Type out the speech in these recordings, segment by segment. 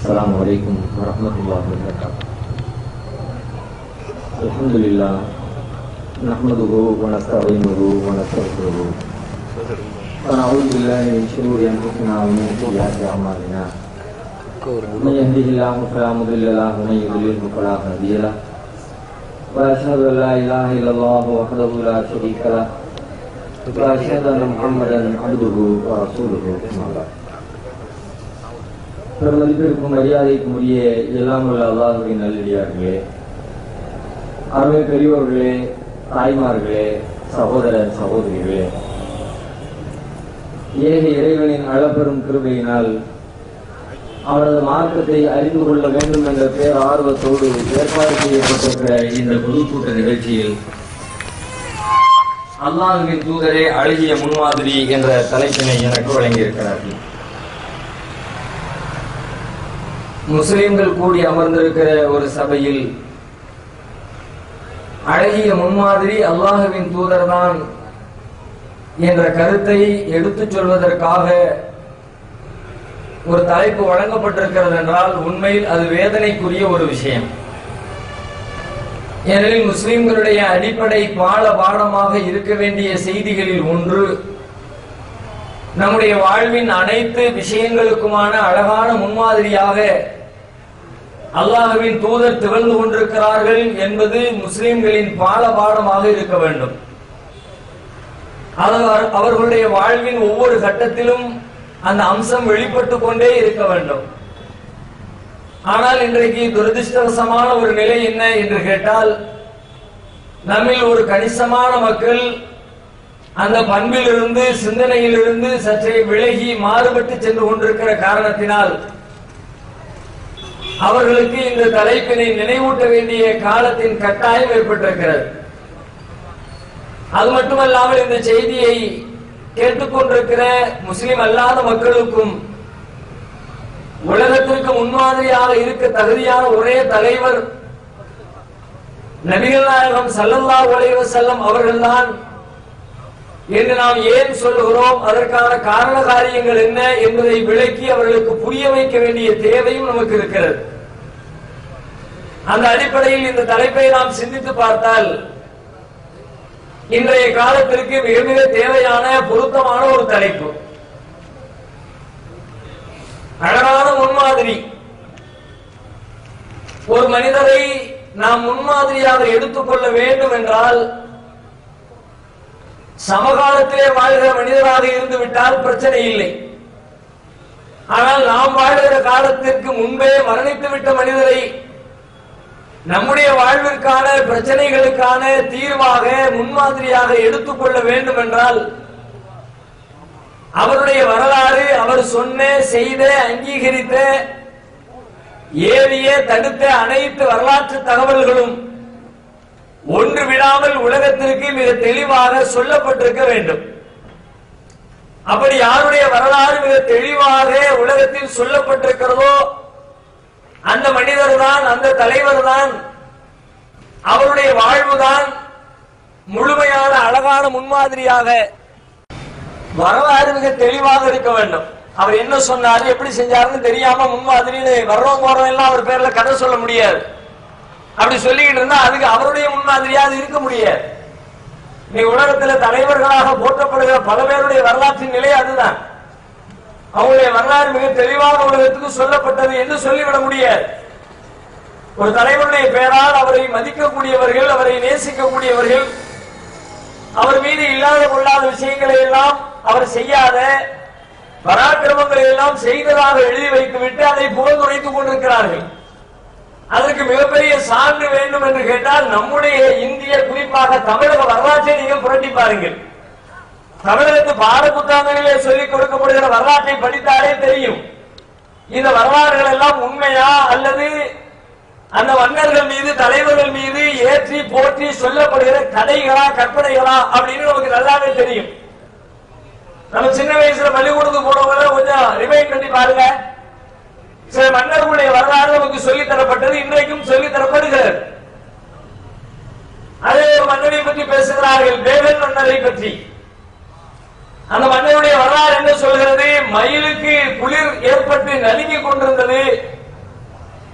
السلام عليكم ورحمة الله وبركاته الحمد لله نحمده ونستعينه ونستغفره ونعوذ بالله من شرور أنفسنا ومن سيئات أعمالنا من يهده الله فلا مضل له ومن يضلله فلا هادي له وأشهد أن لا إله إلا الله وحده لا شريك له وأشهد أن محمدا عبده ورسوله أما بعد பெருமதிப்பிற்கும் மரியாதைக்கும் உரிய எல்லாம் உள்ள அல்லாஹுவின் நல்லடியார்களே அருமை பெரியவர்களே தாய்மார்களே சகோதர சகோதரிகளே ஏக இறைவனின் அளப்பெரும் கிருபையினால் அவரது மார்க்கத்தை அறிந்து கொள்ள வேண்டும் என்ற பேர் ஆர்வத்தோடு ஏற்பாடு செய்யப்பட்டிருக்கிற இந்த பொதுக்கூட்ட நிகழ்ச்சியில் அல்லாஹுவின் தூதரே அழகிய முன்மாதிரி என்ற தலைப்பினை எனக்கு வழங்கியிருக்கிறார்கள் முஸ்லிம்கள் கூடி அமர்ந்திருக்கிற ஒரு சபையில் அழகிய முன்மாதிரி அல்லாஹுவின் தூதர்தான் என்ற கருத்தை எடுத்துச் சொல்வதற்காக ஒரு தலைப்பு வழங்கப்பட்டிருக்கிறது என்றால் உண்மையில் அது வேதனைக்குரிய ஒரு விஷயம் ஏனெனில் முஸ்லிம்களுடைய அடிப்படை பாட பாடமாக இருக்க வேண்டிய செய்திகளில் ஒன்று நம்முடைய வாழ்வின் அனைத்து விஷயங்களுக்குமான அழகான முன்மாதிரியாக அல்லாஹுவின் தூதர் திகழ்ந்து கொண்டிருக்கிறார்கள் என்பது முஸ்லிம்களின் பால பாடமாக இருக்க வேண்டும் அவர்களுடைய வாழ்வின் ஒவ்வொரு கட்டத்திலும் அந்த அம்சம் வெளிப்பட்டு கொண்டே இருக்க வேண்டும் ஆனால் இன்றைக்கு துரதிருஷ்டவசமான ஒரு நிலை என்ன என்று கேட்டால் நம்மில் ஒரு கணிசமான மக்கள் அந்த பண்பிலிருந்து சிந்தனையிலிருந்து சற்றே விலகி மாறுபட்டு சென்று கொண்டிருக்கிற காரணத்தினால் அவர்களுக்கு இந்த தலைப்பினை நினைவூட்ட வேண்டிய காலத்தின் கட்டாயம் ஏற்பட்டிருக்கிறது அது மட்டுமல்லாமல் இந்த செய்தியை கேட்டுக்கொண்டிருக்கிற முஸ்லிம் அல்லாத மக்களுக்கும் உலகத்திற்கு முன்மாதிரியாக இருக்க தகுதியான ஒரே தலைவர் நபிகள் நாயகம் சல்லல்லா உலக செல்லம் அவர்கள்தான் என்று நாம் ஏன் சொல்லுகிறோம் அதற்கான காரண காரியங்கள் என்ன என்பதை விளக்கி அவர்களுக்கு புரிய வைக்க வேண்டிய தேவையும் நமக்கு இருக்கிறது அந்த அடிப்படையில் இந்த தலைப்பை நாம் சிந்தித்து பார்த்தால் இன்றைய காலத்திற்கு மிக மிக தேவையான பொருத்தமான ஒரு தலைப்பு அழகான முன்மாதிரி ஒரு மனிதரை நாம் முன்மாதிரியாக எடுத்துக்கொள்ள வேண்டும் என்றால் சமகாலத்திலே வாழ்கிற மனிதராக இருந்து விட்டால் பிரச்சனை இல்லை ஆனால் நாம் வாழ்கிற காலத்திற்கு முன்பே மரணித்து விட்ட மனிதரை நம்முடைய வாழ்விற்கான பிரச்சனைகளுக்கான தீர்வாக முன்மாதிரியாக எடுத்துக்கொள்ள வேண்டும் என்றால் அவருடைய வரலாறு அவர் சொன்ன செய்த அங்கீகரித்த ஏவிய தடுத்த அனைத்து வரலாற்று தகவல்களும் ஒன்று விடாமல் உலகத்திற்கு மிக தெளிவாக சொல்லப்பட்டிருக்க வேண்டும் அப்படி யாருடைய வரலாறு மிக தெளிவாக உலகத்தில் சொல்லப்பட்டிருக்கிறதோ அந்த மனிதர் தான் அந்த தலைவர் தான் அவருடைய வாழ்வுதான் முழுமையான அழகான முன்மாதிரியாக வரலாறு மிக தெளிவாக இருக்க வேண்டும் அவர் என்ன சொன்னாரு எப்படி செஞ்சாருன்னு தெரியாம முன்மாதிரின்னு வர்றவங்க போறவங்க எல்லாம் அவர் பேர்ல கதை சொல்ல முடியாது அப்படி சொல்லிக்கிட்டு இருந்தா அதுக்கு அவருடைய முன்மாதிரியாக இருக்க முடியாது நீ உலகத்துல தலைவர்களாக போற்றப்படுகிற பல பேருடைய வரலாற்றின் நிலை அதுதான் அவங்களுடைய வரலாறு மிக தெளிவாக உலகத்துக்கு சொல்லப்பட்டது என்று சொல்லிவிட முடியாது ஒரு தலைவருடைய பெயரால் அவரை மதிக்கக்கூடியவர்கள் அவரை நேசிக்கக்கூடியவர்கள் அவர் மீது இல்லாத கொள்ளாத விஷயங்களை எல்லாம் அவர் செய்யாத பராக்கிரமங்களை எல்லாம் செய்ததாக எழுதி வைத்துவிட்டு அதை புகழ்ந்துரைத்துக் கொண்டிருக்கிறார்கள் அதற்கு மிகப்பெரிய சான்று வேண்டும் என்று கேட்டால் நம்முடைய இந்திய குறிப்பாக தமிழக வரலாற்றை நீங்கள் புரட்டி பாருங்கள் தமிழகத்து பாட புத்தகங்களிலே சொல்லிக் கொடுக்கப்படுகிற வரலாற்றை படித்தாலே தெரியும் இந்த வரலாறுகள் எல்லாம் உண்மையா அல்லது அந்த மன்னர்கள் மீது தலைவர்கள் மீது ஏற்றி போற்றி சொல்லப்படுகிற கதைகளா கற்பனைகளா அப்படின்னு நமக்கு நல்லாவே தெரியும் நம்ம சின்ன வயசுல பள்ளிக்கூடத்துக்கு போனவங்க கொஞ்சம் ரிமைண்ட் பண்ணி பாருங்க சில மன்னர்களுடைய வரலாறு நமக்கு சொல்லி தரப்பட்டது இன்றைக்கும் சொல்லி தரப்படுகிறது அதே ஒரு மன்னரை பற்றி பேசுகிறார்கள் பேகன் மன்னரை பற்றி அந்த மன்னருடைய வரலாறு என்ன சொல்கிறது மயிலுக்கு குளிர் ஏற்பட்டு நடுங்கிக் கொண்டிருந்தது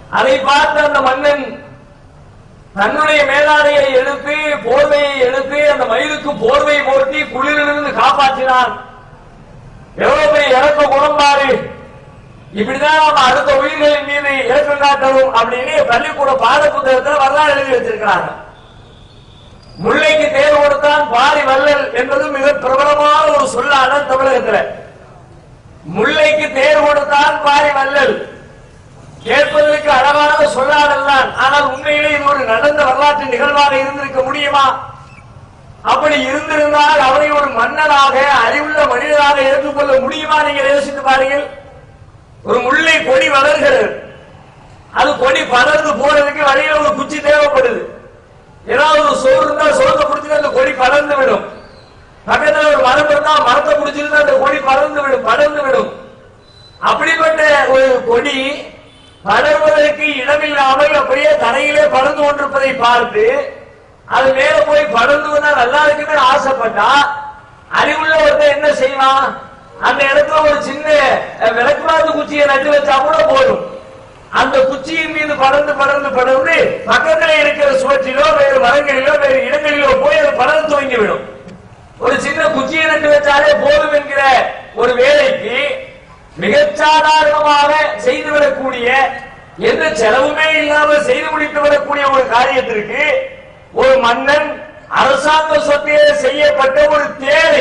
அதை பார்த்த அந்த மன்னன் தன்னுடைய மேலாடையை எடுத்து போர்வையை எடுத்து அந்த மயிலுக்கு போர்வை போர்த்தி குளிரிலிருந்து காப்பாற்றினான் எவ்வளவு பெரிய இறக்க குணம் பாரு இப்படிதான் நம்ம அடுத்த உயிர்களின் மீது இறக்கம் காட்டவும் அப்படின்னு பள்ளிக்கூட பாட புத்தகத்தில் வரலாறு எழுதி வச்சிருக்கிறாங்க முல்லைக்கு தேர் கொடுத்தான் பாரி வள்ளல் என்பது மிக பிரபலமான ஒரு சொல்லான தமிழகத்துல முல்லைக்கு தேர் கொடுத்தான் பாரி வள்ளல் கேட்பதற்கு அழகான சொல்லாடல் தான் ஆனால் உண்மையிலே இது ஒரு நடந்த வரலாற்று நிகழ்வாக இருந்திருக்க முடியுமா அப்படி இருந்திருந்தால் அவரை ஒரு மன்னனாக அறிவுள்ள மனிதனாக ஏற்றுக்கொள்ள முடியுமா நீங்க யோசித்து பாருங்கள் ஒரு முல்லை கொடி வளர்கிறது அது கொடி படர்ந்து போறதுக்கு வழியில ஒரு குச்சி தேவைப்படுது ஏதாவது ஒரு சோறு இருந்தா சோத்தை பிடிச்சிட்டு அந்த கொடி படர்ந்து விடும் பக்கத்துல ஒரு மரம் இருந்தா மரத்தை பிடிச்சிருந்தா அந்த கொடி படர்ந்து விடும் படர்ந்து விடும் அப்படிப்பட்ட ஒரு கொடி படர்வதற்கு இடமில்லாமல் அப்படியே தரையிலே படர்ந்து கொண்டிருப்பதை பார்த்து அது மேல போய் படர்ந்து வந்தா நல்லா இருக்குன்னு ஆசைப்பட்டா அறிவுள்ள ஒருத்தன் என்ன செய்வான் அந்த இடத்துல ஒரு சின்ன அஹ், விளக்குவாது குச்சியை நட்டு வச்சா கூட போதும் அந்த குச்சியின் மீது படர்ந்து படர்ந்து படர்ந்து பக்கத்துல இருக்கிற சுவற்றிலோ வேறு மரங்களிலோ வேறு இடங்களிலோ போய் அது படர்ந்து துவங்கிவிடும் ஒரு சின்ன குச்சியை நட்டு வச்சாலே போதும் என்கிற ஒரு வேலைக்கு மிகச் சாதாரணமாக செய்துவிடக்கூடிய எந்த செலவுமே இல்லாமல் செய்து முடித்து விடக்கூடிய ஒரு காரியத்திற்கு ஒரு மன்னன் அரசாங்க சொத்திலே செய்யப்பட்ட ஒரு தேரை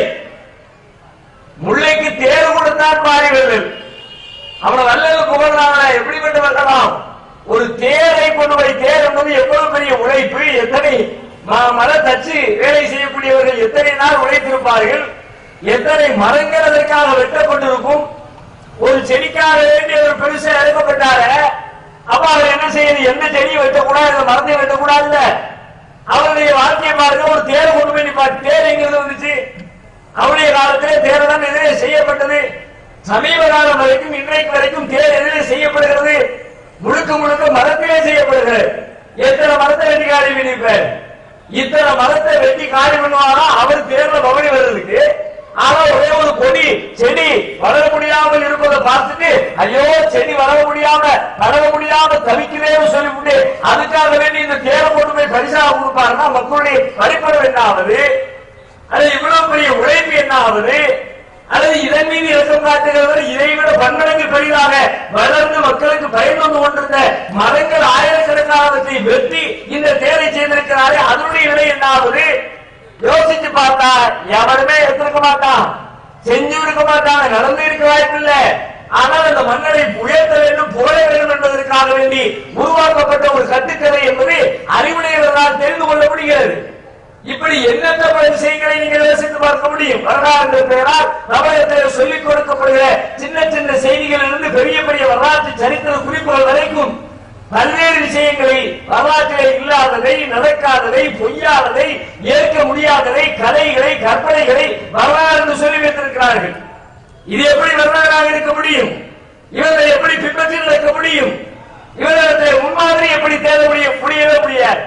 முல்லைக்கு தேர் கொடுத்தான் பாரி வள்ளல் அவனை வல்லல் புகழ்றாங்க எப்படிப்பட்ட வல்லலாம் ஒரு தேரை கொண்டு போய் தேர் என்பது எவ்வளவு பெரிய உழைப்பு எத்தனை ம- மர தச்சு வேலை செய்யக்கூடியவர்கள் எத்தனை நாள் உழைத்திருப்பார்கள் எத்தனை மரங்கள் அதற்காக வெட்டப்பட்டிருக்கும் ஒரு செடிக்காக வேண்டி ஒரு பெருசா இறக்கப்பட்டாரு அப்ப அவர் என்ன செய்யுது எந்த செடியை வெட்டக்கூடாது இந்த மரத்தை வெட்டக்கூடாதுல்ல அவருடைய வாழ்க்கையை பாருங்க ஒரு தேர் கொண்டு போய் நிப்பாட்டு தேர் எங்கிருந்து வந்துச்சு அவருடைய காலத்திலே தேர் தான் எதிரே செய்யப்பட்டது சமீப காலம் வரைக்கும் இன்றைக்கு வரைக்கும் தேர் எதிரே செய்யப்படுகிறது முழுக்க முழுக்க மரத்திலே செய்யப்படுகிறது எத்தனை மரத்தை வெட்டி காலி பண்ணிருப்பார் இத்தனை மரத்தை வெட்டி காலி பண்ணுவாரா அவர் தேர்ல பவனி வர்றதுக்கு ஆனா ஒரே ஒரு கொடி செடி வளர முடியாமல் இருப்பதை பார்த்துட்டு ஐயோ செடி வளர முடியாம வளர முடியாம தவிக்கிறேன்னு சொல்லிவிட்டு அதுக்காக வேண்டி இந்த தேரை கொண்டு போய் பரிசாக கொடுப்பாருன்னா மக்களுடைய வழிபடம் என்ன ஆகுது அது இவ்வளவு பெரிய உழைப்பு என்ன ஆகுது அல்லது இதன் மீது இறக்கம் காட்டுகிறவர் இதை விட பன்மடங்கு பெரிதாக வளர்ந்து மக்களுக்கு பயன் வந்து கொண்டிருந்த மரங்கள் ஆயிரக்கணக்கானவற்றை வெட்டி இந்த தேரை செய்திருக்கிறாரே அதனுடைய விலை என்ன ஆகுது யோசிச்சு பார்த்தா எவருமே எடுத்திருக்க மாட்டான் செஞ்சு இருக்க மாட்டான் நடந்து இருக்க வாய்ப்பில்லை ஆனால் அந்த மன்னரை உயர்த்த வேண்டும் புகழ வேண்டும் என்பதற்காக வேண்டி உருவாக்கப்பட்ட ஒரு கட்டுக்கதை என்பது அறிவுடையவர்களால் தெரிந்து கொள்ள முடிகிறது இப்படி எண்ணற்ற பல விஷயங்களை நீங்கள் யோசித்து பார்க்க முடியும் வரலாறு என்ற பெயரால் தமிழகத்தில் சொல்லிக் கொடுக்கப்படுகிற சின்ன சின்ன செய்திகளிலிருந்து பெரிய பெரிய வரலாற்று சரித்திர குறிப்புகள் வரைக்கும் பல்வேறு விஷயங்களை வரலாற்றிலே இல்லாததை நடக்காததை பொய்யாததை ஏற்க முடியாததை கதைகளை கற்பனைகளை வரலாறு என்று சொல்லி வைத்திருக்கிறார்கள் இது எப்படி வரலாறாக இருக்க முடியும் இவர்களை எப்படி பின்பற்றி நடக்க முடியும் இவர்களை முன்மாதிரி எப்படி தேட முடியும் முடியவே முடியாது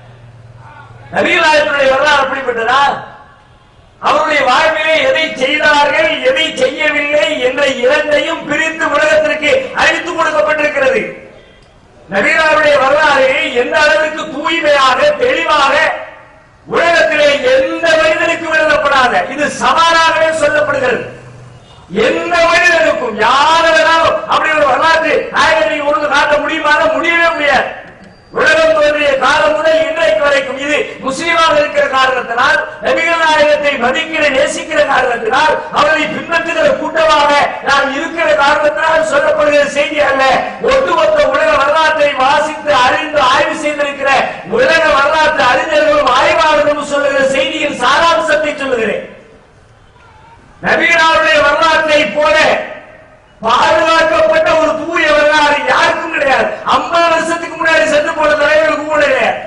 நபிகளாயத்தினுடைய வரலாறு அப்படிப்பட்டதா அவருடைய வாழ்விலே எதை செய்தார்கள் எதை செய்யவில்லை என்ற இரண்டையும் பிரித்து உலகத்திற்கு அழித்து கொடுக்கப்பட்டிருக்கிறது நபிகளாருடைய வரலாறு எந்த அளவிற்கு தூய்மையாக தெளிவாக உலகத்திலே எந்த மனிதனுக்கும் எழுதப்படாத இது சவாலாகவே சொல்லப்படுகிறது எந்த மனிதனுக்கும் யார் வேணாலும் அப்படி ஒரு வரலாற்று நாயகனை ஒழுங்கு காட்ட முடியுமான முடியவே முடியாது உலகம் தோன்றிய காலம் முதல் இன்றைக்கு வரைக்கும் இது முஸ்லீமாக இருக்கிற காரணத்தினால் நபிகள் நாயகத்தை மதிக்கிற நேசிக்கிற காரணத்தினால் அவரை பின்பற்றுகிற கூட்டமாக நாம் இருக்கிற காரணத்தினால் சொல்லப்படுகிற செய்தி அல்ல ஒட்டுமொத்த உலக வரலாற்றை வாசித்து அறிந்து ஆய்வு செய்திருக்கிற உலக வரலாற்று அறிஞர்களும் ஆய்வாளர்களும் சொல்லுகிற செய்தியின் சாராம்சத்தை சொல்லுகிறேன் நபிகளாருடைய வரலாற்றை போல பாதுகாக்கப்பட்ட ஒரு தூய வரலாறு யாருக்கும் கிடையாது ஐம்பது வருஷத்துக்கு முன்னாடி சென்று போன தலைவர்களுக்கு கூட கிடையாது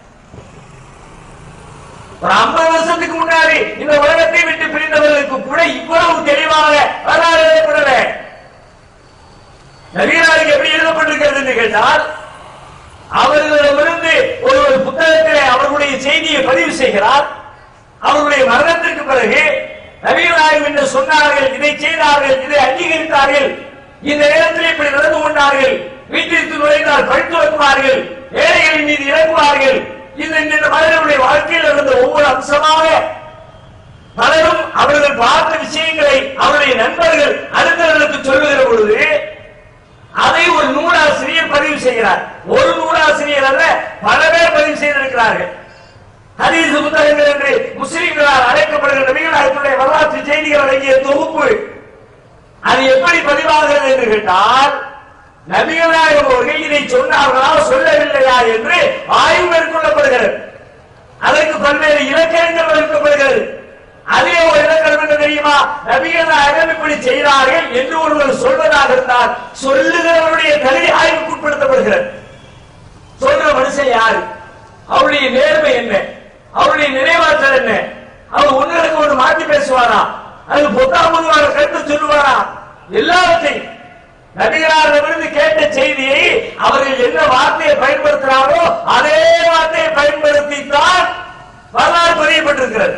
ஒரு ஐம்பது வருஷத்துக்கு முன்னாடி இந்த உலகத்தை விட்டு பிரிந்தவர்களுக்கு கூட இவ்வளவு தெளிவாக வரலாறு எழுதப்படல நபிகளாருக்கு எப்படி எழுதப்பட்டிருக்கிறது என்று கேட்டால் அவர்களிடமிருந்து ஒரு ஒரு புத்தகத்திலே அவர்களுடைய செய்தியை பதிவு செய்கிறார் அவர்களுடைய மரணத்திற்கு பிறகு நபிகளாயும் என்று சொன்னார்கள் இதை செய்தார்கள் இதை அங்கீகரித்தார்கள் இந்த நேரத்தில் இப்படி நடந்து கொண்டார்கள் வீட்டிற்கு நுழைந்தால் பழித்து வைப்பார்கள் ஏழைகளின் மீது இறங்குவார்கள் இந்த இந்த மனிதனுடைய வாழ்க்கையில் இருந்த ஒவ்வொரு அம்சமாக பலரும் அவர்கள் பார்த்த விஷயங்களை அவருடைய நண்பர்கள் அடுத்தவர்களுக்கு சொல்லுகிற பொழுது அதை ஒரு நூலாசிரியர் பதிவு செய்கிறார் ஒரு நூலாசிரியர் அல்ல பல பேர் பதிவு செய்திருக்கிறார்கள் ஹதீஸ் புத்தகங்கள் என்று முஸ்லிம்களால் அழைக்கப்படுகிற நபிகளாயத்துடைய வரலாற்று செய்திகள் அடங்கிய தொகுப்பு அது எப்படி பதிவாகிறது என்று கேட்டால் நபிகளாயம் அவர்கள் இதை சொன்னார்களா சொல்லவில்லையா என்று ஆய்வு மேற்கொள்ளப்படுகிறது அதற்கு பல்வேறு இலக்கணங்கள் வகுக்கப்படுகிறது அதே ஒரு இலக்கணம் என்ன தெரியுமா நபிகள் நாயகம் இப்படி செய்தார்கள் என்று ஒருவர் சொல்வதாக இருந்தால் சொல்லுகிறவருடைய தகுதி ஆய்வுக்கு உட்படுத்தப்படுகிறது சொல்ற மனுஷன் யாரு அவருடைய நேர்மை என்ன அவருடைய நினைவாற்றல் என்ன அவர் ஒன்னுக்கு ஒன்று மாற்றி பேசுவாரா அது பொத்தாமுதுவார கருத்து சொல்லுவாரா எல்லாவற்றையும் நபிகளாரிடமிருந்து கேட்ட செய்தியை அவர்கள் என்ன வார்த்தையை பயன்படுத்தினாரோ அதே வார்த்தையை பயன்படுத்தித்தான் வரலாறு பதியப்பட்டிருக்கிறது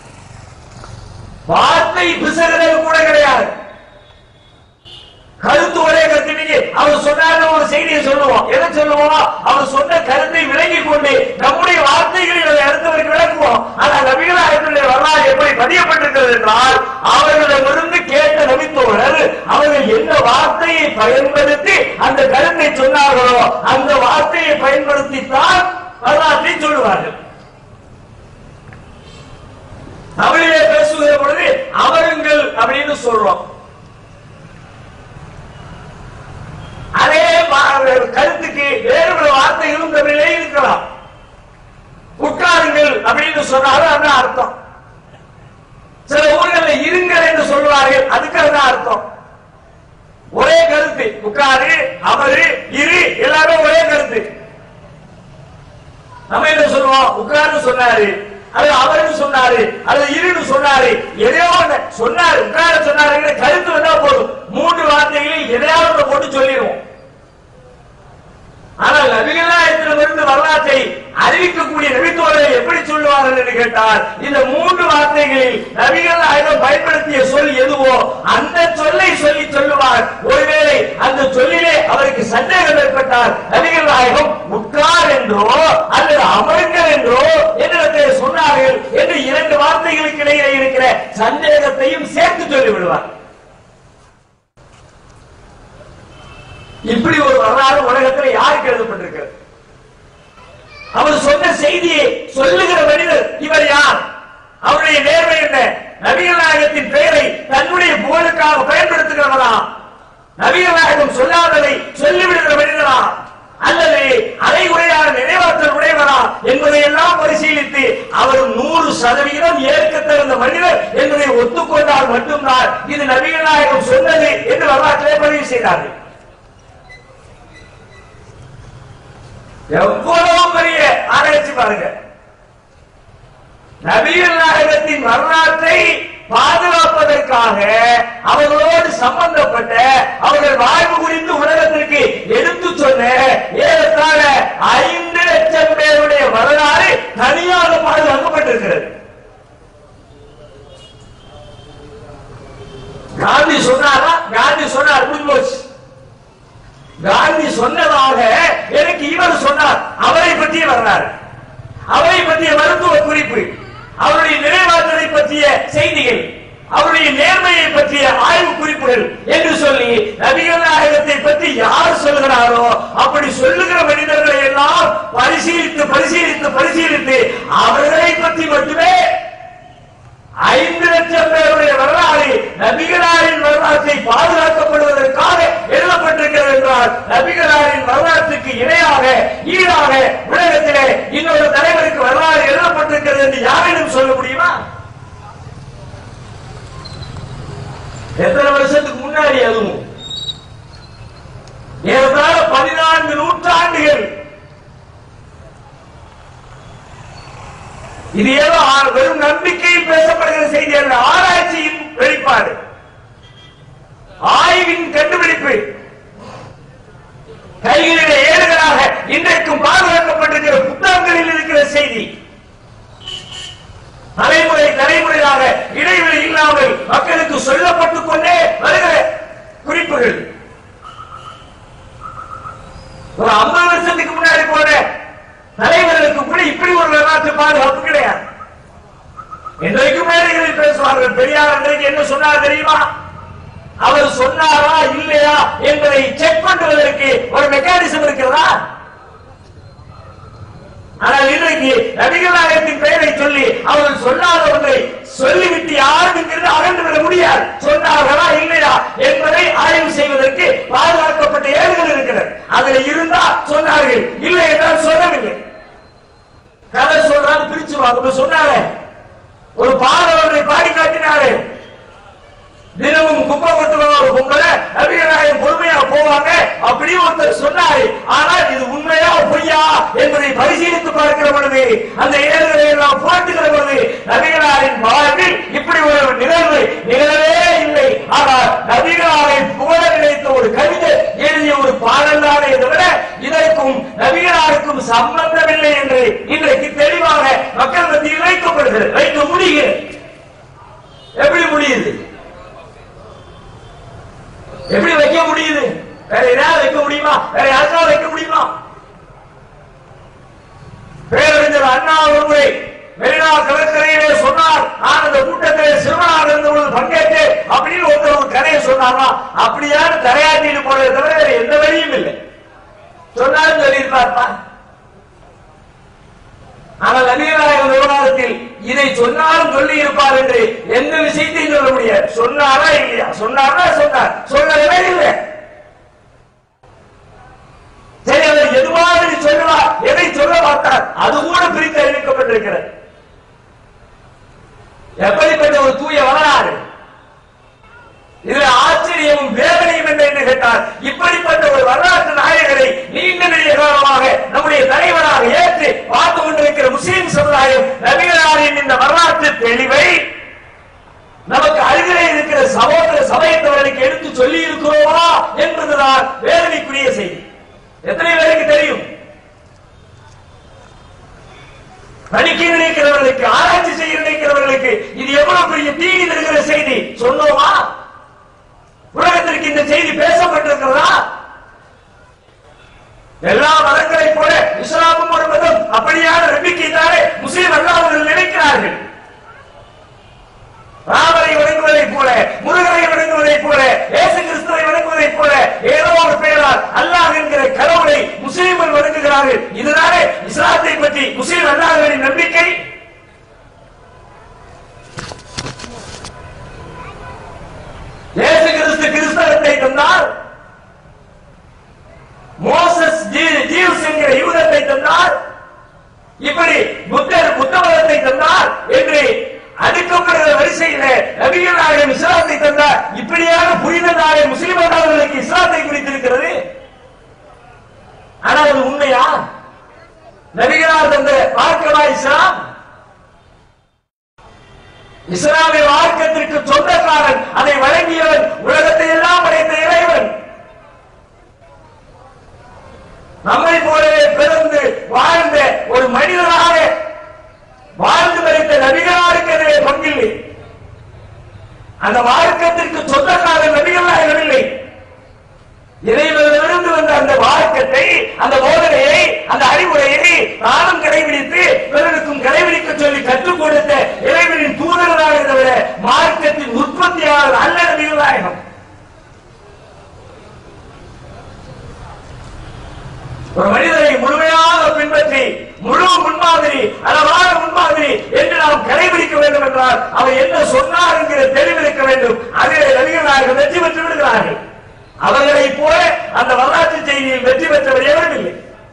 வார்த்தை பிசகுறது கூட கிடையாது கருத்து ஒரே கருத்து நீங்க அவர் சொன்னாரு ஒரு செய்தியை சொல்லுவோம் எதை சொல்லுவோம் அவர் சொன்ன கருத்தை விளங்கிக் கொண்டு நம்முடைய வார்த்தைகளில் அதை அடுத்தவருக்கு விளக்குவோம் ஆனால் நபிகளாயத்தினுடைய வரலாறு எப்படி பதியப்பட்டிருக்கிறது என்றால் அவர்களிடமிருந்து கேட்ட நபித்தோழர் அவர்கள் என்ன வார்த்தையை பயன்படுத்தி அந்த கருத்தை சொன்னார்களோ அந்த வார்த்தையை பயன்படுத்தித்தான் வரலாற்றை சொல்லுவார்கள் தமிழிலே பேசுகிற பொழுது அவருங்கள் அப்படின்னு சொல்றோம் அதே வா- கருத்துக்கு வேறு பல வார்த்தைகளும் தமிழிலே இருக்கலாம் உட்காருங்கள் அப்படின்னு சொன்னாலும் அதான் அர்த்தம் சில ஊர்களில் இருங்கள் என்று சொல்வார்கள் அதுக்கு அதுதான் அர்த்தம் ஒரே கருத்து உட்காரு அமரு இரு எல்லாமே ஒரே கருத்து நம்ம என்ன சொல்லுவோம் உட்கார்ந்து சொன்னாரு அது அவர்னு சொன்னாரு அது இருன்னு சொன்னாரு எதையோ ஒண்ணு சொன்னாரு உட்கார சொன்னாரு கருத்து வந்தா போதும் மூன்று வார்த்தைகளில் எதையாவது ஒண்ணு போட்டு சொல்லிடுவோம் ஆனால் நபிகளாயத்திலிருந்து வரலாற்றை அறிவிக்கக்கூடிய நபித்தோழரை எப்படி சொல்லுவார்கள் என்று கேட்டால் இந்த மூன்று வார்த்தைகளில் நபிகள் நாயகம் பயன்படுத்திய சொல் எதுவோ அந்த சொல்லை சொல்லி சொல்லுவார் ஒருவேளை அந்த சொல்லிலே அவருக்கு சந்தேகம் ஏற்பட்டால் நபிகள் நாயகம் உட்கார் என்றோ அல்லது அமருங்கள் என்றோ என்னிடத்தில் சொன்னார்கள் என்று இரண்டு வார்த்தைகளுக்கு இடையிலே இருக்கிற சந்தேகத்தையும் சேர்த்து சொல்லி விடுவார் இப்படி ஒரு வரலாறு உலகத்தில் யாருக்கு எழுதப்பட்டிருக்கிறது அவர் சொன்ன செய்தியை சொல்லுகிற மனிதர் இவர் யார் அவருடைய நேர்மை என்ன நபிகள் நாயகத்தின் பெயரை தன்னுடைய புகழுக்காக பயன்படுத்துகிறவரா நபிகள் நாயகம் சொல்லாததை சொல்லிவிடுகிற மனிதரா அல்லது அரைகுறையான நினைவாற்றல் உடையவரா என்பதை எல்லாம் பரிசீலித்து அவர் நூறு சதவீதம் ஏற்க தகுந்த மனிதர் என்பதை ஒத்துக்கொண்டால் மட்டும்தான் இது நபிகள் நாயகம் சொன்னது என்று வரலாற்றிலே பதிவு செய்தார்கள் எவ்வளவு பெரிய ஆராய்ச்சி பாருங்க நபிகள் நாயகத்தின் வரலாற்றை பாதுகாப்பதற்காக அவர்களோடு சம்பந்தப்பட்ட அவர்கள் வாழ்வு குறித்து உலகத்திற்கு எடுத்து சொன்ன ஏறத்தாழ ஐந்து லட்சம் பேருடைய வரலாறு தனியாக பாதுகாக்கப்பட்டிருக்கிறது காந்தி சொன்னாரா காந்தி சொன்னார் முடிஞ்சு போச்சு காந்தி சொன்னதாக எனக்கு இவர் சொன்னார் அவரை பற்றிய வரலாறு அவரை பற்றிய மருத்துவ குறிப்பு அவருடைய நிறைவாற்றலை பற்றிய செய்திகள் அவருடைய நேர்மையை பற்றிய ஆய்வு குறிப்புகள் என்று சொல்லி நபிகள் நாயகத்தை பற்றி யார் சொல்கிறாரோ அப்படி சொல்லுகிற மனிதர்களை எல்லாம் பரிசீலித்து பரிசீலித்து பரிசீலித்து அவர்களை பற்றி மட்டுமே ஐந்து லட்சம் பேருடைய வரலாறு நபிகளாரின் வரலாற்றை பாதுகாக்கப்படுவதற்காக எழுதப்பட்டிருக்கிறது என்றால் நபிகளாரின் வரலாற்றுக்கு இணையாக ஈடாக உலகத்திலே இன்னொரு தலைவருக்கு வரலாறு எழுதப்பட்டிருக்கிறது என்று யாரேனும் சொல்ல முடியுமா எத்தனை வருஷத்துக்கு முன்னாடி அதுவும் ஏறத்தாழ பதினான்கு நூற்றாண்டுகள் இது ஏதோ ஆ- வெறும் நம்பிக்கையில் பேசப்படுகிற செய்தி அல்ல ஆராய்ச்சியின் வெளிப்பாடு ஆய்வின் கண்டுபிடிப்பு கைகளிலே ஏடுகளாக இன்றைக்கும் பாதுகாக்கப்பட்டிருக்கிற புத்தகங்களில் இருக்கிற செய்தி தலைமுறை தலைமுறையாக இடைவெளி இல்லாமல் மக்களுக்கு சொல்லப்பட்டுக் கொண்டே வருகிற குறிப்புகள் அவர் சொன்னாரா இல்லையா என்பதை செக் பண்ணுவதற்கு ஒரு மெக்கானிசம் இருக்கிறதா ஆனால் இன்றைக்கு நபிகள் நாயகத்தின் பெயரை சொல்லி அவர்கள் சொல்லாத ஒன்றை சொல்லிவிட்டு யாரும் இங்கிருந்து அகன்று விட முடியாது சொன்னார்களா இல்லையா என்பதை ஆய்வு செய்வதற்கு பாதுகாக்கப்பட்ட ஏடுகள் இருக்கிறது அதுல இருந்தா சொன்னார்கள் இல்லை என்றால் சொல்லவில்லை கதை சொல்றாங்க பிரிச்சு வாங்க சொன்னாங்க ஒரு பாடலை பாடி காட்டினாரு தினமும் குப்பை கொட்டுவா ஒரு பொம்பளை நபிகராயம் பொறுமையா போவாங்க அப்படி ஒருத்தர் சொன்னாரு ஆனால் இது உண்மையா பொய்யா என்பதை பரிசீலித்து பார்க்கிற பொழுது அந்த ஏடுகளை எல்லாம் போட்டுகிற பொழுது நபிகளாரின் வாழ்வில் இப்படி ஒரு நிகழ்வு நிகழவே இல்லை ஆனால் நபிகளாரை புகழ நினைத்த ஒரு கவிதை எழுதிய ஒரு பாடல் தானே தவிர இதற்கும் நபிகளாருக்கும் சம்பந்தமில்லை என்று இன்றைக்கு தெளிவாக மக்கள் மத்தியில் வைக்கப்படுகிறது வைக்க முடிகிறது எப்படி முடியுது எப்படி வைக்க முடியுது வேற ஏதாவது வைக்க முடியுமா வேற யாருக்காவது வைக்க முடியுமா பேரறிஞர் அண்ணா ஒருமுறை மெரினா கடற்கரையிலே சொன்னார் நான் அந்த கூட்டத்திலே சிறுவனாக இருந்த பொழுது பங்கேற்று அப்படின்னு ஒருத்தர் ஒரு கதையை சொன்னாரா அப்படியான தலையாட்டிட்டு போனதை தவிர வேற எந்த வழியும் இல்லை சொன்னாலும் சொல்லியிருப்பார்ப்பா ஆனால் நபிகளாக விவகாரத்தில் இதை சொன்னாலும் சொல்லி இருப்பார் என்று எந்த விஷயத்தையும் சொல்ல முடியாது சொன்னாரா இல்லையா சொன்னாரா சொன்னார் சொல்லவே இல்லை சரி அவர் எதுவாக சொல்லுவார் எதை சொல்ல மாட்டார் அது கூட பிரித்து அறிவிக்கப்பட்டிருக்கிறது எப்படிப்பட்ட ஒரு தூய வரலாறு இதுல ஆச்சரியமும் வேதனையும் என்ன என்று கேட்டால் இப்படிப்பட்ட ஒரு வரலாற்று நாயகரை நீண்ட நெடிய காலமாக நம்முடைய தலைவராக ஏற்று பார்த்து கொண்டிருக்கிற முஸ்லிம் சமுதாயம் நபிகளாரின் இந்த வரலாற்று தெளிவை நமக்கு அருகிலே இருக்கிற சகோதர சமயத்தவர்களுக்கு எடுத்து சொல்லி இருக்கிறோமா என்பதுதான் வேதனைக்குரிய செய்தி எத்தனை பேருக்கு தெரியும் படிக்க நினைக்கிறவர்களுக்கு ஆராய்ச்சி செய்ய நினைக்கிறவர்களுக்கு இது எவ்வளவு பெரிய தீனி தருகிற செய்தி சொன்னோமா உலகத்திற்கு இந்த செய்தி பேசப்பட்டிருக்கிறதா எல்லா மதங்களைப் போல இஸ்லாமும் ஒரு மதம் அப்படியான நம்பிக்கை தானே முஸ்லிம் அல்லாதவர்கள் நினைக்கிறார்கள் ராமரை வணங்குவதைப் போல முருகனை வணங்குவதைப் போல இயேசு கிறிஸ்துவை வணங்குவதைப் போல ஏதோ ஒரு பெயரால் அல்லாஹ் என்கிற கடவுளை முஸ்லிம்கள் வணங்குகிறார்கள் இதுதானே இஸ்லாத்தை பற்றி முஸ்லிம் அல்லாதவரின் நம்பிக்கை இயேசு கிறிஸ்து கிறிஸ்தவத்தை தந்தார் மோசஸ் ஜீ- ஜீவ்ஸ் என்கிற யூதத்தை தந்தார் இப்படி புத்தர் புத்த மதத்தை தந்தார் என்று அடுக்கப்படுகிற வரிசையில நபிகள் நாயகம் இஸ்லாத்தை தந்தார் இப்படியான புனித நாய முஸ்லிம் அல்லாதவர்களுக்கு இஸ்லாத்தை குறித்திருக்கிறது ஆனால் அது உண்மையா நபிகளார் தந்த மார்க்கமா இஸ்லாம் இஸ்லாமிய மார்க்கத்திற்கு சொந்தக்காரன் அதை வழங்கியவன் உலகத்தை எல்லாம் படைத்த இறைவன் நம்மை போலவே பிறந்து வாழ்ந்த ஒரு மனிதனாக வாழ்ந்து மறைத்த நபிகளாருக்கு எனவே பங்கில்லை அந்த மார்க்கத்திற்கு சொந்தக்காரன் நபிகள் நாயகமில்லை இறைவனிடமிருந்து வந்த அந்த மார்க்கத்தை அந்த போதனையை அந்த அறிவுரையை நானும் கடைபிடித்து பிறருக்கும் கடைபிடிக்க சொல்லி கற்றுக் கொடுத்த இறைவனின் தூதர்களாக தவிர மார்க்கத்தின் உற்பத்தியாளர் அல்ல நபிகள் நாயகம் ஒரு மனிதரை முழுமையாக பின்பற்றி முழு முன்மாதிரி அளவான முன்மாதிரி என்று நாம் கடைபிடிக்க வேண்டும் என்றால் அவர் என்ன சொன்னார் என்கிற தெளிவு இருக்க வேண்டும் அதிலே நபிகள் நாயகம் வெற்றி பெற்று விடுகிறார்கள் அவர்களைப் போல அந்த வரலாற்று செய்தியில் வெற்றி பெற்றவர் எவரும் இல்லை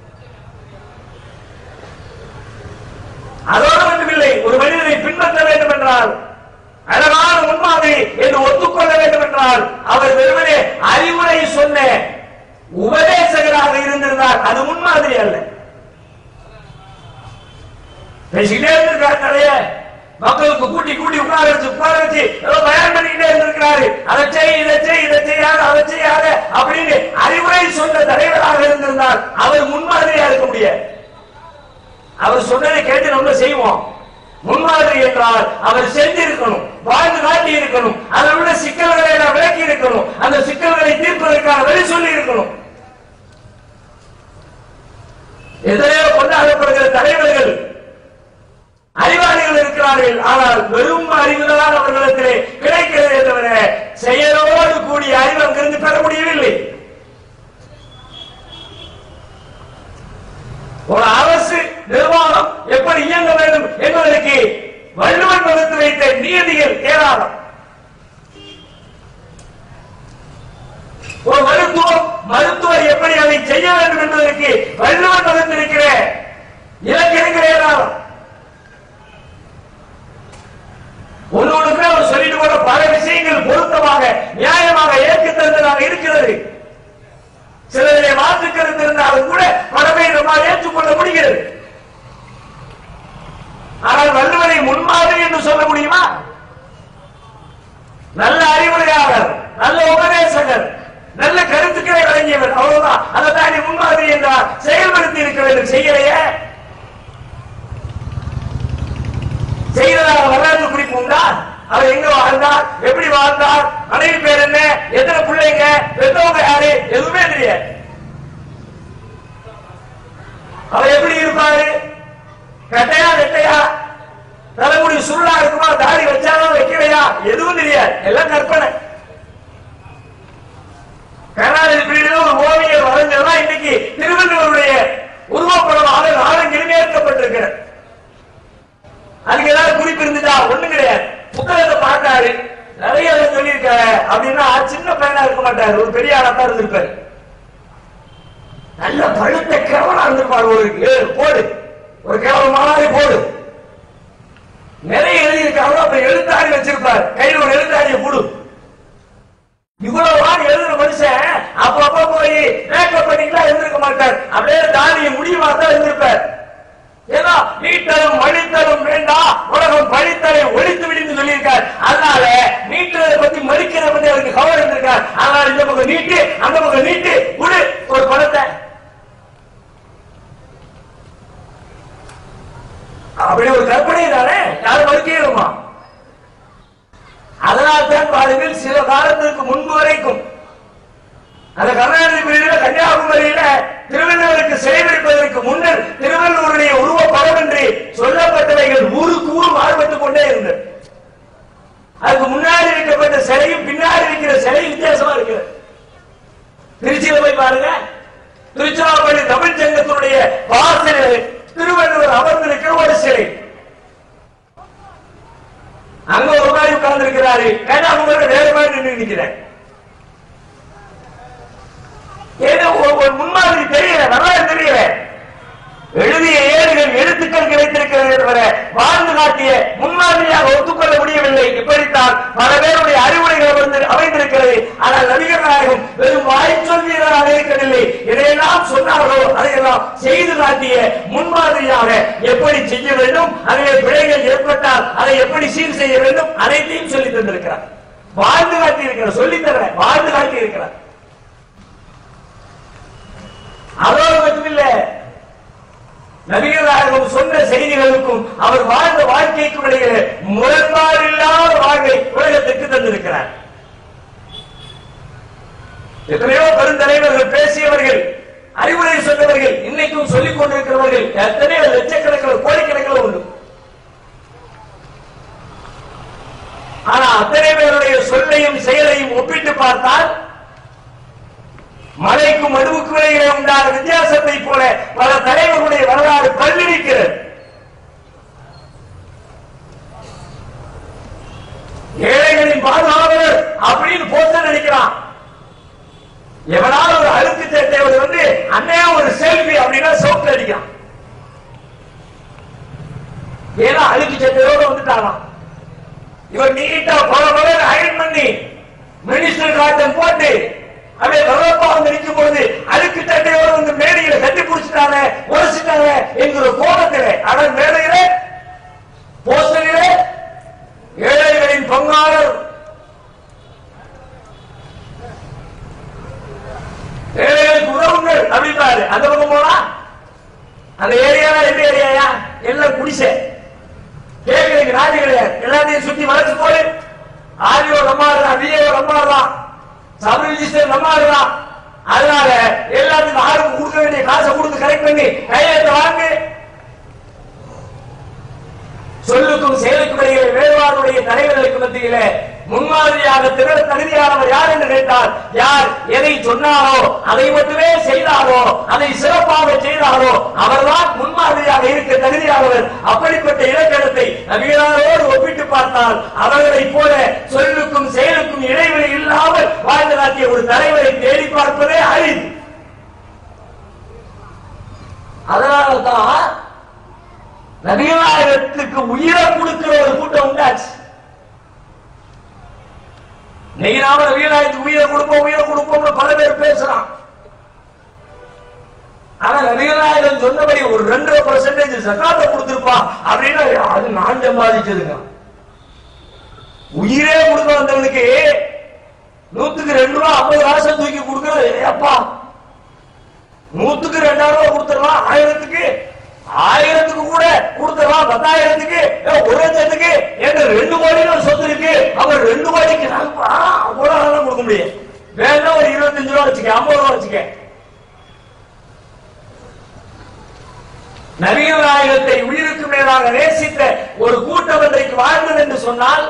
அதோடு மட்டுமில்லை ஒரு மனிதனை பின்பற்ற வேண்டும் என்றால் அழகான முன்மாதிரி என்று ஒத்துக்கொள்ள வேண்டும் என்றால் அவர் வெறுமனே அறிவுரை சொன்ன உபதேசகராக இருந்திருந்தார் அது முன்மாதிரி அல்ல பேசிக்கிட்டே இருந்திருக்காரு நிறைய மக்களுக்கு கூட்டி கூட்டி உட்கார வச்சு உட்கார வச்சு ஏதோ பயன் பண்ணிக்கிட்டே இருந்திருக்கிறாரு அதை செய் இதை செய் இதை செய்யாத அதை செய்யாத அப்படின்னு அறிவுரை சொன்ன தலைவராக இருந்திருந்தால் அவர் முன்மாதிரியா இருக்க முடியாது அவர் சொன்னதை கேட்டு நம்ம செய்வோம் முன்மாதிரி என்றால் அவர் செஞ்சிருக்கணும் வாழ்ந்து காட்டி இருக்கணும் அதில் உள்ள சிக்கல்களை எல்லாம் விளக்கி இருக்கணும் அந்த சிக்கல்களை தீர்ப்பதற்கான வழி சொல்லி இருக்கணும் எதிரையோ கொண்டாடப்படுகிற தலைவர்கள் அறிவாளிகள் இருக்கிறார்கள் ஆனால் வெறும் அறிவுதான் அவர்களிடத்திலே கிடைக்கிறது தவிர செயலோடு ஒரு மருத்துவம் மருத்துவர் எப்படி அதை செய்ய வேண்டும் என்பதற்கு வள்ளுவன் வகுத்திருக்கிற இலக்கியங்கள் ஏராளம் ஒன்னொன்றுமே அவர் சொல்லிட்டு போன பல விஷயங்கள் பொருத்தமாக நியாயமாக ஏற்கத்தகுந்ததாக இருக்கிறது சிலருடைய மாற்று கருத்து இருந்தாலும் கூட பலவை நம்மால் ஏற்றுக்கொள்ள முடிகிறது ஆனால் வள்ளுவரை முன்மாதிரி என்று சொல்ல முடியுமா நல்ல அறிவுரையாளர் நல்ல உபதேசகர் நல்ல கருத்துக்களை வழங்கியவர் அவ்வளவுதான் அதை தாண்டி முன்மாதிரி என்றால் செயல்படுத்தி இருக்க வேண்டும் செய்யலையே செய்ததாக வரலாற்று குறிப்பு உண்டா அவர் எங்க வாழ்ந்தார் எப்படி வாழ்ந்தார் மனைவி பேர் என்ன எத்தனை பிள்ளைங்க பெற்றவங்க யாரு எதுவுமே தெரியாது அவர் எப்படி இருப்பாரு கட்டையா நெட்டையா தலைமுடி சுருளா இருக்குமா தாடி வச்சாலும் வைக்கலையா எதுவும் தெரியாது எல்லாம் கற்பனை கருணாநிதி பீரியட்ல ஒரு ஓவியர் வரைஞ்சதெல்லாம் இன்னைக்கு திருவள்ளுவருடைய உருவப்படமாக நாடெங்கிலும் ஏற்கப்பட்டிருக்கிறது அதுக்கு ஏதாவது குறிப்பு இருந்துச்சா ஒண்ணும் கிடையாது புத்தகத்தை பார்த்தாரு நிறைய அதை சொல்லியிருக்காரு அப்படின்னா சின்ன பையனா இருக்க மாட்டாரு ஒரு பெரிய ஆளா தான் இருந்திருப்பாரு நல்ல பழுத்த கேவலா இருந்திருப்பாரு ஒரு ஏழு போடு ஒரு கேவலமான போடு நிறைய எழுதியிருக்காங்க அப்ப எழுத்தாணி வச்சிருப்பார் கையில் ஒரு எழுத்தாணியை கொடு இவ்வளவு வாரம் எழுதுற மனுஷன் அப்பப்ப போய் மேக்கப் பண்ணிக்கலாம் இருந்திருக்க மாட்டார் அப்படியே தானிய முடியுமா தான் இருந்திருப்பார் ஏன்னா நீட்டலும் மழித்தலும் வேண்டாம் உலகம் பழித்தலை ஒழித்து விடுன்னு சொல்லியிருக்கார் அதனால நீட்டுறதை பத்தி மறுக்கிறத பத்தி அவருக்கு கவலை இருந்திருக்கார் அதனால இந்த பக்கம் நீட்டு அந்த பக்கம் நீட்டு குடு ஒரு பணத்தை அப்படி ஒரு கற்பனை தானே யாரும் மறுக்கிறோமா அதனால் தான் பாருங்கள் சில காலத்திற்கு முன்பு வரைக்கும் அந்த கர்நாடக பிரிவில் கன்னியாகுமரியில திருவள்ளுவருக்கு சிலை வைப்பதற்கு முன்னர் திருவள்ளுவருடைய உருவ படம் என்று சொல்லப்பட்டவைகள் ஊருக்கு ஊர் மாறுபட்டுக் கொண்டே இருந்தது அதுக்கு முன்னாடி வைக்கப்பட்ட சிலையும் பின்னாடி வைக்கிற சிலையும் வித்தியாசமா இருக்கிறது திருச்சியில போய் பாருங்க திருச்சிராப்பள்ளி தமிழ் சங்கத்தினுடைய வாசலில் திருவள்ளுவர் அமர்ந்திருக்கிற ஒரு சிலை அங்க ஒரு மாதிரி உட்கார்ந்து இருக்கிறாரு கன்னியாகுமரி வேற மாதிரி நின்று நிற்கிறேன் ஏதோ ஒரு- ஒரு முன்மாதிரி தெரியல வரலாறு தெரியல எழுதிய ஏடுகள் எழுத்துக்கள் கிடைத்திருக்கிறது என்பதை வாழ்ந்து காட்டிய முன்மாதிரியாக ஒத்துக்கொள்ள முடியவில்லை இப்படித்தான் பல பேருடைய அறிவுரைகள் அமர்ந்து- அமைந்திருக்கிறது ஆனால் நபிகள் நாயகம் வெறும் வாய்ச்சொல் வீரராக இருக்கவில்லை இதையெல்லாம் சொன்னார்களோ அதையெல்லாம் செய்து காட்டிய முன்மாதிரியாக எப்படி செய்ய வேண்டும் அதிலே பிழைகள் ஏற்பட்டால் அதை எப்படி சீர் செய்ய வேண்டும் அனைத்தையும் சொல்லி தந்திருக்கிறார் வாழ்ந்து காட்டி இருக்கிறார் சொல்லித் தர வாழ்ந்து காட்டி இருக்கிறார் அதோடு மட்டுமில்ல நபிகள் நாயகம் சொன்ன செய்திகளுக்கும் அவர் வாழ்ந்த வாழ்க்கைக்கும் இடையில முரண்பாடு இல்லாத வாழ்க்கை உலகத்துக்கு தந்திருக்கிறார் எத்தனையோ பெருந்தலைவர்கள் பேசியவர்கள் அறிவுரை சொன்னவர்கள் இன்னைக்கும் சொல்லிக் கொண்டிருக்கிறவர்கள் எத்தனையோ லட்சக்கணக்கில் கோடிக்கணக்கில் உண்டு ஆனா அத்தனை பேருடைய சொல்லையும் செயலையும் ஒப்பிட்டு பார்த்தால் மலைக்கும் மடுவுக்கும் இடையே உண்டான வித்தியாசத்தை போல பல தலைவர்களுடைய வரலாறு பல்லிருக்கிறது ஏழைகளின் பாதுகாவலர் அப்படின்னு போஸ்டர் அடிக்கிறான் எவனாவது ஒரு அழுக்கு சட்டையோடு வந்து அன்னையா ஒரு செல்ஃபி அப்படின்னா சோப்பு அடிக்கிறான் ஏன்னா அழுக்கு சட்டையோட வந்துட்டாராம் இவர் நீட்டா பல பல அயன் பண்ணி மினிஸ்டர் காட்டன் போட்டு அப்படியே வரப்பா வந்து நிற்கும் பொழுது அழுக்கு சட்டையோட வந்து மேடையில கட்டி பிடிச்சிட்டாங்க உரைச்சிட்டாங்க என்கிற கோபத்திலே ஆனால் மேடையிலே போஸ்டரிலே ஏழைகளின் பங்காளர் ஏழைகளுக்கு உதவுங்கள் அப்படின்றாரு அந்த பக்கம் போனா அந்த ஏரியாவா எந்த ஏரியாயா எல்லாம் குடிசை கேட்கறதுக்கு ராஜி கிடையாது எல்லாத்தையும் சுத்தி வளைச்சு போய் ஆடியோ நம்ம இருக்கலாம் விஏஓ நம்ம இருக்கலாம் சப் ரிஜிஸ்டர் நம்ம இருக்கலாம் அதனால எல்லாத்துக்கும் ஆளுக்கு கொடுக்க வேண்டிய காசை கொடுத்து கரெக்ட் பண்ணி கையெழுத்து வாங்கு சொல்லுக்கும் செயலுக்கும் இடையே வேறுபாடுடைய தலைவர்களுக்கு மத்தியிலே முன்மாதிரியாக திகழ தகுதியானவர் யார் என்று கேட்டால் யார் எதை சொன்னாரோ அதை மட்டுமே செய்தாரோ அதை சிறப்பாக செய்தாரோ அவர்தான் முன்மாதிரியாக இருக்க தகுதியானவர் அப்படிப்பட்ட இலக்கணத்தை நவீனரோடு ஒப்பிட்டு பார்த்தால் அவர்களைப் போல சொல்லுக்கும் செயலுக்கும் இடைவெளி இல்லாமல் வாழ்ந்து காட்டிய ஒரு தலைவரை தேடி அதனால தான் நபிகளாயிரத்துக்கு உயிரை கொடுக்கிற ஒரு கூட்டம் உண்டாச்சு இன்னைக்கு நாம நபிகளாயிரத்துக்கு உயிரை கொடுப்போம் உயிரை கொடுப்போம்னு பல பேர் பேசுறான் ஆனா நபிகளாயிரம் சொன்னபடி ஒரு ரெண்டரை பர்சன்டேஜ் சக்காத்தை கொடுத்திருப்பா அப்படின்னு அது நான் சம்பாதிச்சதுங்க உயிரே கொடுக்க வந்தவனுக்கு நூத்துக்கு ரெண்டு ரூபா ஐம்பது காசை தூக்கி கொடுக்கறது அப்பா நூத்துக்கு ரெண்டாயிரம் ரூபாய் கொடுத்துடலாம் ஆயிரத்துக்கு ஆயிரத்துக்கு கூட கொடுத்துடலாம் பத்தாயிரத்துக்கு ஏ, ஒரு லட்சத்துக்கு எங்க ரெண்டு கோடி சொத்து இருக்கு அவர் ரெண்டு கோடிக்கு நான் ஆ, அவ்வளவு நாளும் கொடுக்க முடியும் வேணா ஒரு இருபத்தஞ்சு ரூபா வச்சுக்க ஐம்பது ரூபா வச்சுக்க நவீன நாயகத்தை உயிருக்கு மேலாக நேசித்த ஒரு கூட்டம் இன்றைக்கு வாழ்ந்தது என்று சொன்னால்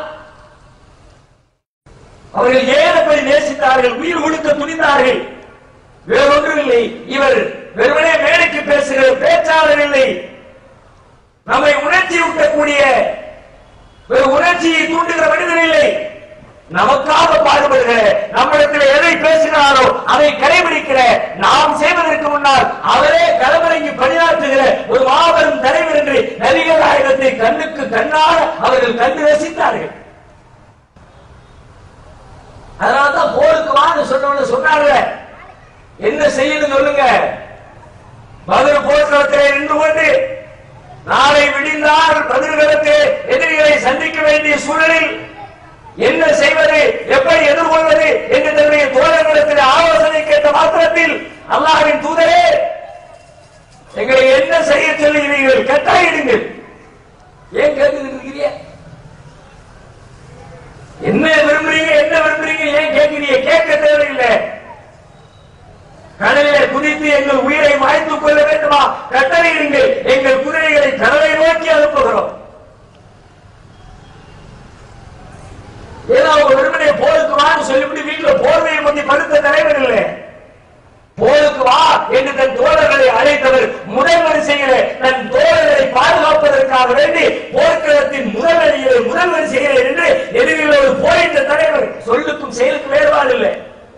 அவர்கள் ஏன் அப்படி நேசித்தார்கள் உயிர் கொடுக்க துணிந்தார்கள் வேறொன்றும் இல்லை இவர் வெறுமனே மேடைக்கு பேசுகிற பேச்சாளர் இல்லை நம்மை உணர்ச்சி ஊட்டக்கூடிய ஒரு உணர்ச்சியை தூண்டுகிற மனிதன் இல்லை நமக்காக பாடுபடுகிற நம்மிடத்தில் எதை பேசுகிறாரோ அதை கடைபிடிக்கிற நாம் செய்வதற்கு முன்னால் அவரே களமிறங்கி பணியாற்றுகிற ஒரு மாபெரும் தலைவர் என்று நபிகள் நாயகத்தை கண்ணுக்கு கண்ணாக அவர்கள் கண்டு ரசித்தார்கள் அதனால்தான் போருக்கு வாங்க சொன்னவங்க சொன்னாங்க என்ன செய்யணும் சொல்லுங்க பதில் போர்க்களத்திலே நின்று கொண்டு நாளை விடிந்தால் பதில்களுக்கு எதிரிகளை சந்திக்க வேண்டிய சூழலில் என்ன செய்வது எப்படி எதிர்கொள்வது என்று தன்னுடைய தோழர்களிடத்தில் ஆலோசனை கேட்ட மாத்திரத்தில் அல்லாஹ்வின் தூதரே எங்களை என்ன செய்ய சொல்லுகிறீர்கள் கட்டாயிடுங்கள் ஏன் கேட்டுக்கிட்டு இருக்கிறீங்க என்ன விரும்புறீங்க என்ன விரும்புறீங்க ஏன் கேட்கிறீங்க கேட்க தேவையில்லை கடலிலே குதித்து எங்கள் உயிரை மாய்த்துக் கொள்ள வேண்டுமா கட்டளையிடுங்கள் எங்கள் குதிரைகளை கடலை நோக்கி அனுப்புகிறோம் ஏதோ ஒரு வெறுமனே போருக்கு வான்னு சொல்லிவிட்டு வீட்டுல போர்வையை கொஞ்சி படுத்த தலைவர் இல்லை போருக்கு வா என்று தன் தோழர்களை அழைத்தவர் முதல் வரிசையிலே தன் தோழர்களை பாதுகாப்பதற்காக வேண்டி போர்க்களத்தின் முதல் அணியிலே முதல் வரிசையிலே என்று எதிரில் ஒரு போரிட்ட தலைவர் சொல்லுக்கும் செயலுக்கும் வேறுபாடு இல்லை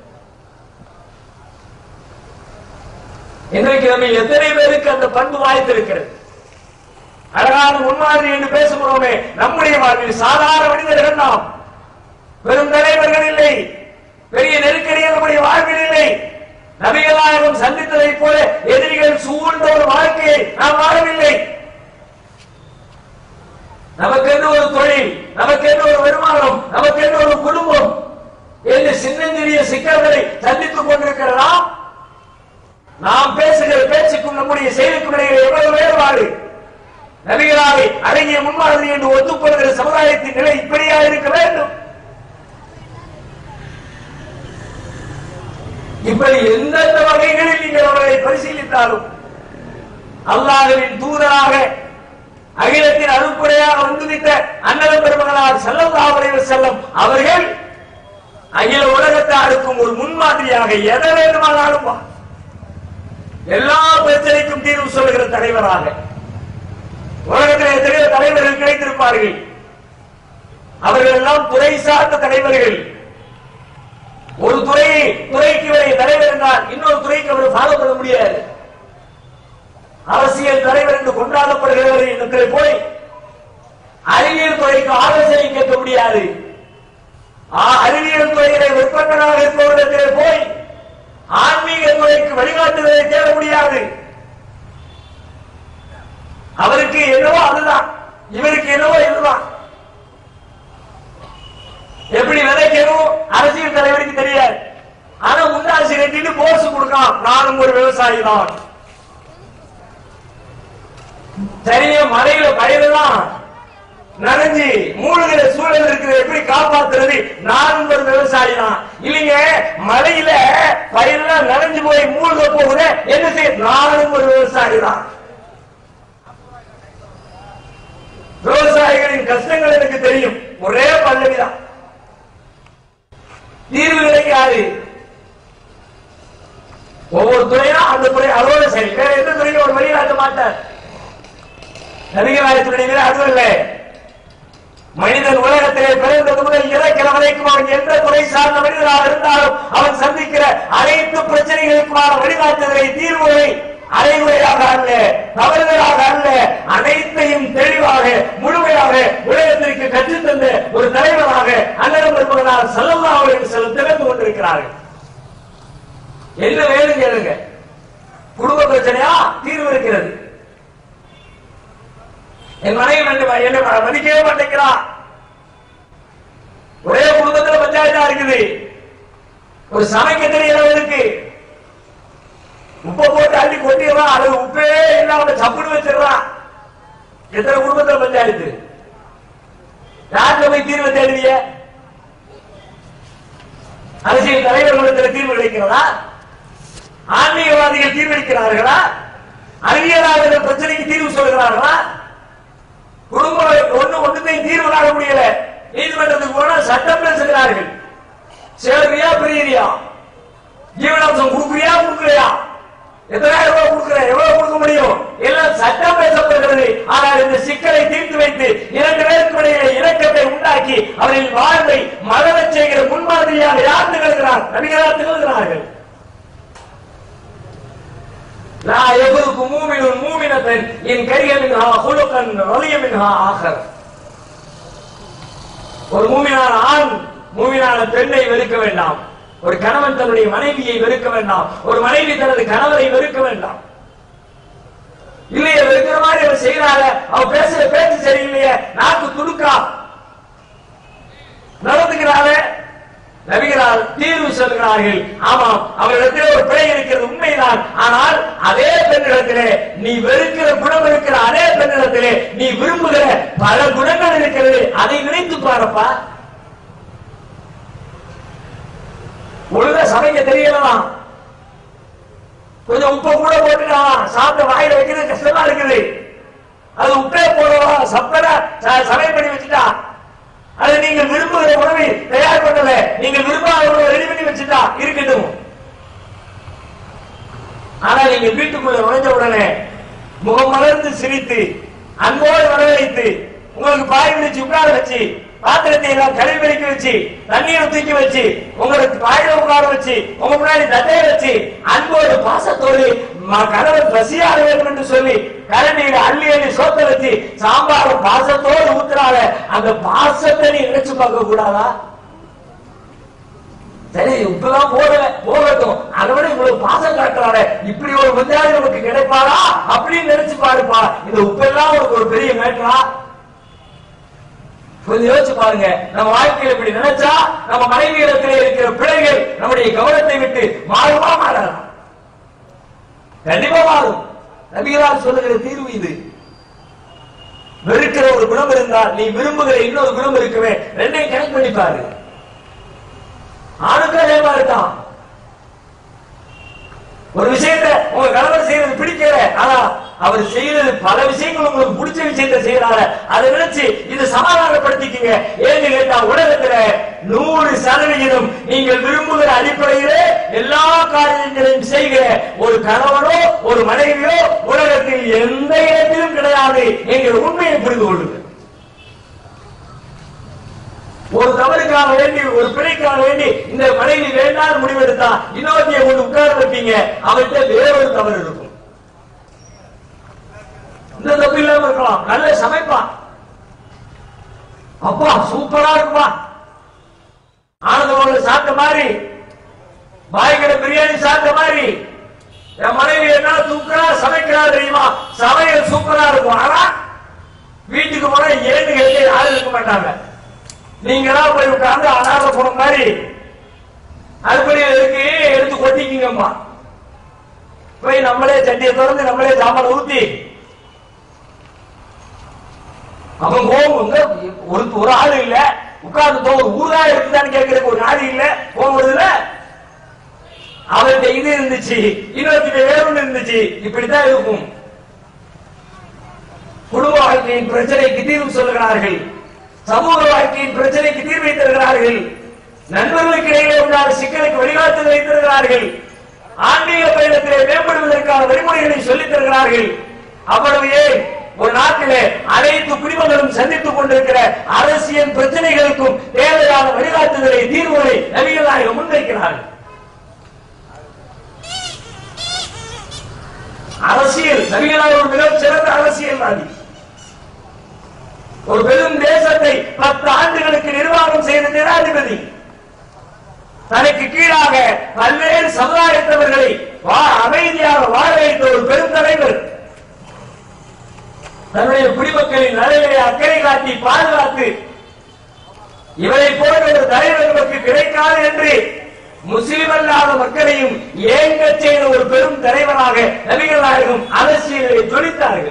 இன்றைக்கு நம்ம எத்தனை பேருக்கு அந்த பண்பு வாய்த்திருக்கிறது அழகான முன்மாதிரி என்று பேசுகிறோமே நம்முடைய வாழ்வில் சாதாரண மனிதர்கள் நாம் பெரும் தலைவர்கள் இல்லை பெரிய நெருக்கடிகள் நம்முடைய வாழ்வில் இல்லை நபிகளாயிரம் சந்தித்ததைப் போல எதிரிகள் சூழ்ந்த ஒரு வாழ்க்கையை நாம் வாழவில்லை நமக்கென்று ஒரு தொழில் நமக்கென்று ஒரு வருமானம் நமக்கென்று ஒரு குடும்பம் என்று சின்னஞ்சிறிய சிக்கல்களை சந்தித்துக் கொண்டிருக்கிறதா நாம் பேசுகிற பேச்சுக்கும் நம்முடைய செயலுக்கும் இடையே எவ்வளவு வேறுபாடு நபிகளாரை அடங்கிய முன்மாதிரி என்று ஒத்துக்கொள்கிற சமுதாயத்தின் நிலை இப்படியா இருக்க வேண்டும் இப்படி எந்தெந்த வகைகளில் நீங்கள் அவர்களை பரிசீலித்தாலும் அல்லாஹ்வின் தூதராக அகிலத்தின் அருப்புரையாக வந்துவிட்ட அன்னத பெருமகனார் செல்லல்லாஹு அலைஹி செல்லம் அவர்கள் அகில உலகத்தாருக்கும் ஒரு முன்மாதிரியாக எதை வேண்டுமானாலும் வா. எல்லா பிரச்சனைக்கும் தீர்வு சொல்லுகிற தலைவராக உலகத்தில் எத்தனையோ தலைவர்கள் கிடைத்திருப்பார்கள் அவர்கள் எல்லாம் துறை சார்ந்த தலைவர்கள் ஒரு துறை துறைக்கு வரை தலைவர் என்றால் இன்னொரு துறைக்கு அவர் ஃபாலோ பண்ண முடியாது அரசியல் தலைவர் என்று கொண்டாடப்படுகிறவர் இடத்திலே போய் அறிவியல் துறைக்கு ஆலோசனை கேட்க முடியாது ஆ- அறிவியல் துறையிலே விற்பனராக இருப்பவரிடத்திலே போய் ஆன்மீக துறைக்கு வழிகாட்டுதலை தேட முடியாது அவருக்கு என்னவோ அதுதான் இவருக்கு என்னவோ இதுதான் எப்படி விதைக்கணும் அரசியல் தலைவருக்கு தெரியாது ஆனா முன்னாசி கட்டிட்டு போர்ஸ் கொடுக்கலாம் நானும் ஒரு விவசாயி தான் சரியா மலையில பயிரெல்லாம் நனைஞ்சு மூழ்கிற சூழல் இருக்கிறது எப்படி காப்பாத்துறது நானும் ஒரு விவசாயி தான் இல்லைங்க மலையில பயிரெல்லாம் நனைஞ்சு போய் மூழ்க போகுது என்ன செய்ய நானும் ஒரு விவசாயி தான் விவசாயிகளின் கஷ்டங்கள் எனக்கு தெரியும் ஒரே பல்லவிதான் தீர்வு கிடைக்காது ஒவ்வொரு துறையா அந்த துறை அதோட சரி வேற எந்த துறையும் ஒரு வழிகாட்ட மாட்டார் நபிகளாயத்துடைய அதுவும் இல்லை மனிதன் உலகத்திலே பிறந்தது முதல் இறக்கிற வரைக்கும் அவன் எந்த துறை சார்ந்த மனிதனாக இருந்தாலும் அவன் சந்திக்கிற அனைத்து பிரச்சனைகளுக்குமான வழிகாட்டுதலை தீர்வுகளை அரைகுறையாக அல்ல என்ன வேணும் கேளுங்க குடும்ப பிரச்சனையா தீர்வு இருக்கிறது என் மனைவி என்னை என்னை மதிக்கவே மாட்டேங்கிறா ஒரே குடும்பத்துல பஞ்சாயத்தா இருக்குது ஒரு சமைக்க தெரியறவனுக்கு உப்பை போட்டு அள்ளி கொட்டிடுறான் அது உப்பே இல்லாம சப்புன்னு வச்சிடறான் எத்தனை குடும்பத்துல பஞ்சாயத்து யார்கிட்ட போய் தீர்வு தேடுவீங்க அரசியல் தலைவர்களிடத்தில் தீர்வு கிடைக்கிறதா ஆன்மீகவாதிகள் தீர்வளிக்கிறார்களா அறிவியலாளர்கள் பிரச்சனைக்கு தீர்வு சொல்கிறார்களா குடும்பம் ஒண்ணு ஒண்ணுத்தையும் தீர்வு காண முடியல நீதிமன்றத்துக்கு போனா சட்டம் பேசுகிறார்கள் சேலரியா பிரியரியா ஜீவனாம்சம் கொடுக்குறியா கொடுக்கலையா எத்தனாயிரம் ரூபாய் கொடுக்கிற எவ்வளவு கொடுக்க முடியும் எல்லாம் சட்டம் பேசப்படுகிறது ஆனால் இந்த சிக்கலை தீர்த்து வைத்து இரண்டு பேருக்கு இடையே இணக்கத்தை உண்டாக்கி அவரின் வாழ்வை மலரச் செய்கிற முன்மாதிரியாக யார் திகழ்கிறார் நபிகளார் திகழ்கிறார்கள் லா எவருக்கு மூமினும் மூமினத்தன் என் கரிய மின்ஹா ஹுலுகன் ரலிய மின்ஹா ஆகர் ஒரு மூமினான ஆண் மூமினான பெண்ணை வெறுக்க வேண்டாம் ஒரு கணவன் தன்னுடைய மனைவியை வெறுக்க வேண்டாம் ஒரு மனைவி தனது கணவரை வெறுக்க வேண்டாம் இல்லையே வெறுக்கிற மாதிரி அவர் செய்யறாங்க அவ பேசுற பேச்சு சரியில்லையே நாக்கு துடுக்கா நடந்துக்கிறாங்க நபிகளார் தீர்வு சொல்கிறார்கள் ஆமாம் அவரிடத்தில் ஒரு பிழை இருக்கிறது உண்மைதான் ஆனால் அதே பெண்ணிடத்திலே நீ வெறுக்கிற குணம் இருக்கிற அதே பெண்ணிடத்திலே நீ விரும்புகிற பல குணங்கள் இருக்கிறது அதை நினைத்து பாருப்பா ஒழுங்கா சமைக்க தெரியலாம் கொஞ்சம் உப்பை கூட போட்டுக்கலாம் சாப்பிட்ட வாயில வைக்கிறது கஷ்டமா இருக்குது அது உப்பே போடலாம் சப்பனா சமையல் பண்ணி வச்சுட்டா அது நீங்கள் விரும்புகிற உணவை தயார் பண்ணல நீங்கள் விரும்பாத உணவை ரெடி பண்ணி வச்சுட்டா இருக்கட்டும் ஆனா நீங்க வீட்டுக்குள்ள நுழைஞ்ச உடனே முகம் மலர்ந்து சிரித்து அன்போடு வரவழைத்து உங்களுக்கு பாய் விரிச்சு உட்கார வச்சு பாத்திரத்தை எல்லாம் கழுவி வலிக்க வச்சு தண்ணீரை தூக்கி வச்சு உங்களுக்கு பாயில உட்கார வச்சு உங்க முன்னாடி தட்டையை வச்சு அன்போடு பாசத்தோடு ம- கணவன் பசியாக வேண்டும் என்று சொல்லி கரண்டியில அள்ளி அள்ளி சோத்த வச்சு சாம்பார பாசத்தோடு ஊத்துறாங்க அந்த பாசத்தை நீ நினைச்சு பார்க்க கூடாதா சரி இப்பதான் போடல போகட்டும் அதை விட இவ்வளவு பாசம் காட்டுறாரு இப்படி ஒரு முதலாளி நமக்கு கிடைப்பாரா அப்படின்னு நினைச்சு பாருப்பா இந்த உப்பெல்லாம் உனக்கு ஒரு பெரிய மேட்டரா கொஞ்சம் யோசிச்சு பாருங்க நம்ம வாழ்க்கையில இப்படி நினைச்சா நம்ம மனைவி இடத்திலே இருக்கிற பிழைகள் நம்முடைய கவனத்தை விட்டு மாறுமா மாறலாம் கண்டிப்பா மாறும் நபிகளால் சொல்லுகிற தீர்வு இது வெறுக்கிற ஒரு குணம் இருந்தால் நீ விரும்புகிற இன்னொரு குணம் இருக்குமே ரெண்டையும் கணக்கு பண்ணி பாரு ஆணுக்கும் அதே மாதிரி தான் ஒரு விஷயத்தை உங்க கணவர் செய்யறது பிடிக்கல ஆனா அவர் செய்யறது பல விஷயங்கள் உங்களுக்கு பிடிச்ச விஷயத்தை செய்யறாரு அதை நினைச்சு இது சமாதானப்படுத்திக்கங்க ஏன்னு கேட்டா உலகத்துல நூறு சதவிகிதம் நீங்கள் விரும்புகிற அடிப்படையிலே எல்லா காரியங்களையும் செய்கிற ஒரு கணவனோ ஒரு மனைவியோ உலகத்தில் எந்த இடத்திலும் கிடையாது என்கிற உண்மையை புரிந்து கொள்ளுங்கள் ஒரு தவறுக்காக வேண்டி ஒரு பிழைக்காக வேண்டி இந்த மனைவி வேண்டாம் முடிவெடுத்தா இன்னொருத்தைய கொண்டு உட்கார வைப்பீங்க அவர்கிட்ட வேறொரு தவறு இருக்கும் இந்த தப்பு இல்லாம இருக்கலாம் நல்ல சமைப்பான் அப்பா சூப்பரா இருக்குப்பா ஆனந்தமாக சாப்பிட்ட மாதிரி பாய்கடை பிரியாணி சாப்பிட்ட மாதிரி என் மனைவி என்ன சூப்பரா சமைக்கிறா தெரியுமா சமையல் சூப்பரா இருக்கும் ஆனா வீட்டுக்கு போனா ஏன்னு கேட்டு யாரும் இருக்க மாட்டாங்க நீங்களா போய் உட்கார்ந்து அனாத குணம் மாதிரி அதுபடி இருக்கு எடுத்து கொட்டிக்கிங்கம்மா போய் நம்மளே சட்டியை திறந்து நம்மளே சாப்பாடு ஊத்தி அவன் கோவம் வந்து ஒரு ஒரு ஆள் இல்ல உட்கார்ந்து தோ ஒரு ஊரா இருக்குதான்னு கேட்கறதுக்கு ஒரு நாடு இல்ல கோவம் வருதுல அவர்கிட்ட இது இருந்துச்சு இன்னொருத்திட்ட வேறொன்னு இருந்துச்சு இப்படித்தான் இருக்கும் குடும்ப வாழ்க்கையின் பிரச்சனைக்கு தீர்வு சொல்லுகிறார்கள் சமூக வாழ்க்கையின் பிரச்சனைக்கு தீர்வை தருகிறார்கள் நண்பர்களுக்கு இடையிலே உண்டான சிக்கலுக்கு வழிகாட்டுதலை தருகிறார்கள் ஆன்மீக பயணத்திலே மேம்படுவதற்கான வழிமுறைகளை சொல்லித் தருகிறார்கள் அவ்வளவு ஏன் ஒரு நாட்டிலே அனைத்து குடிமகளும் சந்தித்துக் கொண்டிருக்கிற அரசியல் பிரச்சனைகளுக்கும் தேவையான வழிகாட்டுதலை தீர்வுகளை நபிகள் நாயகம் முன்வைக்கிறார்கள் அரசியல் நபிகளார் ஒரு மிகச் சிறந்த அரசியல்வாதி ஒரு பெரும் தேசத்தை பத்து ஆண்டுகளுக்கு நிர்வாகம் செய்த ஜனாதிபதி தனக்கு கீழாக பல்வேறு சமுதாயத்தவர்கள் மக்களின் நலனிலே அக்கறை காட்டி பாதுகாத்து இவரை போன்ற ஒரு தலைவர் நமக்கு கிடைக்காது என்று முஸ்லிம் அல்லாத மக்களையும் ஏங்கச் செய்த ஒரு பெரும் தலைவராக நபிகள் நாயகம் அரசியலை ஜொலித்தார்கள்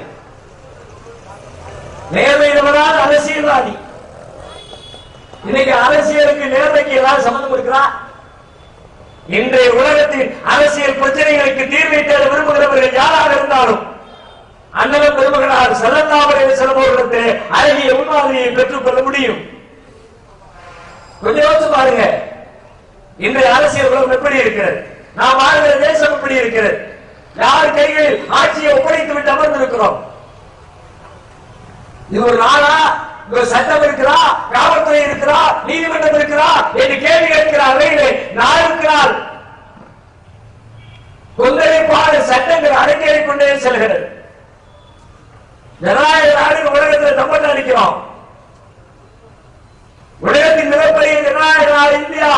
நேர்மையினவரால் அரசியல்வாதி இன்னைக்கு அரசியலுக்கு நேர்மைக்கு ஏதாவது சம்பந்தம் இருக்கிறா இன்றைய உலகத்தின் அரசியல் பிரச்சனைகளுக்கு தீர்வை தேட விரும்புகிறவர்கள் யாராக இருந்தாலும் அண்ணலம் பெருமகனார் செல்லத்தாமரை செல்பவர்களுக்கு அழகிய முன்மாதிரியை பெற்றுக்கொள்ள முடியும் கொஞ்சம் யோசிச்சு பாருங்க இன்றைய அரசியல் உலகம் எப்படி இருக்கிறது நாம் வாழ்கிற தேசம் எப்படி இருக்கிறது யார் கைகளில் ஆட்சியை ஒப்படைத்து விட்டு அமர்ந்திருக்கிறோம் இது ஒரு நாளா இங்க ஒரு சட்டம் இருக்கிறா காவல்துறை இருக்கிறா நீதிமன்றம் இருக்கிறா என்று கேள்வி கேட்கிறார் அவையிலே நாளுக்கு நாள் கொந்தளிப்பான சட்டங்கள் அரங்கேறிக் கொண்டே செல்கிறது ஜனநாயக நாடு உலகத்தில் தம்பட்ட அடிக்கிறோம் உலகத்தின் மிகப்பெரிய ஜனநாயக நாடு இந்தியா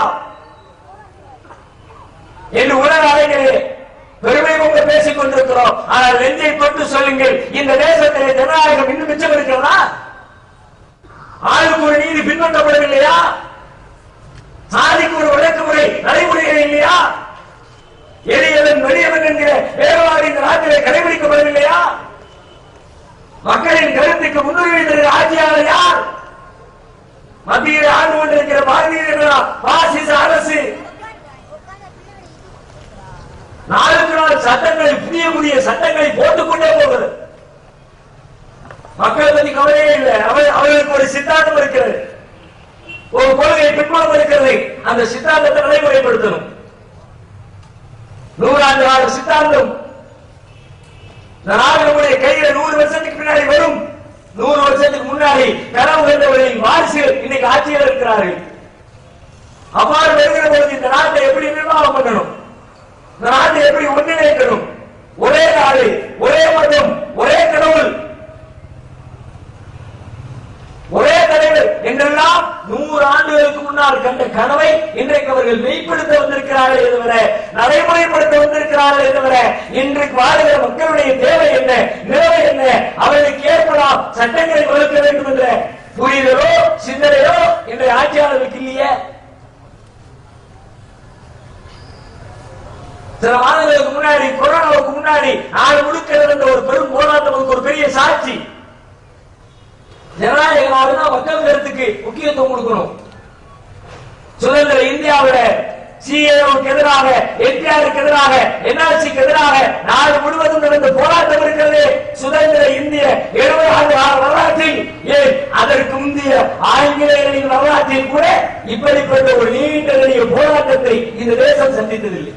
என்று உலக அரங்கிலே பெருமை கொண்டு பேசிக் கொண்டிருக்கிறோம் ஆனால் நெஞ்சை தொட்டு சொல்லுங்கள் இந்த தேசத்திலே ஜனநாயகம் இன்னும் மிச்சம் இருக்கிறதா ஆளுக்கு ஒரு நீதி பின்பற்றப்படவில்லையா சாதிக்கு ஒரு விளக்குமுறை நடைமுறைகள் இல்லையா எளியவன் வெளியவன் என்கிற வேறுபாடு இந்த நாட்டிலே கடைபிடிக்கப்படவில்லையா மக்களின் கருத்துக்கு முன்னுரிமை தருகிற ஆட்சியாளர் யார் மத்தியில் ஆண்டு கொண்டிருக்கிற பாரதிய ஜனதா பாசிச அரசு நாளுக்கு நாள் சட்டங்களை புதிய புதிய சட்டங்களை போட்டுக்கொண்டே போகிறது மக்களை பத்தி கவலையே இல்லை அவ- அவர்களுக்கு ஒரு சித்தாந்தம் இருக்கிறது ஒரு கொள்கை பின்புலம் இருக்கிறது அந்த சித்தாந்தத்தை நடைமுறைப்படுத்தணும் நூறாண்டு கால சித்தாந்தம் இந்த நாடு நம்முடைய கையில நூறு வருஷத்துக்கு பின்னாடி வரும் நூறு வருஷத்துக்கு முன்னாடி கனவு கண்டவர்களின் வாரிசுகள் இன்னைக்கு ஆட்சியில் இருக்கிறார்கள் அவ்வாறு வருகிற பொழுது இந்த நாட்டை எப்படி நிர்வாகம் பண்ணணும் இந்த நாட்டை எப்படி ஒன்றிணைக்கணும் ஒரே நாடு ஒரே மதம் ஒரே கடவுள் ஒரே தலைவர் என்றெல்லாம் நூறு ஆண்டுகளுக்கு முன்னால் கண்ட கனவை இன்றைக்கு அவர்கள் மெய்ப்படுத்த வந்திருக்கிறார்கள் தவிர நடைமுறைப்படுத்த வந்திருக்கிறார்கள் தவிர இன்றைக்கு வாழ்கிற மக்களுடைய தேவை என்ன நிலைமை என்ன அவர்களுக்கு ஏற்படாம் சட்டங்களை வகுக்க வேண்டும் என்ற புரிதலோ சிந்தனையோ இன்றைய ஆட்சியாளர்களுக்கு இல்லையே சில மாதங்களுக்கு முன்னாடி கொரோனாவுக்கு முன்னாடி நாடு முழுக்க நடந்த ஒரு பெரும் போராட்டம் அதுக்கு ஒரு பெரிய சாட்சி ஜனநாயக நாடுனா மக்கள் கருத்துக்கு முக்கியத்துவம் கொடுக்கணும் சுதந்திர இந்தியாவில சிஏவுக்கு எதிராக என்டிஆருக்கு எதிராக என்ஆர்சிக்கு எதிராக நாடு முழுவதும் நடந்த போராட்டம் இருக்கிறது சுதந்திர இந்திய எழுபது ஆண்டு கால வரலாற்றில் ஏன் அதற்கு முந்தைய ஆங்கிலேயர்களின் வரலாற்றில் கூட இப்படிப்பட்ட ஒரு நீண்ட நெடிய போராட்டத்தை இந்த தேசம் சந்தித்ததில்லை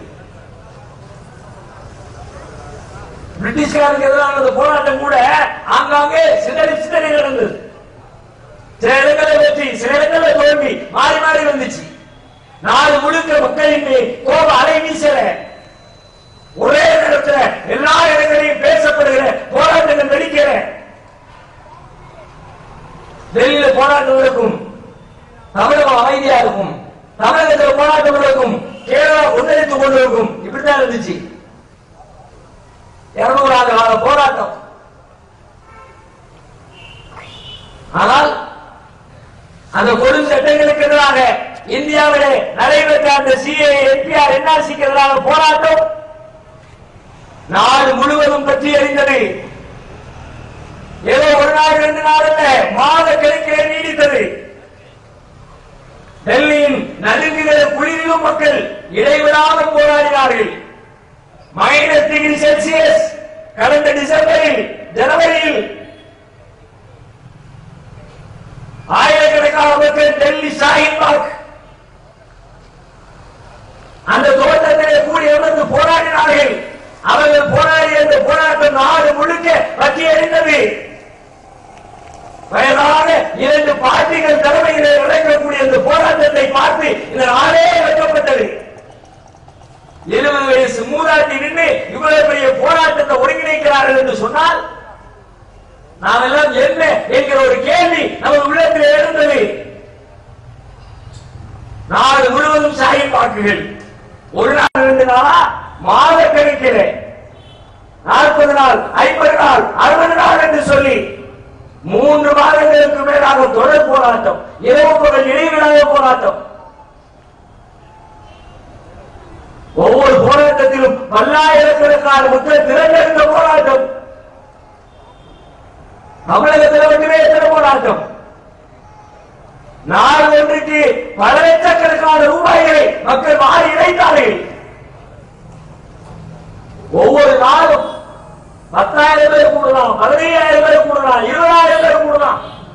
பிரிட்டிஷ்காரருக்கு எதிரான அந்த போராட்டம் கூட ஆங்காங்கே சிதறி சிதறி நடந்தது சில இடங்களை வெற்றி சில இடங்களை தோல்வி மாறி மாறி வந்துச்சு நாடு முழுக்க மக்களின் மேல் கோப அலை வீசல ஒரே நேரத்துல எல்லா இடங்களையும் பேசப்படுகிற போராட்டங்கள் வெடிக்கிற டெல்லியில போராட்டம் இருக்கும் தமிழகம் அமைதியா இருக்கும் தமிழகத்தில் போராட்டம் நடக்கும் கேரளா கொந்தளித்துக் கொண்டிருக்கும் இப்படித்தான் இருந்துச்சு இருநூறு ஆண்டு கால போராட்டம் ஆனால் அந்த கொடும் சட்டங்களுக்கு எதிராக இந்தியாவிலே நடைபெற்ற அந்த சிஏ என்பிஆர் என்ஆர்சிக்கு எதிரான போராட்டம் நாடு முழுவதும் பற்றி எறிந்தது ஏதோ ஒரு நாள் ரெண்டு நாள் அல்ல மாத கணக்கிலே நீடித்தது டெல்லியின் நடுங்கிற குளிரிலும் மக்கள் இடைவிடாமல் போராடினார்கள் மைனஸ் டிகிரி செல்சியஸ் கடந்த டிசம்பரில் ஜனவரியில் ஆயிரக்கணக்கான மக்கள் டெல்லி ஷாஹின் பாக் அந்த தோட்டத்திலே கூடி அமர்ந்து போராடினார்கள் அவர்கள் போராடிய அந்த போராட்டம் நாடு முழுக்க பற்றி எறிந்தது வயதான இரண்டு பார்ட்டிகள் தலைமையிலே நடக்கக்கூடிய அந்த போராட்டத்தை பார்த்து இந்த நாடே வெட்கப்பட்டது எழுபது வயசு மூதாட்டி நின்று இவ்வளவு பெரிய போராட்டத்தை ஒருங்கிணைக்கிறார்கள் என்று சொன்னால் நாம் எல்லாம் என்ன என்கிற ஒரு கேள்வி நமது உள்ளத்தில் எழுந்தது நாடு முழுவதும் சாகி வாக்குகள் ஒரு நாள் ரெண்டு நாளா மாத கணக்கில் நாற்பது நாள் ஐம்பது நாள் அறுபது நாள் என்று சொல்லி மூன்று மாதங்களுக்கு மேலாக தொடர் போராட்டம் இரவு பகல் இடைவிடாத போராட்டம் ஒவ்வொரு போராட்டத்திலும் பல்லாயிரக்கணக்கான மக்கள் திரண்டெடுத்த போராட்டம் தமிழகத்தில் மட்டுமே எத்தனை போராட்டம் நாள் ஒன்றுக்கு பல லட்சக்கணக்கான ரூபாய்களை மக்கள் மாறி இணைத்தார்கள் ஒவ்வொரு நாளும் பத்தாயிரம் பேர் கூடலாம் பதினையாயிரம் பேர் கூடலாம் இருபதாயிரம் பேர் கூடலாம்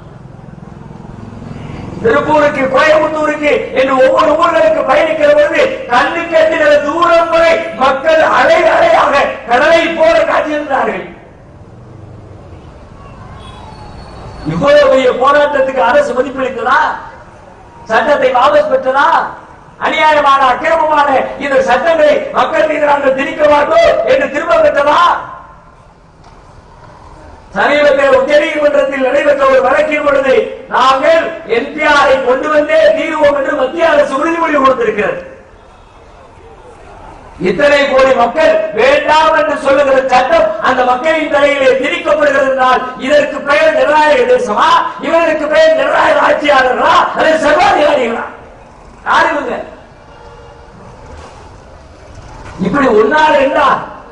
திருப்பூருக்கு கோயம்புத்தூருக்கு என்று ஒவ்வொரு ஊர்களுக்கு பயணிக்கிற பொழுது கண்ணு கட்டுகிற தூரம் வரை மக்கள் அலை அலையாக கடலை போல காட்சியிருந்தார்கள் இவ்வளவு பெரிய போராட்டத்துக்கு அரசு மதிப்பளித்ததா சட்டத்தை வாபஸ் பெற்றதா அநியாயமான அக்கிரமமான இந்த சட்டங்களை மக்கள் மீது நாங்கள் திணிக்க மாட்டோம் என்று திரும்ப பெற்றதா சமீபத்தில் உச்சநீதிமன்றத்தில் நடைபெற்ற ஒரு வழக்கின் பொழுது நாங்கள் என்பிஆரை கொண்டு வந்தே தீர்வோம் என்று மத்திய அரசு உறுதிமொழி கொடுத்திருக்கிறது இத்தனை கோடி மக்கள் வேண்டாம் என்று சொல்லுகிற சட்டம் அந்த மக்களின் தலையிலே திணிக்கப்படுகிறது என்றால் இதற்கு பெயர் ஜனநாயக தேசமா இவருக்கு பெயர் ஜனநாயக ஆட்சியாளர்களா அது சர்வாதிகாரிகளா யார் இவங்க இப்படி ஒன்னாறு என்றா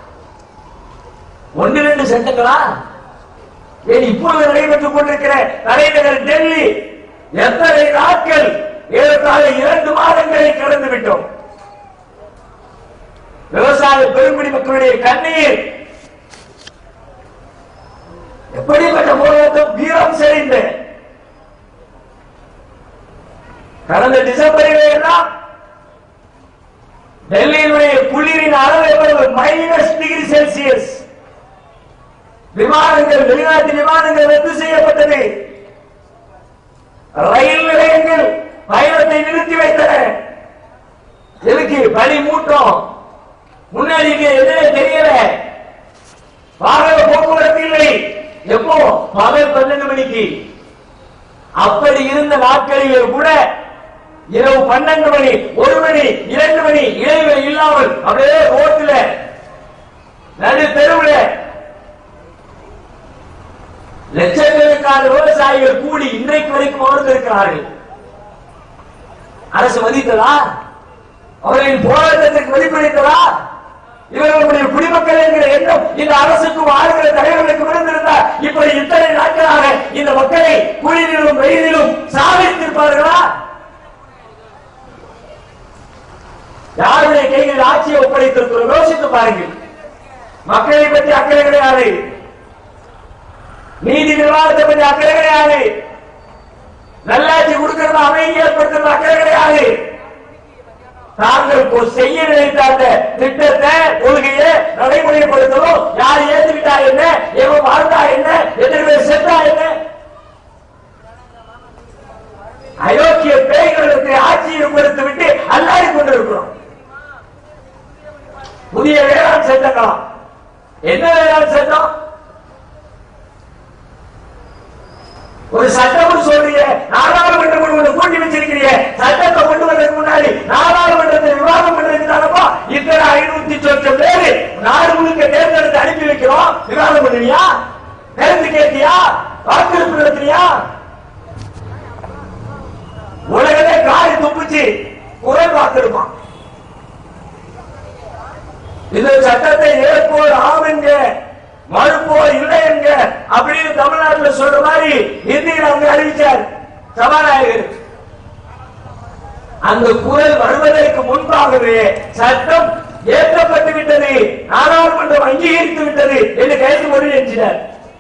ஒன்று ரெண்டு சட்டங்களா ஏன் இப்பொழுது நடைபெற்றுக் கொண்டிருக்கிற தலைநகர் டெல்லி எத்தனை நாட்கள் ஏறத்தாழ இரண்டு மாதங்களை கடந்து விட்டோம் விவசாய பெருங்குடி மக்களுடைய கண்ணீர் எப்படிப்பட்ட போராட்டம் வீரம் செறிந்த கடந்த டிசம்பரிலே எல்லாம் டெல்லியினுடைய குளிரின் அளவு எவ்வளவு மைனஸ் டிகிரி செல்சியஸ் விமானங்கள் வெளிநாட்டு விமானங்கள் ரத்து செய்யப்பட்டது ரயில் நிலையங்கள் பயணத்தை நிறுத்தி வைத்தன எதுக்கு பனி மூட்டம் முன்னாடி இங்க எதுனே தெரியல வாகன போக்குவரத்து இல்லை எப்போ பகல் பன்னெண்டு மணிக்கு அப்படி இருந்த நாட்களிலே கூட இரவு பன்னெண்டு மணி ஒரு மணி இரண்டு மணி இடைவெளி இல்லாமல் அப்படியே ரோட்ல நடு தெருவில் லட்சக்கணக்கான விவசாயிகள் கூடி இன்றைக்கு வரைக்கும் அமர்ந்திருக்கிறார்கள் அரசு மதித்ததா அவர்களின் போராட்டத்திற்கு மதிப்பளித்ததா இவர்களுடைய குடிமக்கள் என்கிற எண்ணம் இந்த அரசுக்கு வாழ்கிற தலைவர்களுக்கு இருந்திருந்தால் இப்படி இத்தனை நாட்களாக இந்த மக்களை குளிரிலும் வெயிலிலும் சாதித்திருப்பார்களா யாருடைய கைகளில் ஆட்சியை ஒப்படைத்திருக்கிறோம் யோசித்து பாருங்கள் மக்களை பற்றி அக்கறை கிடையாது நீதி நிர்வாகத்தை பற்றி அக்கறை கிடையாது நல்லாட்சி கொடுக்கிறது அமைதி ஏற்படுத்துறது அக்கறை கிடையாது தாங்கள் ஒரு செய்ய நினைத்த அந்த திட்டத்தை கொள்கையை நடைமுறைப்படுத்தணும் யார் ஏத்துக்கிட்டா என்ன எவன் வாழ்ந்தா என்ன எத்தனை பேர் செத்தா என்ன அயோக்கிய பேய்களுக்கு ஆட்சியை கொடுத்து விட்டு அல்லாடி கொண்டிருக்கிறோம் புதிய வேளாண் சட்டங்களா என்ன வேளாண் சட்டம் ஒரு சட்டம் சொல்றீங்க நாடாளுமன்றம் ஒண்ணு கூட்டி வச்சிருக்கிறீங்க சட்டத்தை கொண்டு வந்ததுக்கு முன்னாடி நாடாளுமன்றத்தை விவாதம் பண்றதுக்கு தானப்பா இத்தனை ஐநூத்தி சொச்சம் பேரு நாடு முழுக்க தேர்ந்தெடுத்து அனுப்பி வைக்கிறோம் விவாதம் பண்ணுவியா நேர்ந்து கேட்டியா வாக்கெடுப்பு நடத்தினியா உலகமே காரி துப்புச்சு குரல் வாக்கெடுப்பான் இந்த சட்டத்தை ஏற்போர் ஆமெங்க மறுப்போர் இல்லை என்க அப்படின்னு தமிழ்நாட்டில் சொல்ற மாதிரி இந்தியில் அவங்க அறிவிச்சார் சபாநாயகர் அந்த குரல் வருவதற்கு முன்பாகவே சட்டம் ஏற்கப்பட்டு விட்டது நாடாளுமன்றம் அங்கீகரித்து விட்டது என்று கைது மொழி என்கிறார்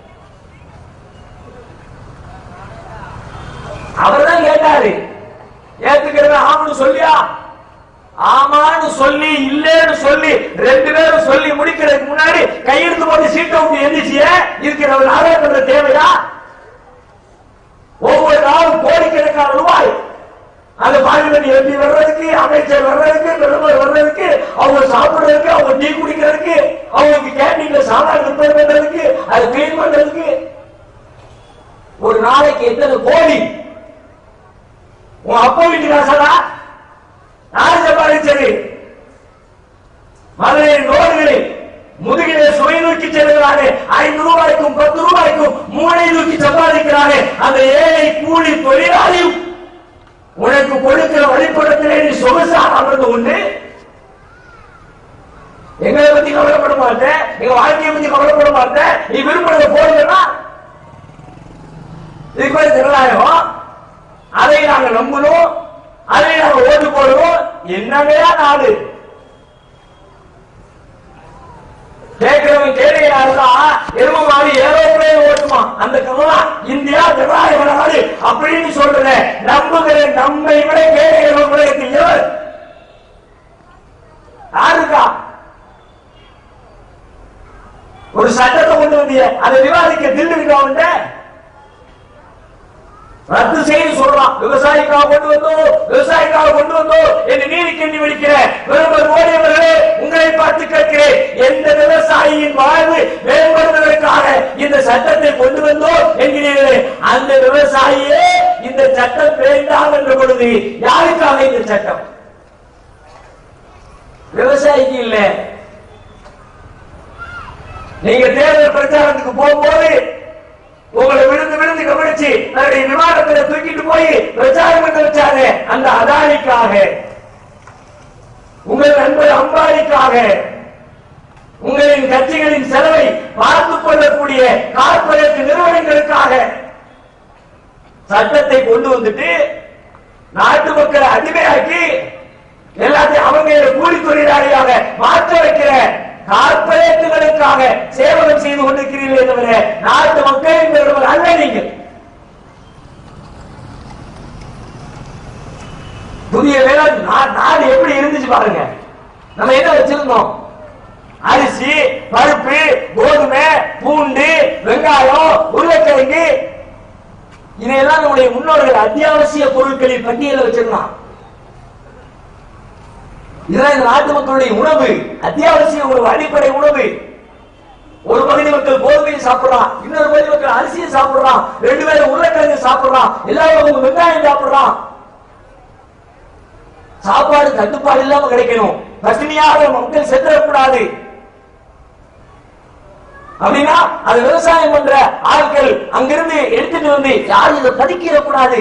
அவர் தான் கேட்டாரு ஏத்துக்கிறது ஆமான்னு சொல்லியா ஆமான்னு சொல்லி இல்லைன்னு சொல்லி ரெண்டு பேரும் சொல்லி முடிக்கிறதுக்கு முன்னாடி கையெழுத்து போட்டு சீட்டை விட்டு எந்திரிச்சிய இருக்கிற ஒரு நாடாளுமன்ற தேவையா ஒவ்வொரு நாளும் கோடிக்கணக்கான ரூபாய் அந்த பார்லிமெண்ட் எம்பி வர்றதுக்கு அமைச்சர் வர்றதுக்கு பிரதமர் வர்றதுக்கு அவங்க சாப்பிடுறதுக்கு அவங்க டீ குடிக்கிறதுக்கு அவங்களுக்கு கேண்டீன்ல சாப்பாடு ரிப்பேர் பண்றதுக்கு அது கிளீன் பண்றதுக்கு ஒரு நாளைக்கு எத்தனை கோடி உன் அப்பா வீட்டு காசடா யாரு சம்பாதிச்சது மதுரையின் ரோடுகளில் முதுகிலே சுவை நோக்கி செல்கிறானே ஐந்து ரூபாய்க்கும் பத்து ரூபாய்க்கும் மூளை தூக்கி சம்பாதிக்கிறானே அந்த ஏழை கூலி தொழிலாளியும் உனக்கு கொடுக்கிற வழிபடத்திலே நீ சொகுசாக அமர்ந்து கொண்டு எங்களை பத்தி கவலைப்பட மாட்டேன் எங்க வாழ்க்கையை பத்தி கவலைப்பட மாட்டேன் நீ விரும்புறத போடுங்கன்னா இதுக்கு பேர் ஜனநாயகம் அதை நாங்க நம்பணும் அதை நாங்க ஓட்டு போடுவோம் என்னங்கயா நாடு கேட்கிறவன் கேட்கிறாருதான் எரும மாறி ஏரோப்ளேன் ஓட்டுமா அந்த கமலா இந்தியா ஜனநாயக நாடு அப்படின்னு சொல்றத நம்புகிற நம்மை விட கேட்கிற உலகத்தில் எவர் யாருக்கா ஒரு சட்டத்தை கொண்டு வந்திய அதை விவாதிக்க தில்லு இருக்கா ரத்து செய்து சொல்றான் விவசாயிக்காக கொண்டு வந்தோம் விவசாயிக்காக கொண்டு வந்தோம் என்று நீதி கேள்வி விடுக்கிறேன் பிரதமர் மோடி அவர்களே உங்களை பார்த்து கேட்கிறேன் எந்த விவசாயியின் வாழ்வு மேம்படுவதற்காக இந்த சட்டத்தை கொண்டு வந்தோம் என்கிறீர்களே அந்த விவசாயியே இந்த சட்டம் வேண்டாம் என்ற பொழுது யாருக்காக இந்த சட்டம் விவசாயிக்கு இல்ல நீங்க தேர்தல் பிரச்சாரத்துக்கு போகும்போது உங்களை விழுந்து விழுந்து கவனிச்சு தன்னுடைய விமானத்துல தூக்கிட்டு போய் பிரச்சாரம் பண்ண வச்சாரு அந்த அதானிக்காக உங்கள் நண்பர் அம்பானிக்காக உங்களின் கட்சிகளின் செலவை பார்த்துக் கொள்ளக்கூடிய கார்ப்பரேட் நிறுவனங்களுக்காக சட்டத்தை கொண்டு வந்துட்டு நாட்டு மக்களை அடிமையாக்கி எல்லாத்தையும் அவங்க கூலி தொழிலாளியாக மாற்ற வைக்கிற கார்ப்பரேட்டுகளுக்காக சேவகம் செய்து கொண்டிருக்கிறீர்களே தவிர நாட்டு மக்களின் பெருமள் அல்ல நீங்கள் புதிய வேளாண் நா- நாடு எப்படி இருந்துச்சு பாருங்க நம்ம என்ன வச்சிருந்தோம் அரிசி பருப்பு கோதுமை பூண்டு வெங்காயம் உருளைக்கிழங்கு இதையெல்லாம் நம்முடைய முன்னோர்கள் அத்தியாவசிய பொருட்களின் பட்டியலில் வச்சிருந்தான் இதெல்லாம் இந்த நாட்டு மக்களுடைய உணவு அத்தியாவசிய ஒரு அடிப்படை உணவு ஒரு பகுதி மக்கள் கோதுமையை சாப்பிடுறான் இன்னொரு பகுதி மக்கள் அரிசியை சாப்பிடுறான் ரெண்டு பேரும் உருளைக்கிழங்கு சாப்பிடுறான் எல்லாரும் வெங்காயம் சாப்பிடுறான் சாப்பாடு தட்டுப்பாடு இல்லாம கிடைக்கணும் பட்டினியாக மக்கள் செத்துடக்கூடாது அப்படின்னா அது விவசாயம் பண்ற ஆட்கள் அங்கிருந்து எடுத்துட்டு வந்து யாரும் இதை பதுக்கிடக்கூடாது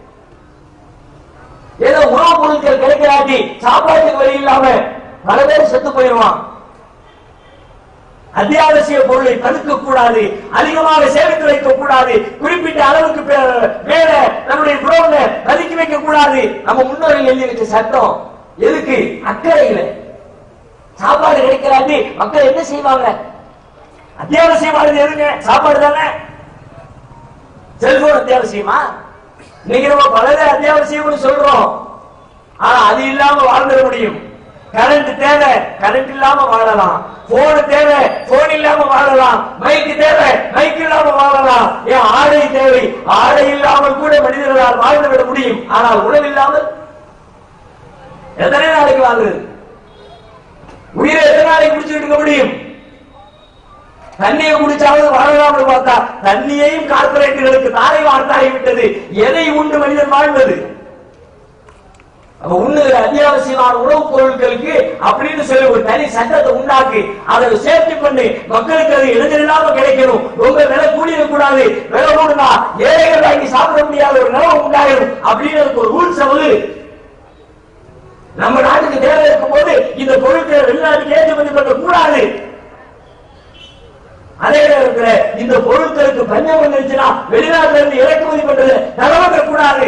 ஏதோ உணவுப் பொருட்கள் கிடைக்கிறாட்டி சாப்பாட்டுக்கு வழி இல்லாம பல பேர் செத்து போயிடுவான் அத்தியாவசிய பொருளை தடுக்க கூடாது அதிகமாக சேமித்து வைக்க கூடாது குறிப்பிட்ட அளவுக்கு பே- மேல நம்முடைய குடோன்ல பதுக்கி வைக்க கூடாது நம்ம முன்னோர்கள் எழுதி வச்ச சட்டம் எதுக்கு அக்கறையில சாப்பாடு கிடைக்கிறாட்டி மக்கள் என்ன செய்வாங்க அத்தியாவசியமானது எதுங்க சாப்பாடு தானே செல்போன் அத்தியாவசியமா இன்னைக்கு நம்ம பலதை அத்தியாவசியம்னு சொல்றோம் ஆனா அது இல்லாம வாழ்ந்துட முடியும் கரண்ட் தேவை கரண்ட் இல்லாம வாழலாம் போன் தேவை போன் இல்லாம வாழலாம் மைக் தேவை மைக் இல்லாம வாழலாம் ஏன் ஆடை தேவை ஆடை இல்லாமல் கூட மனிதர்களால் வாழ்ந்து விட முடியும் ஆனால் உணவு இல்லாமல் எத்தனை நாளைக்கு வாழ்றது உயிரை எத்தனை நாளைக்கு பிடிச்சிட்டு இருக்க முடியும் தண்ணியை குடிச்சாவது வாழலாம்னு பார்த்தா தண்ணியையும் கார்பரேட்டுகளுக்கு தாரை வார்த்தாகி விட்டது எதை உண்டு மனிதன் வாழ்வது அப்ப உண்ணுகிற அத்தியாவசியமான உணவுப் பொருட்களுக்கு அப்படின்னு சொல்லி ஒரு தனி சட்டத்தை உண்டாக்கி அதை சேஃப்டி பண்ணி மக்களுக்கு அது இடைஞ்சலாம கிடைக்கணும் ரொம்ப விலை கூடிட கூடாது விலை கூடுனா ஏழைகள் வாங்கி சாப்பிட முடியாத ஒரு நிலம் உண்டாயிடும் அப்படின்னு அதுக்கு ஒரு ரூல்ஸ் அவது நம்ம நாட்டுக்கு தேவை இருக்கும் போது இந்த பொருட்களை வெளிநாட்டுக்கு ஏற்றுமதி பண்ண கூடாது அதே நேரத்தில் இந்த பொருட்களுக்கு பஞ்சம் வந்துருச்சுன்னா வெளிநாட்டுல இருந்து இறக்குமதி பண்றது நடவடிக்கை கூடாது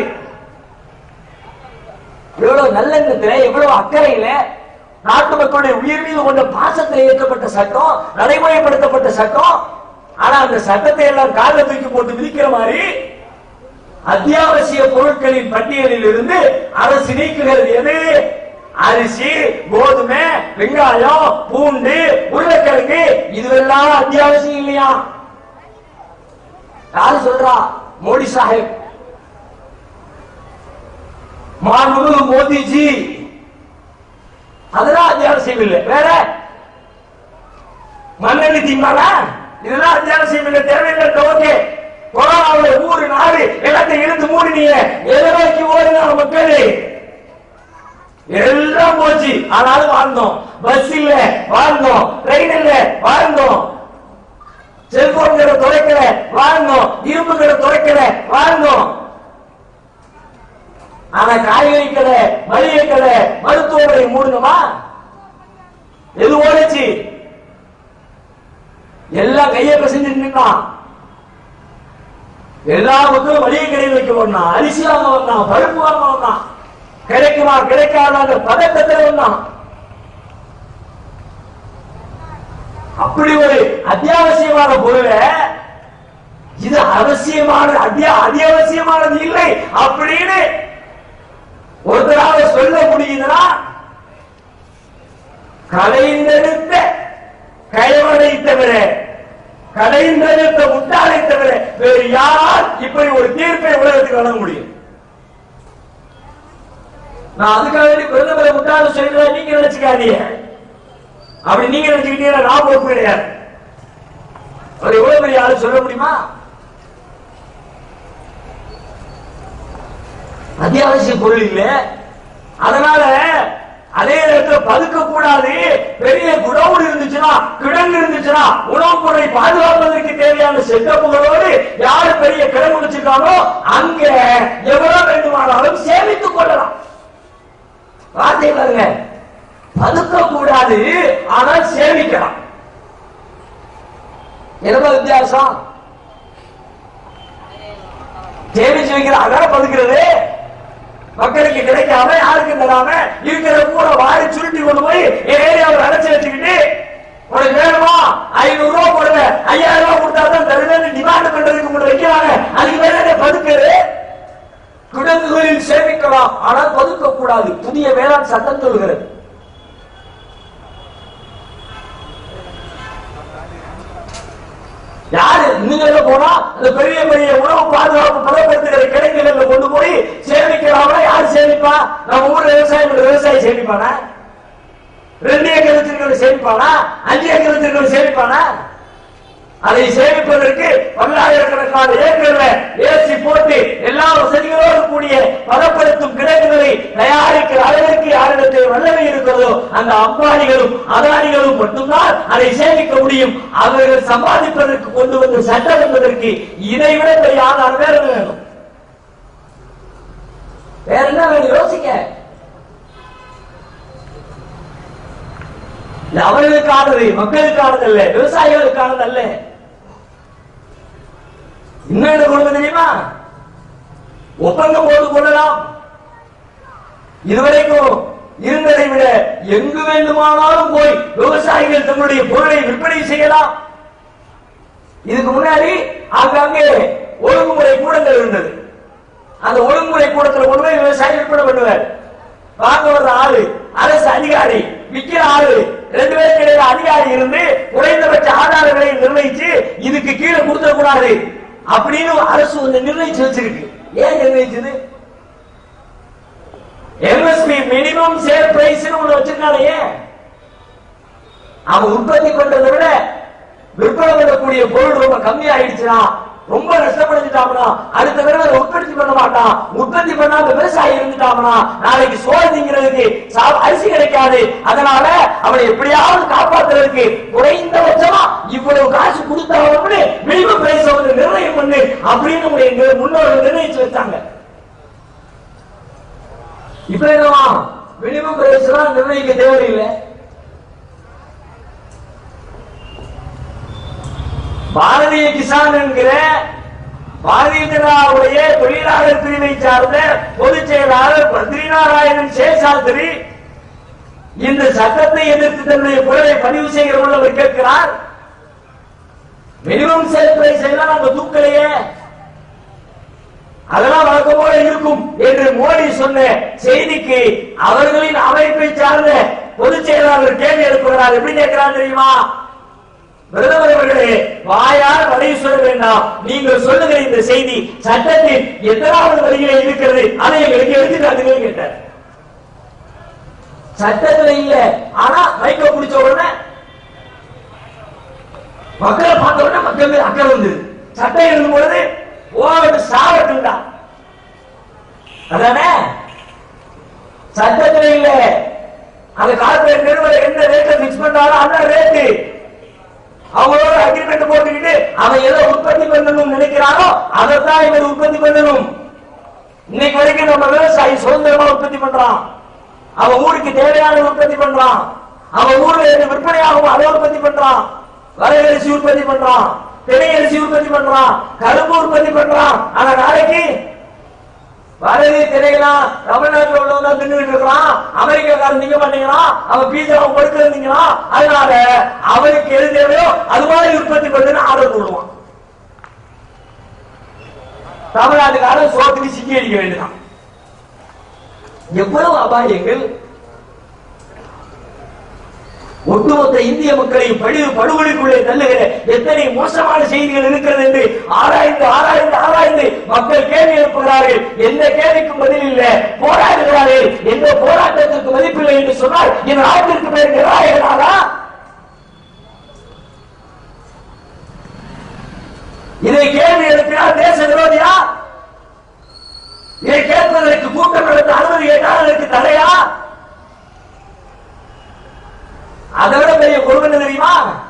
எவ்வளவு நல்லெண்ணத்துல எவ்வளவு அக்கறையில நாட்டு மக்களுடைய உயிர் மீது கொண்ட பாசத்தில் இயக்கப்பட்ட சட்டம் நடைமுறைப்படுத்தப்பட்ட சட்டம் ஆனா அந்த சட்டத்தை எல்லாம் கால தூக்கி போட்டு விதிக்கிற மாதிரி அத்தியாவசிய பொருட்களின் பட்டியலில் இருந்து அரசு நீக்குகிறது எது அரிசி கோதுமை வெங்காயம் பூண்டு உருளைக்கிழங்கு இதுவெல்லாம் அத்தியாவசியம் இல்லையா யாரு சொல்றா மோடி சாஹிப் மாண்புமிகு மோடிஜி அதெல்லாம் அத்தியாவசியம் இல்லை வேற மண்ணெண்ணி திம்பாரா இதெல்லாம் அத்தியாவசியம் இல்லை தேவையில்லை ஓகே கொரோனாவுல ஊரு நாடு எல்லாத்தையும் இழுத்து மூடினீங்க எதை நோக்கி ஓடுனாங்க மக்கள் எல்லாம் போச்சு ஆனாலும் வாழ்ந்தோம் பஸ் இல்ல வாழ்ந்தோம் ட்ரெயின் இல்ல வாழ்ந்தோம் செல்போன் கடை துடைக்கிற வாங்கணும் இரும்பு கடை துடைக்கிற வாங்கணும் ஆனா காய்கறி கடை மளிகை கடை மருத்துவமனை மூடணுமா எது ஓடுச்சு எல்லாம் கையை பிசைஞ்சு நின்றான் எல்லா மக்களும் மளிகை கடையில் வைக்க வந்தான் அரிசி வாங்க வந்தான் பருப்பு வாங்க வந்தான் கிடைக்குமா கிடைக்காத பதட்டத்தில் வந்தான் அப்படி ஒரு அத்தியாவசியமான பொருளை இது அவசியமானது அத்தியா அத்தியாவசியமானது இல்லை அப்படின்னு ஒருத்தராக சொல்ல முடியுதுன்னா கலைந்தெடுத்த கயவனை தவிர கலைந்தெடுத்த முட்டாளை தவிர வேறு யாரால் இப்படி ஒரு தீர்ப்பை உலகத்துக்கு வழங்க முடியும் நான் அதுக்காக வேண்டி பிரதமரை முட்டாள சொல்றேன் நீங்க நினைச்சுக்காதீங்க அப்படி நீங்க நினைச்சுக்கிட்டீங்கன்னா நான் பொறுப்பு கிடையாது அவர் எவ்வளவு பெரிய ஆளு சொல்ல முடியுமா அத்தியாவசிய பொருள் இல்ல அதனால அதே நேரத்துல பதுக்க கூடாது பெரிய குடவுன் இருந்துச்சுன்னா கிடங்கு இருந்துச்சுன்னா உணவுப் பொருளை பாதுகாப்பதற்கு தேவையான செட்டப்புகளோடு யாரு பெரிய கிடங்கு வச்சிருக்காங்களோ அங்க எவ்வளவு வேண்டுமானாலும் சேமித்துக் கொள்ளலாம் வார்த்தை பாருங்க பதுக்க கூடாது ஆனால் சேமிக்கலாம் என்ன வித்தியாசம் சேமிச்சு வைக்கிற அதான பதுக்கிறது மக்களுக்கு கிடைக்காம யாருக்கும் தராம இருக்கிற கூட வாரி சுருட்டி கொண்டு போய் என் ஏரியாவில் அடைச்சு வச்சுக்கிட்டு உனக்கு வேணுமா ஐநூறு ரூபாய் போடுவேன் ஐயாயிரம் ரூபாய் கொடுத்தா தான் தருவேன் டிமாண்ட் பண்றதுக்கு முன்னாடி வைக்கிறாங்க அதுக்கு வேற பதுக்குறது கிடங்குகளில் சேமிக்கலாம் ஆனால் பதுக்க கூடாது புதிய வேளாண் சட்டம் சொல்கிறது யாரு நீங்க போனா அந்த பெரிய பெரிய உணவு பாதுகாப்பு பதப்படுத்துகிற கிடங்குகள்ல கொண்டு போய் சேமிக்கிறாங்களா யார் சேமிப்பா நம்ம ஊர்ல விவசாயம் பண்ற விவசாயி சேமிப்பானா ரெண்டு ஏக்கர் வச்சிருக்கிற சேமிப்பானா அஞ்சு ஏக்கர் வச்சிருக்கிற சேமிப்பானா அதை சேமிப்பதற்கு பல்லாயிரக்கணக்கான ஏக்கர்ல ஏசி போட்டு எல்லா வசதிகளோடு கூடிய பதப்படுத்தும் கிடங்குகளை தயாரிக்கிற அளவிற்கு யாரிடத்தில் வல்லமை இருக்கிறதோ அந்த அம்பானிகளும் அதானிகளும் மட்டும்தான் அதை சேமிக்க முடியும் அவர்கள் சம்பாதிப்பதற்கு கொண்டு வந்த சட்டம் என்பதற்கு இதை விட பெரிய ஆதாரம் வேற என்ன வேணும் வேற என்ன வேணும் யோசிக்க இது அவர்களுக்கானது மக்களுக்கானது அல்ல விவசாயிகளுக்கானது அல்ல இன்னும் என்ன கொடுமை தெரியுமா ஒப்பந்தம் போட்டு கொள்ளலாம் இதுவரைக்கும் இருந்ததை விட எங்கு வேண்டுமானாலும் போய் விவசாயிகள் தங்களுடைய பொருளை விற்பனை செய்யலாம் இதுக்கு முன்னாடி ஆங்காங்கே ஒழுங்குமுறை கூடங்கள் இருந்தது அந்த ஒழுங்குமுறை கூடத்துல கொண்டு போய் விவசாயி விற்பனை பண்ணுவார் வாங்க வர்ற ஆளு அரசு அதிகாரி விக்கிற ஆளு ரெண்டு பேருக்கு இடையில அதிகாரி இருந்து குறைந்தபட்ச ஆதார விலையை நிர்ணயிச்சு இதுக்கு கீழே கொடுத்துட கூடாது அப்படின்னு அரசு ஒண்ணு நிர்ணயிச்சு வச்சிருக்கு ஏன் நிர்ணயிச்சது எம்எஸ்பி மினிமம் சேல் பிரைஸ் ஒண்ணு வச்சிருக்கானே ஏன் அவன் உற்பத்தி பண்றதை விட விற்பனை பண்ணக்கூடிய பொருள் ரொம்ப கம்மி ஆயிடுச்சுன்னா ரொம்ப நஷ்டப்படைஞ்சிட்டாங்கன்னா அடுத்த தடவை அதை உற்பத்தி பண்ண மாட்டான் உற்பத்தி பண்ணாத விவசாயி இருந்துட்டாங்கன்னா நாளைக்கு சோறு திங்கிறதுக்கு சா- அரிசி கிடைக்காது அதனால அவனை எப்படியாவது காப்பாத்துறதுக்கு குறைந்தபட்சமா இவ்வளவு காசு கொடுத்தாலும் மினிமம் பிரைஸ் வந்து நிர்ணயம் பண்ணு அப்படின்னு நம்முடைய எங்க முன்னோர்கள் நிர்ணயிச்சு வச்சாங்க இப்ப என்னவா மினிமம் பிரைஸ் எல்லாம் நிர்ணயிக்க தேவையில்லை பாரதிய கிசான் என்கிற பாரதிய ஜனதாவுடைய தொழிலாளர் பிரிவை சார்ந்த பொதுச் செயலாளர் பத்ரிநாராயணன் சேஷாத்திரி இந்த சட்டத்தை எதிர்த்து தன்னுடைய குரலை பதிவு செய்கிற போது அவர் கேட்கிறார் மினிமம் சேல் பிரைஸ் எல்லாம் நாங்க தூக்கலையே அதெல்லாம் வழக்கம் போல இருக்கும் என்று மோடி சொன்ன செய்திக்கு அவர்களின் அமைப்பை சார்ந்த பொதுச் செயலாளர் கேள்வி எழுப்புகிறார் எப்படி கேட்கிறார் தெரியுமா பிரதமர் அவர்களே வாயால் பதில் சொல்ல வேண்டாம் நீங்கள் சொல்லுகிற இந்த செய்தி சட்டத்தில் எத்தனாவது வரியிலே இருக்கிறது அதை எங்களுக்கு எடுத்து காட்டுங்கள் கேட்டார் சட்டத்துல இல்ல ஆனா மைக்க பிடிச்ச உடனே மக்களை பார்த்த உடனே மக்கள் மீது அக்கறை வந்தது சட்டம் இருக்கும் பொழுது ஓட்டு சாவட்டும்டா அதானே சட்டத்துல இல்ல அந்த கார்பரேட் நிறுவனம் என்ன ரேட்டை பிக்ஸ் பண்றாலும் அந்த ரேட்டு அவங்களோட அக்ரிமெண்ட் போட்டுக்கிட்டு பண்ணணும் நினைக்கிறாரோ அதைத்தான் இவர் உற்பத்தி பண்ணணும் இன்னைக்கு வரைக்கும் நம்ம விவசாயி சுதந்திரமா உற்பத்தி பண்றான் அவன் ஊருக்கு தேவையான உற்பத்தி பண்றான் அவன் ஊர்ல இருந்து விற்பனையாகும் அதை உற்பத்தி பண்றான் வரகரிசி உற்பத்தி பண்றான் திணை அரிசி உற்பத்தி பண்றான் கரும்பு உற்பத்தி பண்றான் ஆனா நாளைக்கு வரகு திரையெல்லாம் தமிழ்நாட்டில் உள்ளவங்க தான் தின்னுட்டு இருக்கிறான் அமெரிக்காக்காரன் திங்க மாட்டேங்கிறான் அவன் பீஸாவை கொடுக்க இருந்தீங்கிறான் அதனால அவருக்கு எது தேவையோ அது மாதிரி உற்பத்தி பண்ணுன்னு ஆர்டர் போடுவான் தமிழ்நாட்டுக்காரன் சோத்துக்கு சிக்கி அடிக்க வேண்டியதான் எவ்வளவு அபாயங்கள் ஒட்டுமொத்த இந்திய மக்களை படு படுகொலைக்குள்ளே தள்ளுகிற எத்தனை மோசமான செய்திகள் இருக்கிறது என்று ஆராய்ந்து ஆராய்ந்து ஆராய்ந்து மக்கள் கேள்வி எழுப்புகிறார்கள் எந்த கேள்விக்கும் பதில் இல்லை போராடுகிறார்கள் எந்த போராட்டத்திற்கு மதிப்பில்லை என்று சொன்னால் இந்த நாட்டிற்கு பேர் நிராயகனாரா இதை கேள்வி எழுப்பினால் தேச விரோதியா இதை கேட்பதற்கு கூட்டம் நடத்த அனுமதி கேட்டால் அதற்கு தடையா அதை விட பெரிய கொடுமை என்ன தெரியுமா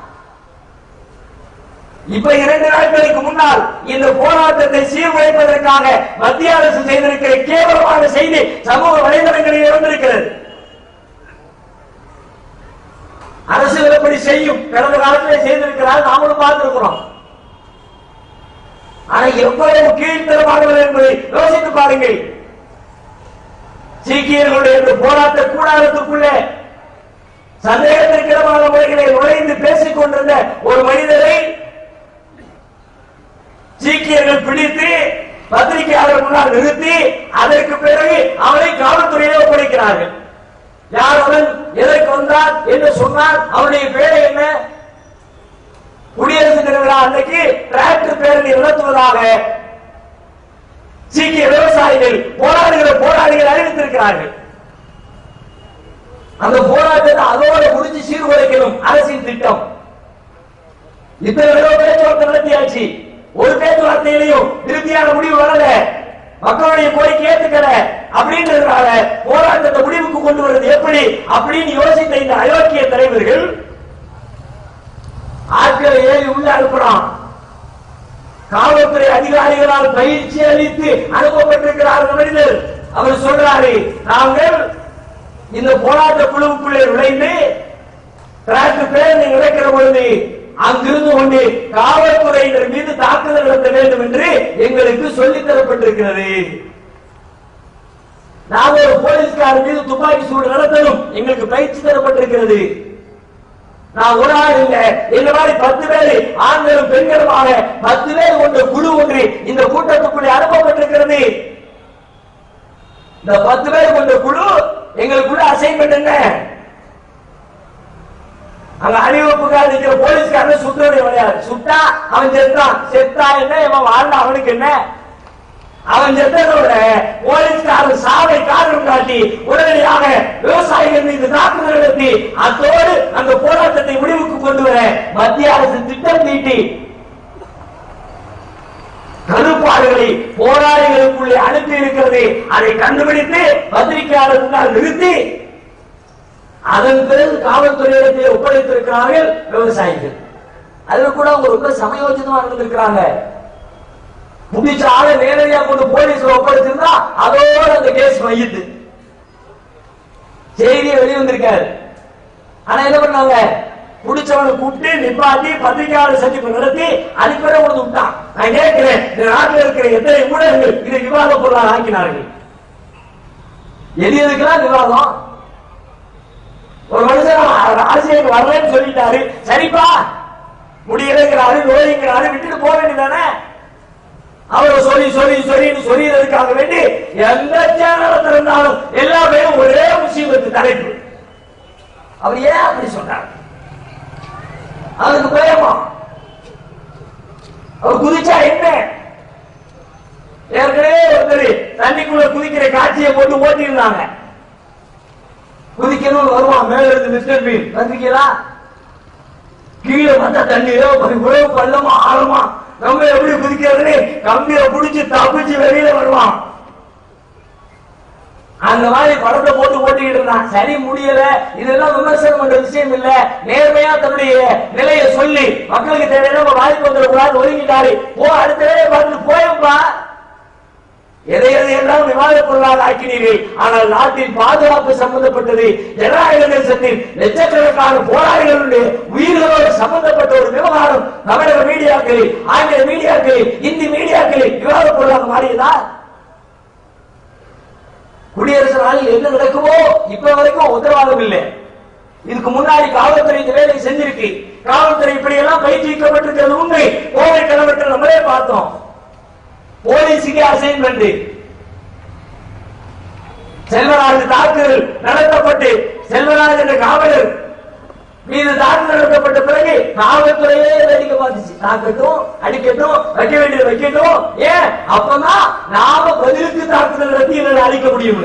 இப்ப இரண்டு நாட்களுக்கு முன்னால் இந்த போராட்டத்தை சீர்குலைப்பதற்காக மத்திய அரசு செய்திருக்கிற கேவலமான செய்தி சமூக வலைதளங்களில் இருந்திருக்கிறது அரசு எப்படி செய்யும் கடந்த காலத்திலே செய்திருக்கிறார் நாமளும் பார்த்திருக்கிறோம் ஆனா எவ்வளவு கீழ்த்தரமானவர் என்பதை யோசித்து பாருங்கள் சீக்கியர்களுடைய இந்த போராட்ட கூடாரத்துக்குள்ளே சந்தேகத்திற்கிடமான முறைகளை நுழைந்து பேசிக் கொண்டிருந்த ஒரு மனிதரை சீக்கியர்கள் பிடித்து பத்திரிகையாளர் முன்னால் நிறுத்தி அதற்கு பிறகு அவரை காவல்துறையிலே ஒப்படைக்கிறார்கள் யார் அவன் எதற்கு வந்தார் என்று சொன்னார் அவருடைய பேரை என்ன குடியரசு தின விழா அன்னைக்கு டிராக்டர் பேரணி நடத்துவதாக சீக்கிய விவசாயிகள் போராடுகிற போராளிகள் அறிவித்திருக்கிறார்கள் அந்த போராட்டத்தை அதோட முடிஞ்சு சீர்குலைக்கணும் அரசின் திட்டம் இத்தனை தடவை பேச்சுவார்த்தை நடத்தியாச்சு ஒரு பேச்சுவார்த்தையிலையும் திருப்தியான முடிவு வரல மக்களுடைய கோரிக்கை ஏத்துக்கல அப்படின்றதுனால போராட்டத்தை முடிவுக்கு கொண்டு வருவது எப்படி அப்படின்னு யோசித்த இந்த அயோக்கிய தலைவர்கள் ஆட்களை ஏறி உள்ள அனுப்புறான் காவல்துறை அதிகாரிகளால் பயிற்சி அளித்து அனுப்பப்பட்டிருக்கிறார் அந்த மனிதர் அவர் சொல்றாரு நாங்கள் இந்த போராட்ட குழுவுக்குள்ளே நுழைந்து டிராக்டர் பேரணி நடக்கிற பொழுது அங்கிருந்து கொண்டு காவல்துறையினர் மீது தாக்குதல் நடத்த வேண்டும் என்று எங்களுக்கு சொல்லித் தரப்பட்டிருக்கிறது நாங்கள் ஒரு போலீஸ்காரர் மீது துப்பாக்கி சூடு நடத்தணும் எங்களுக்கு பயிற்சி தரப்பட்டிருக்கிறது நான் ஒரு ஆள் இல்ல இந்த மாதிரி பத்து பேர் ஆண்களும் பெண்களுமாக பத்து பேர் கொண்ட குழு ஒன்று இந்த கூட்டத்துக்குள்ளே அனுப்பப்பட்டிருக்கிறது இந்த பத்து பேர் கொண்ட குழு எங்களுக்குள்ள அசைன்மெண்ட் என்ன அங்க அணிவகுப்புக்காக நிக்கிற போலீஸ்காரன் சுத்தோடைய விளையாடு சுட்டா அவன் செத்தான் செத்தா என்ன இவன் வாழ்ந்தா அவனுக்கு என்ன அவன் செத்ததோட போலீஸ்காரன் சாவை காரணம் காட்டி உடனடியாக விவசாயிகள் மீது தாக்குதல் நடத்தி அத்தோடு அந்த போராட்டத்தை முடிவுக்கு கொண்டு வர மத்திய அரசு திட்டம் தீட்டி கருப்பாடுகளை போராளிகளுக்குள்ளே அனுப்பி இருக்கிறது அதை கண்டுபிடித்து பத்திரிகையாளர் முன்னால் நிறுத்தி அதன் பிறகு காவல்துறையிடத்தில் ஒப்படைத்திருக்கிறார்கள் விவசாயிகள் அதுல கூட அவங்க ரொம்ப சமயோஜிதமா இருந்திருக்கிறாங்க புடிச்ச ஆளை நேரடியா கொண்டு போலீஸ்ல ஒப்படைச்சிருந்தா அதோட அந்த கேஸ் மையத்து செய்தியை வெளிவந்திருக்காரு ஆனா என்ன பண்ணாங்க புடிச்சவனை கூப்பிட்டு நிப்பாட்டி பத்திரிகையாளர் சந்திப்பு நடத்தி அதுக்கு பிறகு கொண்டு விட்டான் நான் கேட்கிறேன் இந்த நாட்டில் இருக்கிற எத்தனை ஊடகங்கள் இதை விவாத பொருளாக ஆக்கினார்கள் எது எதுக்கெல்லாம் விவாதம் ஒரு மனுஷன் அரசியலுக்கு வரலன்னு சொல்லிட்டாரு சரிப்பா முடியலைங்கிறாரு நோய்ங்கிறாரு விட்டுட்டு போக வேண்டியதானே அவரை சொல்லி சொல்லி சொல்லி சொல்லியதற்காக வேண்டி எந்த சேனலை திறந்தாலும் எல்லாமே ஒரே முசீபத்து தலைப்பு அவர் ஏன் அப்படி சொன்னார் அவருக்கு பயமா அவர் குதிச்சா என்ன ஏற்கனவே ஒருத்தர் தண்ணிக்குள்ள குதிக்கிற காட்சியை போட்டு ஓட்டி இருந்தாங்க குதிக்கணும் வருவான் மேல இருந்து மிஸ்டர் பீன் வந்திருக்கீங்களா கீழே வந்த தண்ணீரோ உழவு பள்ளமா ஆழமா நம்ம எப்படி குதிக்கிறதுன்னு கம்பியை புடிச்சு தப்பிச்சு வெளியில வருவான் அந்த மாதிரி படத்தை போட்டு ஓட்டிக்கிட்டு இருந்தான் சரி முடியல இதெல்லாம் விமர்சனம் பண்ற விஷயம் இல்ல நேர்மையா தன்னுடைய நிலையை சொல்லி மக்களுக்கு தேவையான வாய்ப்பு வந்துடக்கூடாது ஒதுங்கிட்டாரு போ அடுத்த வேலையை பார்த்துட்டு போயப்பா எதை எதை எல்லாம் விவாத பொருளாக ஆக்கினீர்கள் ஆனால் நாட்டின் பாதுகாப்பு சம்பந்தப்பட்டது ஜனநாயக தேசத்தில் லட்சக்கணக்கான போராளிகளுடைய உயிர்களோடு சம்பந்தப்பட்ட ஒரு விவகாரம் தமிழக மீடியாக்களில் ஆங்கில மீடியாக்களில் இந்தி மீடியாக்களில் விவாத பொருளாக மாறியதா குடியரசு நாளில் என்ன நடக்குமோ இப்ப வரைக்கும் உத்தரவாதம் இல்லை இதுக்கு முன்னாடி காவல்துறை இந்த வேலையை செஞ்சிருக்கு காவல்துறை இப்படி எல்லாம் பயிற்சிக்கப்பட்டிருக்கிறது உண்மை கோவை கலவரத்தில் நம்மளே பார்த்தோம் போலீஸுக்கு அசைன்மெண்ட் செல்வராஜ் தாக்குதல் நடத்தப்பட்டு செல்வராஜ் என்ற காவலர் மீது தாக்குதல் நடத்தப்பட்ட பிறகு காவல்துறையே வேடிக்கை பார்த்துச்சு தாக்கட்டும் அடிக்கட்டும் வைக்க வேண்டியது வைக்கட்டும் ஏன் அப்பதான் நாம பதிலுக்கு தாக்குதல் நடத்தி இவர்களை அழிக்க முடியும்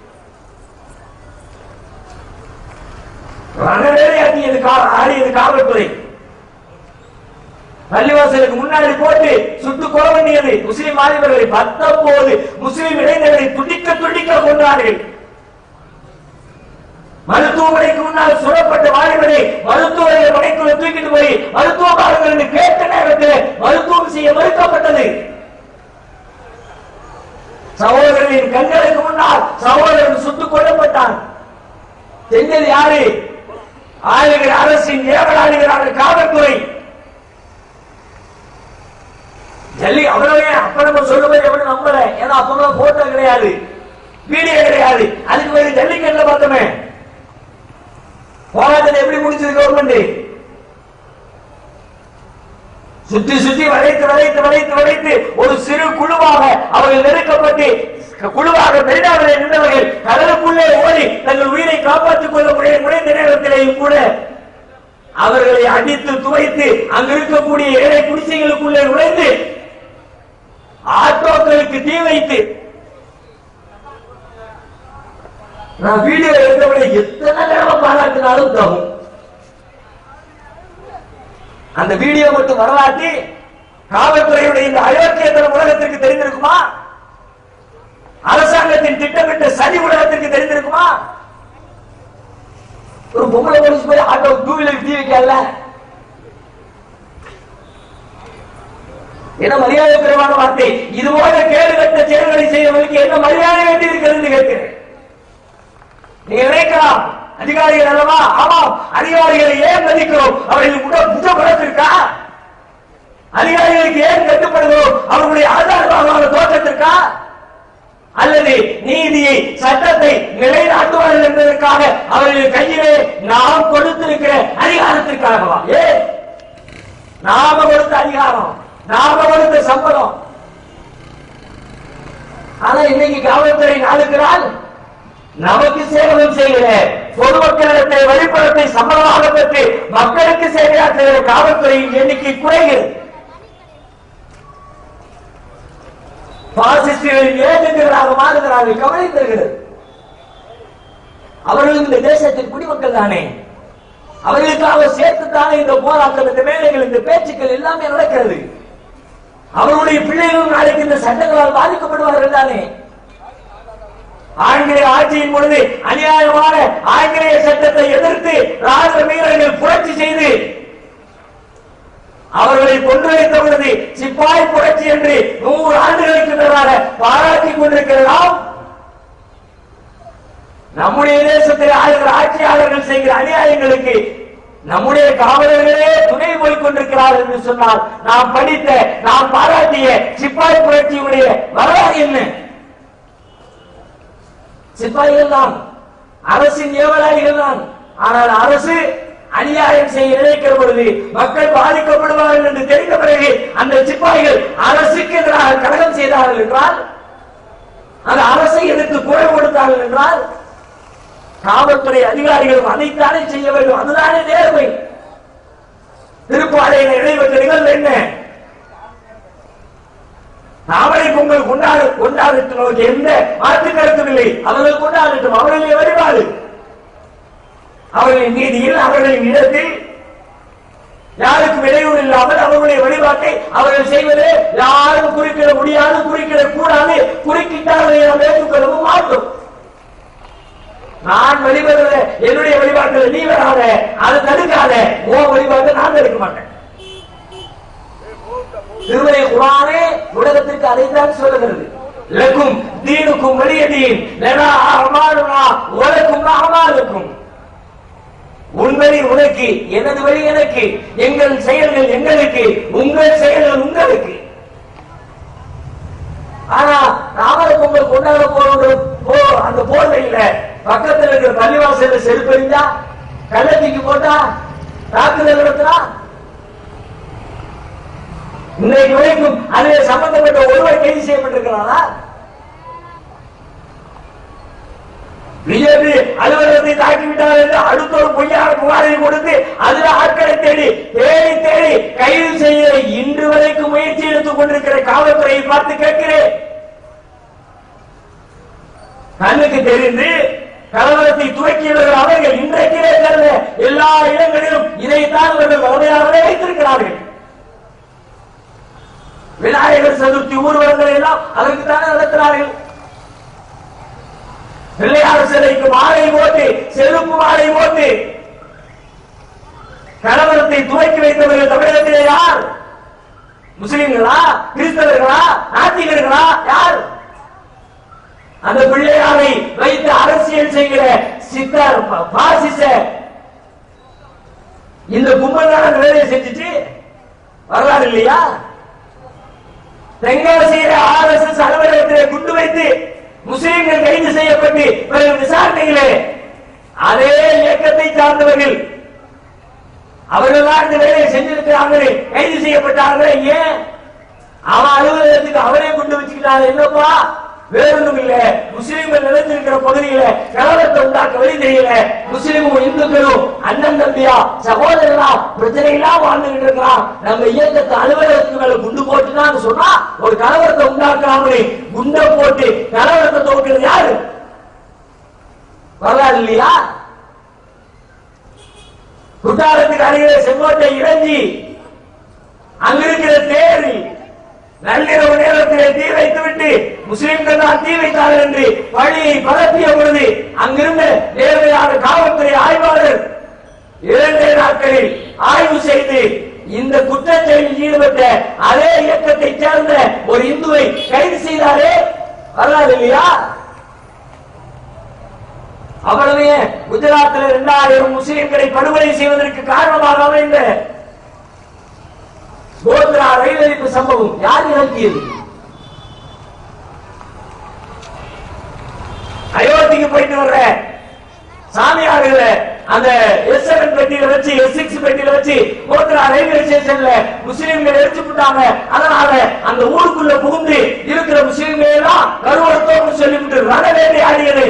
ரணவேலையாட்டியது கா- ஆடியது காவல்துறை பள்ளிவாசலுக்கு முன்னாடி போட்டு சுட்டு கொலை பண்ணியது முஸ்லிம் வாலிபர்களை பத்தொன்பது முஸ்லிம் இளைஞர்களை துடிக்க துடிக்க கொண்டார்கள் மருத்துவமனைக்கு முன்னால் சுடப்பட்ட வாலிபரை மருத்துவரை மனைக்குள்ள தூக்கிட்டு போய் மருத்துவ பாருங்கள் என்று கேட்ட நேரத்தில் மருத்துவம் செய்ய மறுக்கப்பட்டது சகோதரரின் கண்களுக்கு முன்னால் சகோதரன் சுட்டுக் கொல்லப்பட்டான் செஞ்சது யாரு ஆளுகிற அரசின் ஏவலாளிகளான காவல்துறை ஜல்லி அவ்வளவே அப்ப நம்ம சொல்லும்போது எவ்வளவு நம்பல ஏன்னா அப்பெல்லாம் போட்டோ கிடையாது வீடியோ கிடையாது அதுக்கு பேரு ஜல்லிக்கட்டுல பார்த்தோமே போராட்டத்தை எப்படி முடிச்சது கவர்மெண்ட் சுத்தி சுத்தி வளைத்து வளைத்து வளைத்து வளைத்து ஒரு சிறு குழுவாக அவர்கள் நெருக்கப்பட்டு குழுவாக மெரினாவிலே நின்றவர்கள் கடலுக்குள்ளே ஓடி தங்கள் உயிரை காப்பாற்றிக் கொள்ள முடிய முனைந்த நேரத்திலேயும் கூட அவர்களை அடித்து துவைத்து அங்க இருக்கக்கூடிய ஏழை குடிசைகளுக்குள்ளே நுழைந்து ஆட்டோக்களுக்கு தீ வைத்து நான் வீடியோ எடுத்தவரை எத்தனை நேரம் பாராட்டினாலும் தகும் அந்த வீடியோ மட்டும் வரலாற்றி காவல்துறையுடைய இந்த அயோக்கியத்தனம் உலகத்திற்கு தெரிந்திருக்குமா அரசாங்கத்தின் திட்டமிட்ட சதி உலகத்திற்கு தெரிந்திருக்குமா ஒரு பொம்பளை போலீஸ் போய் ஆட்டோ டூ வீலர் தீ வைக்கல என்ன மரியாதை குறைவான வார்த்தை இது போல கேடு கட்ட செயல்களை செய்தவர்களுக்கு என்ன மரியாதை வேண்டி இருக்கிறது என்று கேட்கிறேன் நீங்க நினைக்கலாம் அதிகாரிகள் அல்லவா ஆமாம் அதிகாரிகளை ஏன் மதிக்கிறோம் அவர்களுக்கு உட புஜ பலத்திற்கா அதிகாரிகளுக்கு ஏன் கட்டுப்படுகிறோம் அவர்களுடைய ஆதாரமான தோற்றத்திற்கா அல்லது நீதியை சட்டத்தை நிலைநாட்டுவார்கள் என்பதற்காக அவர்கள் கையிலே நாம் கொடுத்திருக்கிற அதிகாரத்திற்காகவா ஏ நாம கொடுத்த அதிகாரம் நாம கொடுத்த சம்பளம் ஆனா இன்னைக்கு காவல்துறை நாளுக்கு நாள் நமக்கு சேவகம் செய்கிற பொதுமக்களிடத்தை வழிபடத்தை சம்பளமாக பெற்று மக்களுக்கு சேவையாற்றுகிற காவல்துறையின் எண்ணிக்கை குறைகிறது பாசிஸ்டுகளின் ஏஜென்ட்டுகளாக மாறுகிறார்கள் கவலை தருகிறது அவர்களும் இந்த தேசத்தின் குடிமக்கள் தானே அவர்களுக்காக சேர்த்துத்தானே இந்த போராட்டம் இந்த வேலைகள் இந்த பேச்சுக்கள் எல்லாமே நடக்கிறது அவர்களுடைய பிள்ளைகளும் நாளைக்கு இந்த சட்டங்களால் பாதிக்கப்படுவார்கள் தானே ஆங்கிலேய ஆட்சியின் பொழுது அநியாயமான ஆங்கிலேய சட்டத்தை எதிர்த்து ராணுவ வீரர்கள் புரட்சி செய்து அவர்களை கொண்டு வைத்த பொழுது சிப்பாய் புரட்சி என்று நூறு ஆண்டுகளுக்கு மேலாக பாராட்டிக் கொண்டிருக்கிற நாம் நம்முடைய தேசத்தில் ஆளுகிற ஆட்சியாளர்கள் செய்கிற அநியாயங்களுக்கு நம்முடைய காவலர்களே துணை போய் கொண்டிருக்கிறார்கள் என்று சொன்னால் நாம் படித்த நாம் பாராட்டிய சிப்பாய் புரட்சியுடைய வரலாறு என்ன சிப்பாய்கள் தான் அரசின் ஏவலாளிகள் தான் ஆனால் அரசு அநியாயம் செய்ய நினைக்கிற பொழுது மக்கள் பாதிக்கப்படுவார்கள் என்று தெரிந்த பிறகு அந்த சிப்பாய்கள் அரசுக்கு எதிராக கழகம் செய்தார்கள் என்றால் அந்த அரசை எதிர்த்து குரல் கொடுத்தார்கள் என்றால் காவல்துறை அதிகாரிகளும் அதைத்தானே செய்ய வேண்டும் அதுதானே நேர்மை திருப்பாளையில் இடைவெற்ற நிகழ்வு என்ன நாவலை பொங்கல் கொண்டாடு கொண்டாடட்டும் நமக்கு எந்த மாற்று கருத்தும் இல்லை அவர்கள் கொண்டாடட்டும் அவர்களுடைய வழிபாடு அவர்களின் நீதியில் அவர்களின் இடத்தில் யாருக்கும் இடையூறு இல்லாமல் அவர்களுடைய வழிபாட்டை அவர்கள் செய்வது யாரும் குறுக்கிட முடியாது குறுக்கிட கூடாது குறுக்கிட்டால் அதை நாம் ஏற்றுக்கொள்ளவும் மாட்டோம் நான் வழிபடுற என்னுடைய வழிபாட்டுல நீ வராத அதை தடுக்காத உன் வழிபாட்டை நான் தடுக்க மாட்டேன் திருமலை குரானே உலகத்திற்கு அதைத்தான் சொல்லுகிறது லக்கும் தீனுக்கும் வலியதீன் லனா அமாலுனா உலக்கும் அமாலுக்கும் உன் வழி உனக்கு எனது வழி எனக்கு எங்கள் செயல்கள் எங்களுக்கு உங்கள் செயல்கள் உங்களுக்கு ஆனா ராமர பொங்கல் கொண்டாட போறது போ அந்த போர்வையில பக்கத்துல இருக்கிற பள்ளிவாசல்ல செருப்பு எறிஞ்சா கள்ளத்திக்கு போட்டா தாக்குதல் நடத்தினா இன்றைக்கு வரைக்கும் அதில் சம்பந்தப்பட்ட ஒருவர் கைது செய்யப்பட்டிருக்கிறாரா பிஜேபி அலுவலகத்தை தாக்கிவிட்டார் என்று அடுத்த ஒரு பொய்யான புகாரை கொடுத்து அதுல ஆட்களை தேடி தேடி தேடி கைது செய்ய இன்று வரைக்கும் முயற்சி எடுத்துக் கொண்டிருக்கிற காவல்துறையை பார்த்து கேட்கிறேன் கண்ணுக்கு தெரிந்து கலவரத்தை துவக்கியவர்கள் அவர்கள் இன்றைக்கிலே தவிர எல்லா இடங்களிலும் இதைத்தான் அவர்கள் வளமையாகவே வைத்திருக்கிறார்கள் விநாயகர் சதுர்த்தி ஊர்வலங்களை எல்லாம் அதற்கு தானே நடத்துகிறார்கள் பிள்ளையார் சிலைக்கு மாலை போட்டு செருப்பு மாலை போட்டு கலவரத்தை துவக்கி வைத்தவர்கள் தமிழகத்திலே யார் முஸ்லிம்களா கிறிஸ்தவர்களா நாத்திகர்களா யார் அந்த பிள்ளையாரை வைத்து அரசியல் செய்கிற சித்தர் ப- பாசிச இந்த கும்பல் தான் அந்த வேலையை செஞ்சுச்சு வரலாறு இல்லையா தென்காசியில ஆர் எஸ் எஸ் அலுவலகத்திலே குண்டு வைத்து முஸ்லிம்கள் கைது செய்யப்பட்டு பிறகு விசாரணையிலே அதே இயக்கத்தை சார்ந்தவர்கள் அவர்கள் தான் இந்த வேலையை செஞ்சிருக்கிறாங்களே கைது செய்யப்பட்டார்களே ஏன் அவன் அலுவலகத்துக்கு அவரே குண்டு வச்சுக்கிட்டாங்க என்னப்பா வேறொன்றும் இல்ல முஸ்லிம்கள் நிலைத்திருக்கிற பகுதியில கலவரத்தை உண்டாக்க வழி தெரியல முஸ்லிமும் இந்துக்களும் அண்ணன் தம்பியா சகோதரனா பிரச்சனை இல்லாம வாழ்ந்துகிட்டு இருக்கிறான் நம்ம இயக்கத்தை அலுவலகத்துக்கு மேல குண்டு போட்டுனான்னு சொன்னா ஒரு கலவரத்தை உண்டாக்காமலே குண்டை போட்டு கலவரத்தை துவக்கிறது யாரு வரலாறு இல்லையா குற்றாலத்துக்கு அருகிலே செங்கோட்டை இறங்கி அங்கிருக்கிற தேரி நள்ளிரவு நேரத்திலே தீ வைத்துவிட்டு முஸ்லிம்கள் தான் தீ வைத்தார்கள் என்று பழியை பரப்பிய பொழுது அங்கிருந்த நேர்மையான காவல்துறை ஆய்வாளர் இரண்டே நாட்களில் ஆய்வு செய்து இந்த குற்றச்செயலில் ஈடுபட்ட அதே இயக்கத்தை சேர்ந்த ஒரு இந்துவை கைது செய்தாரே வரலாறு இல்லையா அவ்வளவே குஜராத்தில் இரண்டாயிரம் முஸ்லிம்களை படுகொலை செய்வதற்கு காரணமாக அமைந்த கோத்ரா ரயில் எரிப்பு சம்பவம் யார் இறக்கியது அயோத்திக்கு போயிட்டு வர்ற சாமியார்களை அந்த எஸ் செவன் பெட்டியில வச்சு எஸ் சிக்ஸ் பெட்டியில வச்சு கோத்ரா ரயில்வே ஸ்டேஷன்ல முஸ்லிம்கள் எரிச்சு விட்டாங்க அதனால அந்த ஊருக்குள்ள புகுந்து இருக்கிற முஸ்லிம்கள் எல்லாம் கருவறுத்தோம்னு சொல்லிவிட்டு ரணவேலை ஆடியது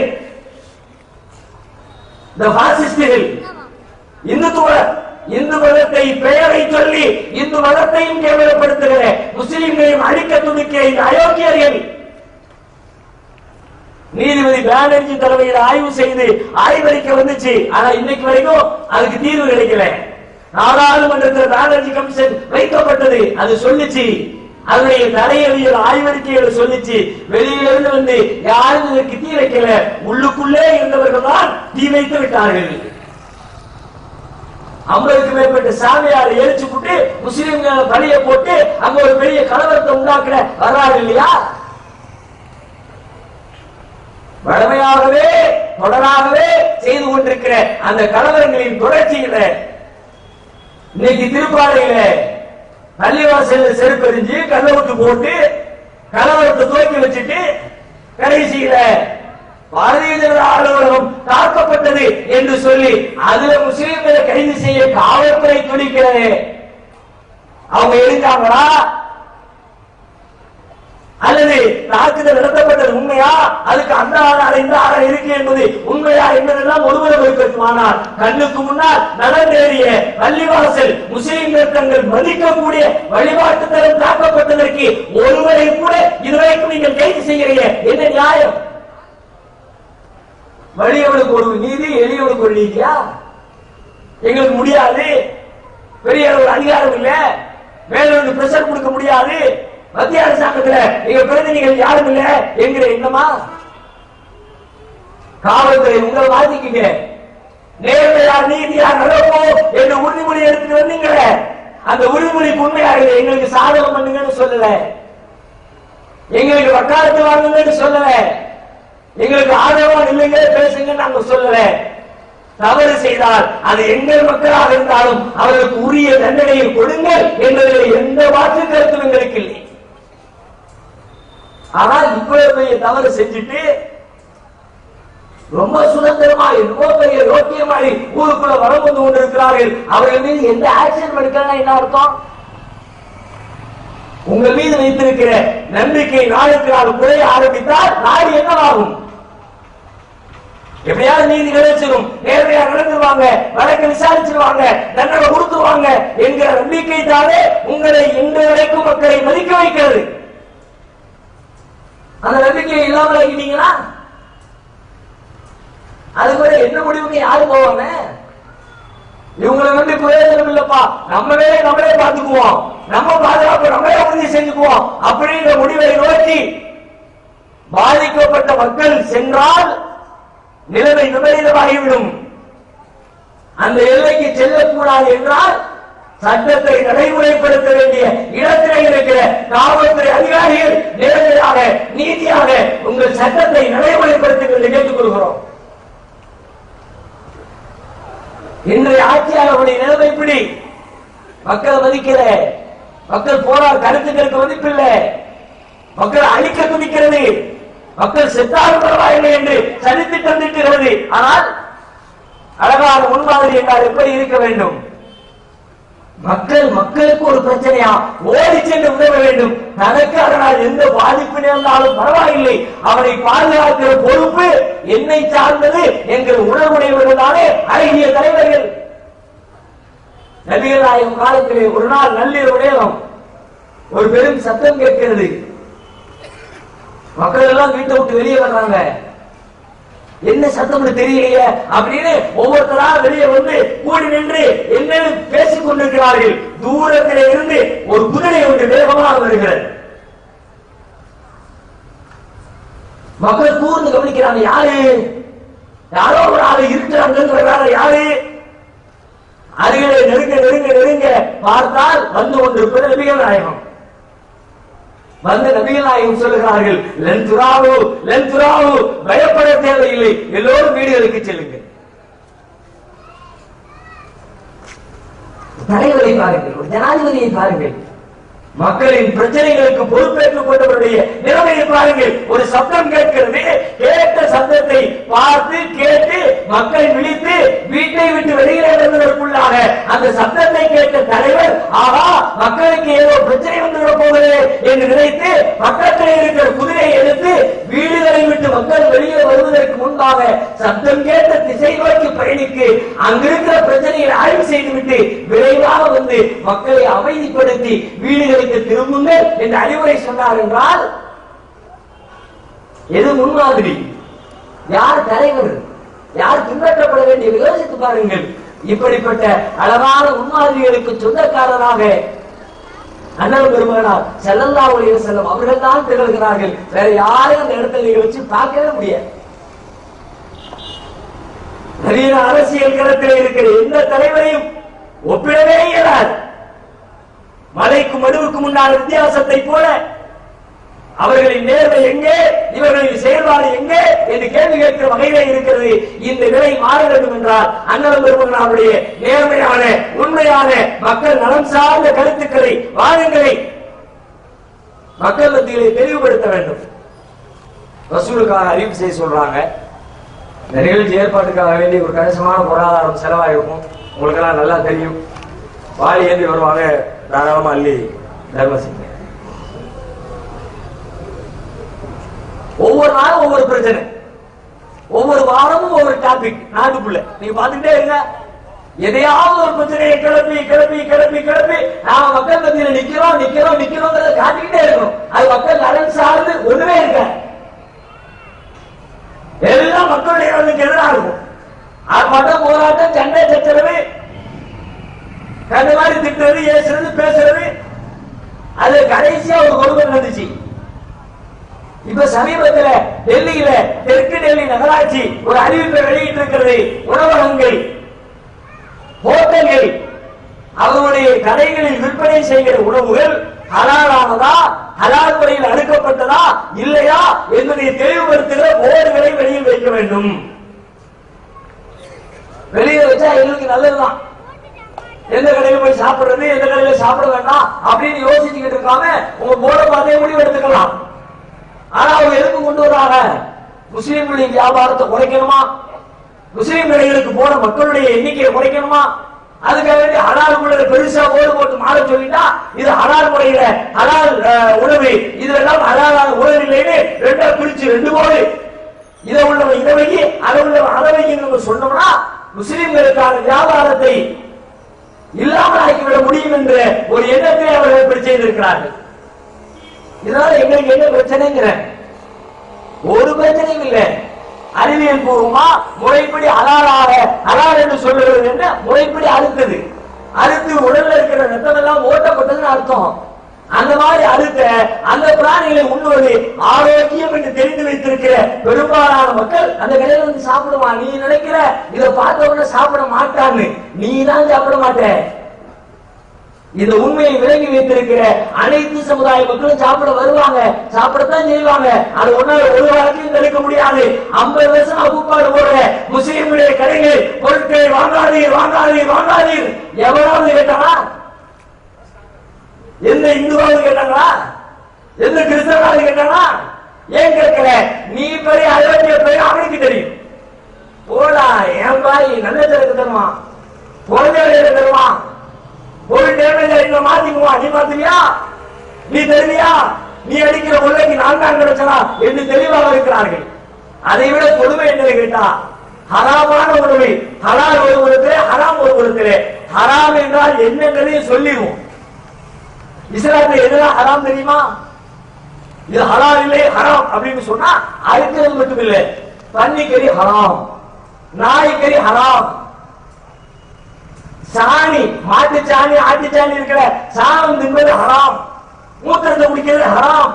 இந்த பாசிஸ்டுகள் இந்துத்துவ இந்து மதத்தை பெயரை சொல்லி இந்து மதத்தையும் கேவலப்படுத்துகிற முஸ்லிம்களையும் அழிக்க துடிக்கிற இந்த அயோக்கியர்கள் நீதிபதி பானர்ஜி தலைமையில் ஆய்வு செய்து ஆய்வறிக்கை வந்துச்சு ஆனா இன்னைக்கு வரைக்கும் அதுக்கு தீர்வு கிடைக்கல நாடாளுமன்றத்தில் பானர்ஜி கமிஷன் வைக்கப்பட்டது அது சொல்லுச்சு அதனுடைய தடையவியல் ஆய்வறிக்கைகளை சொல்லிச்சு வெளியிலிருந்து வந்து யாரும் இதற்கு தீ வைக்கல உள்ளுக்குள்ளே இருந்தவர்கள் தான் தீ வைத்து விட்டார்கள் ஐம்பதுக்கு மேற்பட்ட சாமியாரை எரிச்சு விட்டு முஸ்லிம்களை பலிய போட்டு அங்க ஒரு பெரிய கலவரத்தை உண்டாக்குற வரலாறு இல்லையா வழமையாகவே தொடராகவே செய்து கொண்டிருக்கிற அந்த கலவரங்களின் தொடர்ச்சியில இன்னைக்கு திருப்பாறையில பள்ளிவாசல்ல செருப்பெறிஞ்சு கல்ல விட்டு போட்டு கலவரத்தை துவக்கி வச்சுட்டு கடைசியில பாரதிய ஜனதா அலுவலகம் தாக்கப்பட்டது என்று சொல்லி அதுல முஸ்லிம்களை கைது செய்ய காவல்துறை துடிக்கிறது அவங்க எழுந்தாங்களா அல்லது தாக்குதல் நடத்தப்பட்டது உண்மையா அதுக்கு அந்த ஆதாரம் இந்த ஆதாரம் இருக்கு என்பது உண்மையா என்பதெல்லாம் ஒருவரும் இருக்கட்டுமானால் கண்ணுக்கு முன்னால் நடந்தேறிய பள்ளிவாசல் முஸ்லிம்கள் தங்கள் மதிக்கக்கூடிய வழிபாட்டு தரம் தாக்கப்பட்டதற்கு ஒருவரை கூட இதுவரைக்கும் நீங்கள் கைது செய்கிறீங்க என்ன நியாயம் வலியவனுக்கு ஒரு நீதி எளியவனுக்கு ஒரு நீதியா எங்களுக்கு முடியாது பெரிய ஒரு அதிகாரம் இல்ல மேலும் பிரஷர் கொடுக்க முடியாது மத்திய அரசாங்கத்துல எங்க பிரதிநிதிகள் யாரும் இல்ல என்கிற எண்ணமா காவல்துறை உங்களை மாத்திக்கிங்க நேர்மையார் நீதியார் நடப்போம் என்று உறுதிமொழி எடுத்துட்டு வந்தீங்களே அந்த உறுதிமொழிக்கு உண்மையாக எங்களுக்கு சாதகம் பண்ணுங்கன்னு சொல்லல எங்களுக்கு வக்காலத்து வாங்குங்கன்னு சொல்லல எங்களுக்கு ஆதரவா இல்லைங்க பேசுங்க நாங்க சொல்லல தவறு செய்தால் அது எங்கள் மக்களாக இருந்தாலும் அவர்களுக்கு உரிய தண்டனையை கொடுங்கள் என்பதில் எந்த மாற்று கருத்தும் எங்களுக்கு இல்லை ஆனால் இவ்வளவு பெரிய தவறு செஞ்சுட்டு ரொம்ப சுதந்திரமாய் ரொம்ப பெரிய ரோக்கியமாய் ஊருக்குள்ள வரம் வந்து கொண்டிருக்கிறார்கள் அவர்கள் மீது எந்த ஆக்ஷன் எடுக்கலாம் என்ன அர்த்தம் உங்கள் மீது வைத்திருக்கிற நம்பிக்கை நாளுக்கு நாள் குறைய ஆரம்பித்தால் நாடு என்னவாகும் எப்படியாவது நீதி கிடைச்சிடும் நேரடியா நடந்துருவாங்க வழக்கு விசாரிச்சிருவாங்க தண்டனை கொடுத்துருவாங்க என்கிற நம்பிக்கை தானே உங்களை இன்று வரைக்கும் மக்களை மதிக்க வைக்கிறது அந்த நம்பிக்கையை இல்லாமல் ஆகிட்டீங்களா அது கூட என்ன முடிவுக்கு யாரு போவாங்க இவங்களை நம்பி பிரயோஜனம் இல்லப்பா நம்மளே நம்மளே பார்த்துக்குவோம் நம்ம பாதுகாப்பு நம்மளே உறுதி செஞ்சுக்குவோம் அப்படின்ற முடிவை நோக்கி பாதிக்கப்பட்ட மக்கள் சென்றால் நிலைமை விபரீதமாகிவிடும் அந்த எல்லைக்கு செல்லக்கூடாது என்றால் சட்டத்தை நடைமுறைப்படுத்த வேண்டிய இடத்திலே இருக்கிற காவல்துறை அதிகாரிகள் நேரடியாக நீதியாக உங்கள் சட்டத்தை நடைமுறைப்படுத்துங்கள் என்று கேட்டுக்கொள்கிறோம் இன்றைய ஆட்சியாளருடைய நிலைமை இப்படி மக்கள் மதிக்கிற மக்கள் போராட கருத்துக்களுக்கு மதிப்பில்லை மக்கள் அழிக்க துடிக்கிறது மக்கள் செத்தாலும் பரவாயில்லை என்று சதித்திட்டம் திட்டுகிறது ஆனால் அழகான முன்மாதிரி என்றால் எப்படி இருக்க வேண்டும் மக்கள் மக்களுக்கு ஒரு பிரச்சனையா ஓடி சென்று உதவ வேண்டும் தனக்கு அதனால் எந்த பாதிப்பு நேர்ந்தாலும் பரவாயில்லை அவனை பாதுகாக்கிற பொறுப்பு என்னை சார்ந்தது என்கிற உணர்வுடையவர்கள் தானே அழகிய தலைவர்கள் நபிகள் நாயகம் காலத்திலே ஒரு நாள் நள்ளிரவு நேரம் ஒரு பெரும் சத்தம் கேட்கிறது மக்கள் எல்லாம் வீட்டை விட்டு வெளியே வர்றாங்க என்ன சத்தம்னு தெரியலையே அப்படின்னு ஒவ்வொருத்தரா வெளியே வந்து கூடி நின்று என்னன்னு பேசிக் கொண்டிருக்கிறார்கள் தூரத்திலே இருந்து ஒரு குதிரை ஒன்று வேகமாக வருகிறது மக்கள் கூர்ந்து கவனிக்கிறாங்க யாரு யாரோ ஒரு ஆளு இருக்கிறாங்க யாரு அருகிலே நெருங்க நெருங்க நெருங்க பார்த்தால் வந்து கொண்டிருப்பது நபிகள் நாயகம் வந்து நபிகள் நாயகம் சொல்லுகிறார்கள் லென் துராவு லென் துராவு பயப்பட தேவையில்லை எல்லோரும் வீடுகளுக்கு செல்லுங்கள் தலைவரை பாருங்கள் ஒரு ஜனாதிபதியை பாருங்கள் மக்களின் பிரச்சனைகளுக்கு பொறுப்பேற்றுக் கொண்டவருடைய நிலைமையை பாருங்கள் ஒரு சத்தம் கேட்கிறது கேட்ட சத்தத்தை பார்த்து கேட்டு மக்கள் விழித்து வீட்டை விட்டு வெளியே வருவதற்குள்ளாக அந்த சத்தத்தை கேட்ட தலைவர் ஆஹா மக்களுக்கு ஏதோ பிரச்சனை வந்துவிட போகிறது என்று நினைத்து பக்கத்தில் இருக்கிற குதிரையை எடுத்து வீடுகளை விட்டு மக்கள் வெளியே வருவதற்கு முன்பாக சத்தம் கேட்ட திசை நோக்கி பயணிக்கு அங்கிருக்கிற பிரச்சனையை ஆய்வு செய்துவிட்டு விரைவாக வந்து மக்களை அமைதிப்படுத்தி வீடுகளுக்கு திரும்புங்கள் என்று அறிவுரை சொன்னார் என்றால் எது முன்மாதிரி யார் தலைவர் யார் பின்பற்றப்பட வேண்டிய யோசித்து பாருங்கள் இப்படிப்பட்ட அழகான முன்மாதிரிகளுக்கு சொந்தக்காரராக அண்ணன் பெருமகனார் செல்லல்லா ஒளிய செல்லும் அவர்கள் தான் திகழ்கிறார்கள் வேற யாரையும் அந்த இடத்துல நீங்க வச்சு பார்க்கவே முடியாது நவீன அரசியல் களத்தில் இருக்கிற எந்த தலைவரையும் ஒப்பிடவே இயலாது மலைக்கு மடுவுக்கு முன்னால் வித்தியாசத்தை போல அவர்களின் நேர்மை எங்கே இவர்களின் செயல்பாடு எங்கே என்று கேள்வி கேட்கிற வகையிலே இருக்கிறது இந்த நிலை மாற வேண்டும் என்றால் அண்ணன் பெருமகனாருடைய நேர்மையான உண்மையான மக்கள் நலம் சார்ந்த கருத்துக்களை வாதங்களை மக்கள் மத்தியிலே தெளிவுபடுத்த வேண்டும் வசூலுக்காக அறிவு செய்ய சொல்றாங்க இந்த நிகழ்ச்சி ஏற்பாட்டுக்காக வேண்டிய ஒரு கணிசமான பொருளாதாரம் செலவாயிருக்கும் உங்களுக்கெல்லாம் நல்லா தெரியும் வாரி ஏந்தி வருவாங்க தாராளமா அள்ளி தர்மம் செய்யுங்க ஒவ்வொரு நாளும் ஒவ்வொரு பிரச்சனை ஒவ்வொரு வாரமும் ஒவ்வொரு டாபிக் நாட்டுக்குள்ள நீங்க பாத்துக்கிட்டே இருங்க எதையாவது ஒரு பிரச்சனையை கிளப்பி கிளப்பி கிளப்பி கிளப்பி நாம மக்கள் மத்தியில நிக்கிறோம் நிக்கிறோம் நிக்கிறோங்கிறத காட்டிக்கிட்டே இருக்கணும் அது மக்கள் நலன் சார்ந்து ஒண்ணுமே இருக்க எல்லாம் மக்களுடைய நலனுக்கு எதிராக இருக்கும் ஆர்ப்பாட்டம் போராட்டம் சண்டை சச்சரவு கண்ட மாதிரி திட்டுறது ஏசுறது பேசுறது அது கடைசியா ஒரு கொடுமை நடந்துச்சு இப்ப இப்ப சமீபத்துல டெல்லியில தெற்கு டெல்லி நகராட்சி ஒரு அறிவிப்பை வெளியிட்டு இருக்கிறது உணவகங்கள் ஹோட்டல்கள் அவர்களுடைய கடைகளில் விற்பனை செய்கிற உணவுகள் ஹலாலானதா ஹலால் முறையில் அடுக்கப்பட்டதா இல்லையா என்பதை தெளிவுபடுத்துகிற போர்டுகளை வெளியில் வைக்க வேண்டும் வெளியே வச்சா எங்களுக்கு நல்லதுதான் எந்த கடையில போய் சாப்பிடுறது எந்த கடையில சாப்பிட வேண்டாம் அப்படின்னு யோசிச்சுக்கிட்டு இருக்காம உங்க போர்டை பார்த்தே முடிவு எடுத்துக்கலாம் ஆனா அவங்க எதுக்கு கொண்டு வராங்க முஸ்லிம்களின் வியாபாரத்தை குறைக்கணுமா முஸ்லிம் கடைகளுக்கு போன மக்களுடைய எண்ணிக்கையை குறைக்கணுமா அதுக்காக வேண்டி ஹலால் முறையில பெருசா ஓடு போட்டு மாற சொல்லிட்டா இது ஹலால் முறையில ஹலால் அஹ், உணவு இதுல எல்லாம் ஹலாலான உணவு இல்லைன்னு ரெண்டா பிரிச்சு ரெண்டு போடு இதை உள்ளவன் இதை வைக்கி அதை உள்ளவன் அதை வைக்கின்னு நம்ம சொன்னோம்னா முஸ்லிம்களுக்கான வியாபாரத்தை இல்லாமல் ஆக்கிவிட முடியும் என்ற ஒரு எண்ணத்தை அவர்கள் இப்படி செய்திருக்கிறார்கள் இதனால எங்களுக்கு என்ன பிரச்சனைங்கிறேன் ஒரு பிரச்சனையும் இல்லை அறிவியல் பூர்வமா முறைப்படி அலாலாக அலால் என்று சொல்லுகிறது என்ன முறைப்படி அறுத்தது அறுத்து உடல்ல இருக்கிற ரத்தம் எல்லாம் ஓட்டப்பட்டதுன்னு அர்த்தம் அந்த மாதிரி அறுத்த அந்த பிராணிகளை உண்ணுவது ஆரோக்கியம் என்று தெரிந்து வைத்திருக்கிற பெரும்பாலான மக்கள் அந்த கடையில வந்து சாப்பிடுவான் நீ நினைக்கிற இதை பார்த்த உடனே சாப்பிட மாட்டான்னு நீ தான் சாப்பிட மாட்ட இந்த உண்மையை விலகி வைத்திருக்கிற அனைத்து சமுதாய மக்களும் சாப்பிட வருவாங்க சாப்பிடத்தான் செய்வாங்க அது ஒன்னால ஒரு வாரத்தையும் தடுக்க முடியாது ஐம்பது வருஷம் அப்புப்பாடு போடுற முஸ்லீம்களுடைய கடைகள் பொருட்களை வாங்காதீர் வாங்காதீர் வாங்காதீர் எவராவது கேட்டானா எந்த இந்துவாவது கேட்டாங்களா எந்த கிறிஸ்தவாவது கேட்டாங்களா ஏன் கேட்கல நீ பெரிய அயோத்திய பெரிய அவனுக்கு தெரியும் போடா என் பாய் நல்ல திறக்கு தருவான் குழந்தைகளுக்கு தருவான் ஒரு டேமேஜ் அடிக்கல மாத்திக்குவான் நீ மாத்துவியா நீ தெரிவியா நீ அடிக்கிற உள்ளைக்கு நான் தான் கிடைச்சனா என்று தெளிவாக இருக்கிறார்கள் அதை விட கொடுமை என்ன கேட்டா ஹராமான உணவை ஹலால் ஒரு குலத்திலே ஹராம் ஒரு குலத்திலே ஹராம் என்றால் என்னங்கிறதையும் சொல்லிடுவோம் இஸ்லாத்துல எதுதான் ஹராம் தெரியுமா இது ஹலால் இல்லை ஹராம் அப்படின்னு சொன்னா அறுக்கிறது மட்டும் இல்லை பன்னிக்கறி ஹராம் நாய்க்கறி ஹராம் சாணி மாட்டு சாணி ஆட்டு சாணி இருக்கிற சாணம் தின்பது ஹராம் மூத்திரத்தை குடிக்கிறது ஹராம்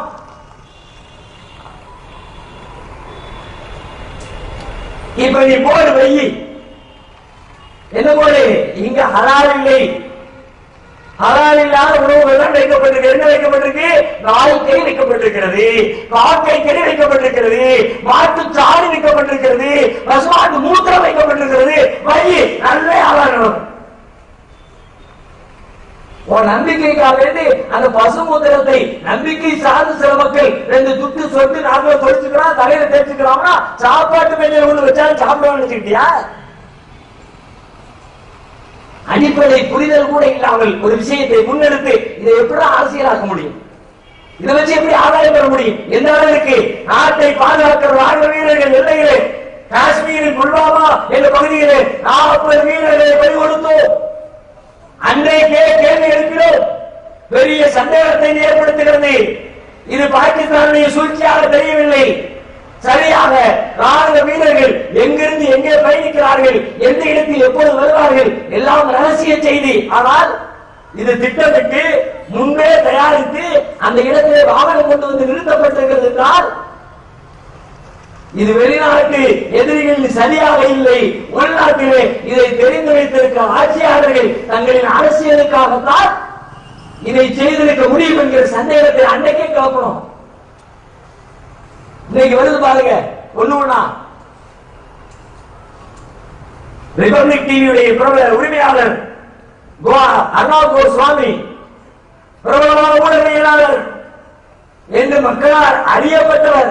இப்ப நீ போடு வெயி என்ன போடு இங்க ஹலால் இல்லை ஹலால் இல்லாத உணவுகள் தான் வைக்கப்பட்டிருக்கு என்ன வைக்கப்பட்டிருக்கு நாய்க்கறி வைக்கப்பட்டிருக்கிறது காக்கை கறி வைக்கப்பட்டிருக்கிறது மாட்டு சாணி வைக்கப்பட்டிருக்கிறது பசுமாட்டு மூத்திரம் வைக்கப்பட்டிருக்கிறது வழி நல்ல ஆதாரம் உன் நம்பிக்கைக்காக வேண்டி அந்த பசு மூத்திரத்தை நம்பிக்கை சார்ந்த சில மக்கள் ரெண்டு துட்டு சொட்டு நார்மலா தொழிச்சுக்கலாம் தலையில தேய்ச்சிக்கலாம்னா சாப்பாட்டு மேல ஒண்ணு வச்சாலும் சாப்பிடுவான்னு நினைச்சுக்கிட்டியா அடிப்படை புரிதல் கூட இல்லாமல் ஒரு விஷயத்தை முன்னெடுத்து இதை எப்படி அரசியலாக்க முடியும் இதை வச்சு எப்படி ஆதாயம் பெற முடியும் எந்த அளவிற்கு நாட்டை பாதுகாக்கிற ராணுவ வீரர்கள் எல்லையிலே காஷ்மீரில் புல்வாமா என்ற பகுதியிலே நாற்பது வீரர்களை பறி கொடுத்தோம் அன்றைக்கே கேள்வி எழுப்பினோம் பெரிய சந்தேகத்தை ஏற்படுத்துகிறது இது பாகிஸ்தானுடைய சூழ்ச்சியாக தெரியவில்லை சரியாக ராணுவ வீரர்கள் எங்கிருந்து எங்கே பயணிக்கிறார்கள் எந்த இடத்தில் எப்போது வருவார்கள் எல்லாம் ரகசிய செய்தி ஆனால் இது திட்டமிட்டு முன்பே தயாரித்து அந்த இடத்திலே வாகனம் கொண்டு வந்து நிறுத்தப்பட்டிருக்கிறது என்றால் இது வெளிநாட்டு எதிரிகள் சரியாக இல்லை உள்நாட்டிலே இதை தெரிந்து வைத்திருக்கிற ஆட்சியாளர்கள் தங்களின் அரசியலுக்காகத்தான் இதை செய்திருக்க முடியும் என்கிற சந்தேகத்தை அன்னைக்கே கிளப்பணும் இன்னைக்கு வருது பாருங்க ஒண்ணு ஒண்ணா ரிபப்ளிக் டிவியுடைய பிரபல உரிமையாளர் கோவா அர்ணாவ் கோஸ்வாமி பிரபலமான ஊடகவியலாளர் என்று மக்களால் அறியப்பட்டவர்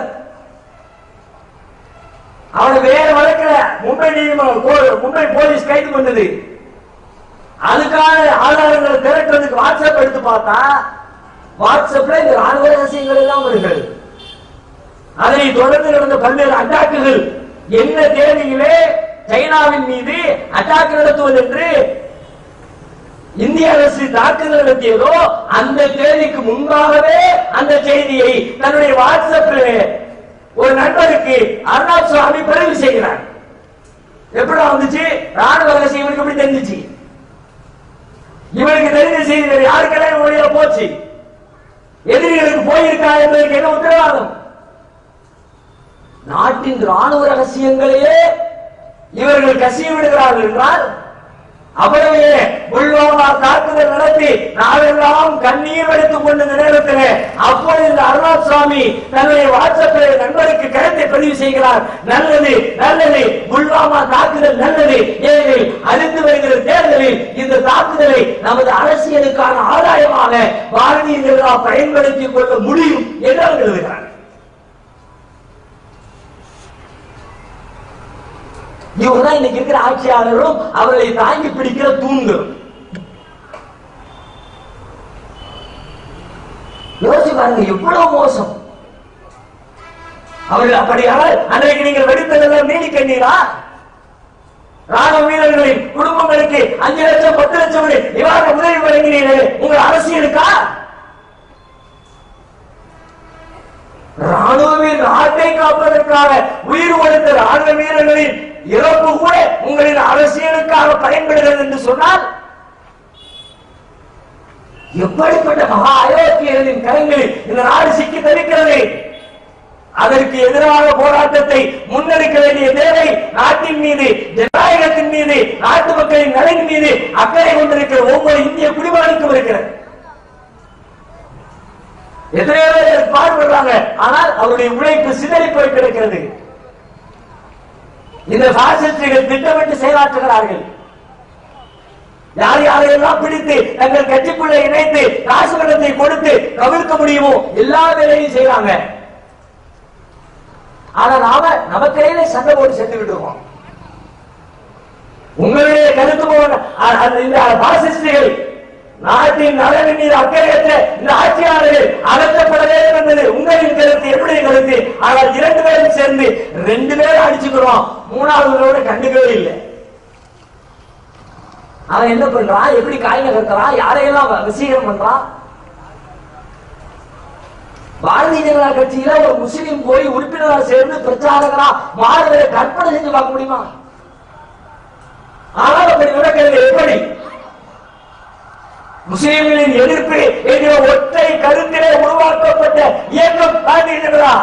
அவனை வேற வழக்குல மும்பை நீதிமன்றம் கோ- மும்பை போலீஸ் கைது பண்ணது அதுக்கான ஆதாரங்களை திரட்டுறதுக்கு வாட்ஸ்அப் எடுத்து பார்த்தா வாட்ஸ்அப்ல இந்த ராணுவ ரகசியங்கள் எல்லாம் வருகிறது அதனை தொடர்ந்து நடந்த பல்வேறு அட்டாக்குகள் என்ன தேதியிலே சைனாவின் மீது அட்டாக் நடத்துவது என்று இந்திய அரசு தாக்குதல் நடத்தியதோ அந்த தேதிக்கு முன்பாகவே அந்த செய்தியை தன்னுடைய வாட்ஸ்அப்பில் ஒரு நண்பருக்கு அருணாப் சுவாமி பதிவு செய்கிறார் எப்படி வந்துச்சு ராணுவ ரகசியம் இவனுக்கு எப்படி தெரிஞ்சுச்சு இவனுக்கு தெரிஞ்ச செய்தி வேற யாருக்கெல்லாம் வழியில போச்சு எதிரிகளுக்கு போயிருக்கா என்பதற்கு என்ன உத்தரவாதம் நாட்டின் ராணுவ ரகசியங்களையே இவர்கள் கசிய விடுகிறார்கள் என்றால் அவ்வளவே புல்வாமா தாக்குதல் நடத்தி நாளெல்லாம் கண்ணீர் எடுத்துக் கொண்ட நேரத்தில் அப்பொழுது இந்த அருணாத் சுவாமி தன்னுடைய வாட்ஸ்அப்பில் நண்பருக்கு கருத்தை பதிவு செய்கிறார் நல்லது நல்லது புல்வாமா தாக்குதல் நல்லது ஏனெனில் அடுத்து வருகிற தேர்தலில் இந்த தாக்குதலை நமது அரசியலுக்கான ஆதாயமாக பாரதிய ஜனதா பயன்படுத்திக் கொள்ள முடியும் என்று அவர் எழுதுகிறார் இவங்கதான் இன்னைக்கு இருக்கிற ஆட்சியாளர்களும் அவர்களை தாங்கி பிடிக்கிற தூண்களும் யோசிச்சு பாருங்க எவ்வளவு மோசம் அவர்கள் அப்படியானால் அன்றைக்கு நீங்கள் வெடித்ததெல்லாம் நீடிக்கண்ணீரா ராணுவ வீரர்களின் குடும்பங்களுக்கு அஞ்சு லட்சம் பத்து லட்சம் நிவாரண உதவி வழங்கினீர்கள் உங்கள் அரசியலுக்கா ராணுவ நாட்டை காப்பதற்காக உயிர் கொடுத்த ராணுவ வீரர்களின் இறப்பு கூட உங்களின் அரசியலுக்காக பயன்படுகிறது என்று சொன்னால் எப்படிப்பட்ட மகா அயோக்கியர்களின் கரங்களில் இந்த நாடு சிக்கி தவிக்கிறது அதற்கு எதிராக போராட்டத்தை முன்னெடுக்க வேண்டிய தேவை நாட்டின் மீது ஜனநாயகத்தின் மீது நாட்டு மக்களின் நலன் மீது அக்கறை கொண்டிருக்கிற ஒவ்வொரு இந்திய குடிமகனுக்கும் இருக்கிறது எத்தனையோ பேர் இதற்கு பாடுபடுறாங்க ஆனால் அவருடைய உழைப்பு சிதறி போய் கிடக்கிறது இந்த பாசிஸ்டுகள் திட்டமிட்டு செயலாற்றுகிறார்கள் யார் யாரையெல்லாம் பிடித்து தங்கள் கட்சிக்குள்ளே இணைத்து காசு பணத்தை கொடுத்து கவிழ்க்க முடியுமோ எல்லா வேலையும் செய்யறாங்க ஆனா நாம நமக்கிடையில சண்டை போட்டு செத்துக்கிட்டு இருக்கோம் உங்களுடைய கருத்து போன அ- அந்த இந்த பாசிஸ்டுகள் நாட்டின் நலனின் மீது அக்கறையற்ற இந்த ஆட்சியாளர்கள் அகற்றப்பட வேண்டும் என்பது உங்களின் கருத்து எப்படி கருத்து ஆனால் இரண்டு பேரும் சேர்ந்து ரெண்டு பேரும் அடிச்சுக்கிறோம் மூணாவது கண்டுக்கவே இல்லை அவன் என்ன பண்றான் எப்படி காய் நகர்த்துறான் யாரையெல்லாம் வ- வசீகரம் பண்றான் பாரதிய ஜனதா கட்சியில ஒரு முஸ்லீம் போய் உறுப்பினரா சேர்ந்து பிரச்சாரகரா மாறுவதை கற்பனை செஞ்சு பார்க்க முடியுமா ஆனால் அப்படி நடக்கிறது எப்படி முஸ்லிம்களின் எதிர்ப்பு என்கிற ஒற்றை கருத்திலே உருவாக்கப்பட்ட இயக்கம் பாரதிய ஜனதா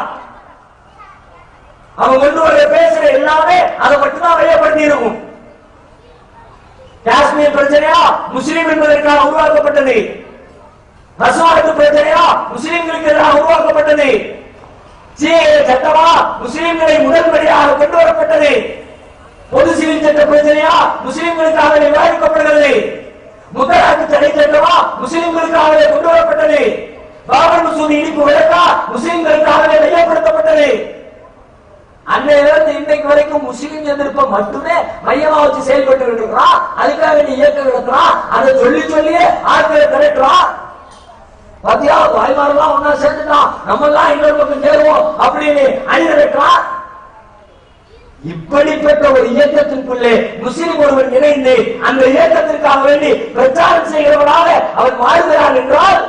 அவன் கொண்டு வர பேசுற எல்லாமே அதை மட்டும்தான் வெளியப்படுத்தி இருக்கும் காஷ்மீர் பிரச்சனையா முஸ்லீம் என்பதற்காக உருவாக்கப்பட்டது ரசுவாரத்து பிரச்சனையா முஸ்லிம்களுக்கு எதிராக உருவாக்கப்பட்டது சிஏ சட்டமா முஸ்லிம்களை முதல்வடியாக கொண்டு வரப்பட்டது பொது சிவில் சட்ட பிரச்சனையா முஸ்லிம்களுக்காக விவாதிக்கப்படுகிறது முத்தலாக்கு தடை சட்டமா முஸ்லிம்களுக்காக கொண்டு வரப்பட்டது பாபர் மசூதி இடிப்பு வழக்கா முஸ்லிம்களுக்காக மையப்படுத்தப்பட்டது அன்னையிலிருந்து இன்னைக்கு வரைக்கும் முஸ்லிம் எதிர்ப்பை மட்டுமே மையமா வச்சு செயல்பட்டு இருக்கிறான் அதுக்காக நீ இயக்கம் நடத்துறான் அதை சொல்லி சொல்லியே ஆட்களை திரட்டுறான் பாத்தியா வாய்மாரெல்லாம் ஒன்னா சேர்ந்துட்டான் நம்ம எல்லாம் இன்னொரு பக்கம் சேருவோம் அப்படின்னு அணி திரட்டுறான் இப்படிப்பட்ட ஒரு இயக்கத்திற்குள்ளே முஸ்லிம் ஒருவன் இணைந்து அந்த இயக்கத்திற்காக வேண்டி பிரச்சாரம் செய்கிறவனாக அவன் வாழ்கிறான் என்றால்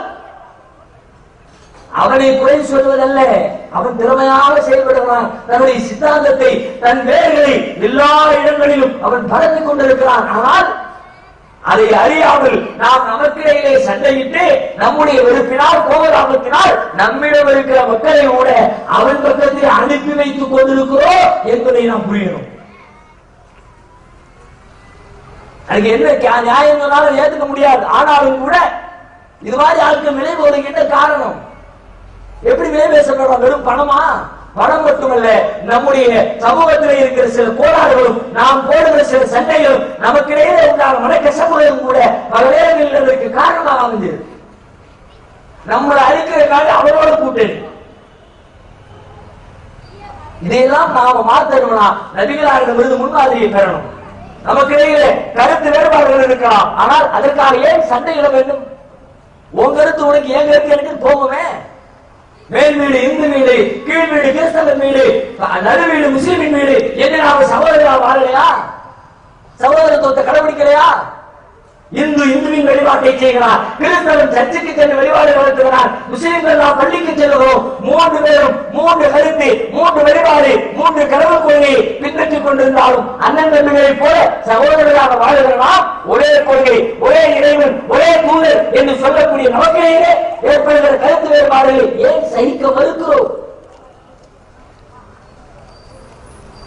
அவனை குறை சொல்வதல்ல அவன் திறமையாக செயல்படுகிறான் தன்னுடைய சித்தாந்தத்தை தன் வேர்களை எல்லா இடங்களிலும் அவன் பரப்பிக் கொண்டிருக்கிறான் ஆனால் அதை அறியாமல் நாம் நமக்கிடையிலே சண்டையிட்டு நம்முடைய வெறுப்பினால் கோபதாபத்தினால் நம்மிடம் இருக்கிற மக்களை கூட அவன் பக்கத்தில் அனுப்பி வைத்துக் கொண்டிருக்கிறோம் என்பதை நாம் புரியணும் அதுக்கு என்ன கா- நியாயம் சொன்னாலும் ஏத்துக்க முடியாது ஆனாலும் கூட இது மாதிரி ஆட்கள் விலை போதுகின்ற காரணம் எப்படி விலை பேசப்படுறோம் வெறும் பணமா பணம் மட்டுமல்ல நம்முடைய சமூகத்தில் இருக்கிற சில கோளாறுகளும் நாம் போடுகிற சில சண்டைகளும் நமக்கிடையே உண்டான மனக்கசப்புகளும் கூட பல நேரங்களில் அதற்கு காரணமாக அமைஞ்சது நம்மளை அழிக்கிறதுக்காக அவரோட கூட்டணி இதையெல்லாம் நாம மாத்தணும்னா நபிகளாரிடம் விருது முன்மாதிரியை பெறணும் நமக்கு இடையிலே கருத்து வேறுபாடுகள் இருக்கலாம் ஆனால் அதற்காக ஏன் சண்டையிட வேண்டும் உன் கருத்து உனக்கு என் கருத்து எனக்கு போகுமே மேல் வீடு இந்து வீடு கீழ் வீடு கிறிஸ்தவன் வீடு நடு வீடு முஸ்லிமின் வீடு என்ன நாம சகோதரா வாழலையா சகோதரத்துவத்தை கடைபிடிக்கலையா இந்து இந்துவின் வழிபாட்டை செய்கிறார் கிறிஸ்தவன் சர்ச்சுக்கு சென்று வழிபாடு நடத்துகிறார் முஸ்லிம்கள் நாம் பள்ளிக்கு செல்கிறோம் மூன்று பேரும் மூன்று கருத்து மூன்று வழிபாடு மூன்று கடவுள் கொள்கையை பின்பற்றிக் கொண்டிருந்தாலும் அண்ணன் தம்பிகளை போல சகோதரர்களாக வாழ்கிற நாம் ஒரே கொள்கை ஒரே இறைவன் ஒரே தூதர் என்று சொல்லக்கூடிய நமக்கிடையே ஏற்படுகிற கருத்து வேறுபாடுகளை ஏன் சகிக்க மறுக்கிறோம்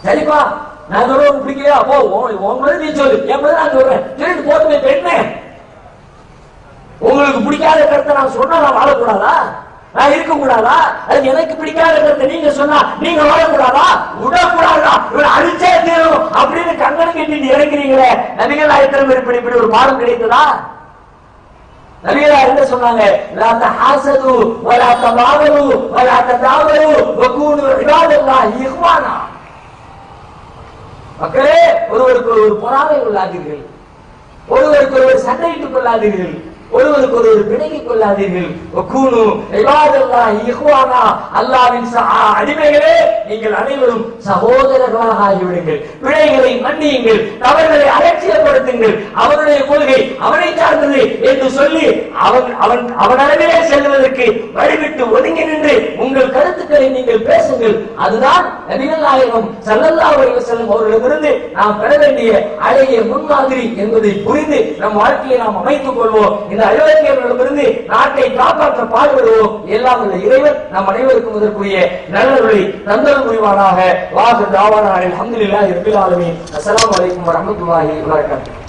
சரிப்பா நான் சொல்ல உனக்கு பிடிக்கலையா போ உன் உன் பதில் நீ சொல்லு என் பதில் நான் சொல்றேன் சொல்லிட்டு போட்டு போய் பெண்ணே உங்களுக்கு பிடிக்காத கருத்தை நான் சொன்னா நான் வாழக்கூடாதா நான் இருக்க கூடாதா அது எனக்கு பிடிக்காத கருத்தை நீங்க சொன்னா நீங்க வாழக்கூடாதா விடக்கூடாதா இவன் அழிச்சே தீரும் அப்படின்னு கங்கணம் கட்டிட்டு இறங்குறீங்களே நபிகள் ஆயத்திரம் இப்படி இப்படி ஒரு பாடம் கிடைத்ததா நபிகளா என்ன சொன்னாங்க லா தஹாசது வலா தபாகரு வலா ததாவரு வகூனு இபாதல்லாஹி இஹ்வானா மக்களே ஒருவருக்கு ஒரு பொறாமை கொள்ளாதீர்கள் ஒருவருக்கு ஒருவர் சண்டையிட்டுக் கொள்ளாதீர்கள் ஒருவருக்கு ஒருவர் பிணங்கிக் கொள்ளாதீர்கள் வகூனு இபாதல்லாஹி இஹ்வானா அல்லாஹ்வின் ச- ஆ, அடிமைகளே நீங்கள் அனைவரும் சகோதரர்களாக ஆகிவிடுங்கள் பிழைகளை மன்னியுங்கள் தவறுகளை அலட்சியப்படுத்துங்கள் அவனுடைய கொள்கை அவனை சார்ந்தது என்று சொல்லி அவன் அவன் அவனளவிலே செல்வதற்கு வழிவிட்டு ஒதுங்கி நின்று உங்கள் கருத்துக்களை நீங்கள் பேசுங்கள் அதுதான் நபிகள் நாயகம் ஸல்லல்லாஹு அலைஹி வஸல்லம் அவர்களிடமிருந்து நாம் பெற வேண்டிய அழகிய முன்மாதிரி என்பதை புரிந்து நம் வாழ்க்கையை நாம் அமைத்துக் கொள்வோம் இந்த அயோக்கியர்களிடமிருந்து நாட்டை காப்பாற்ற பாடுபடுவோம் எல்லாம் இந்த இறைவன் நம் அனைவருக்கும் இதற்குரிய நல்லவர்களை தந்தல் புரிவானாக வாக்கு தாவான அல்ஹம்துலில்லாஹி ரபில் ஆலமீன் அஸ்ஸலாமு அலைக்கும் வரஹ்மத்துல்லாஹி வபரகாத்துஹு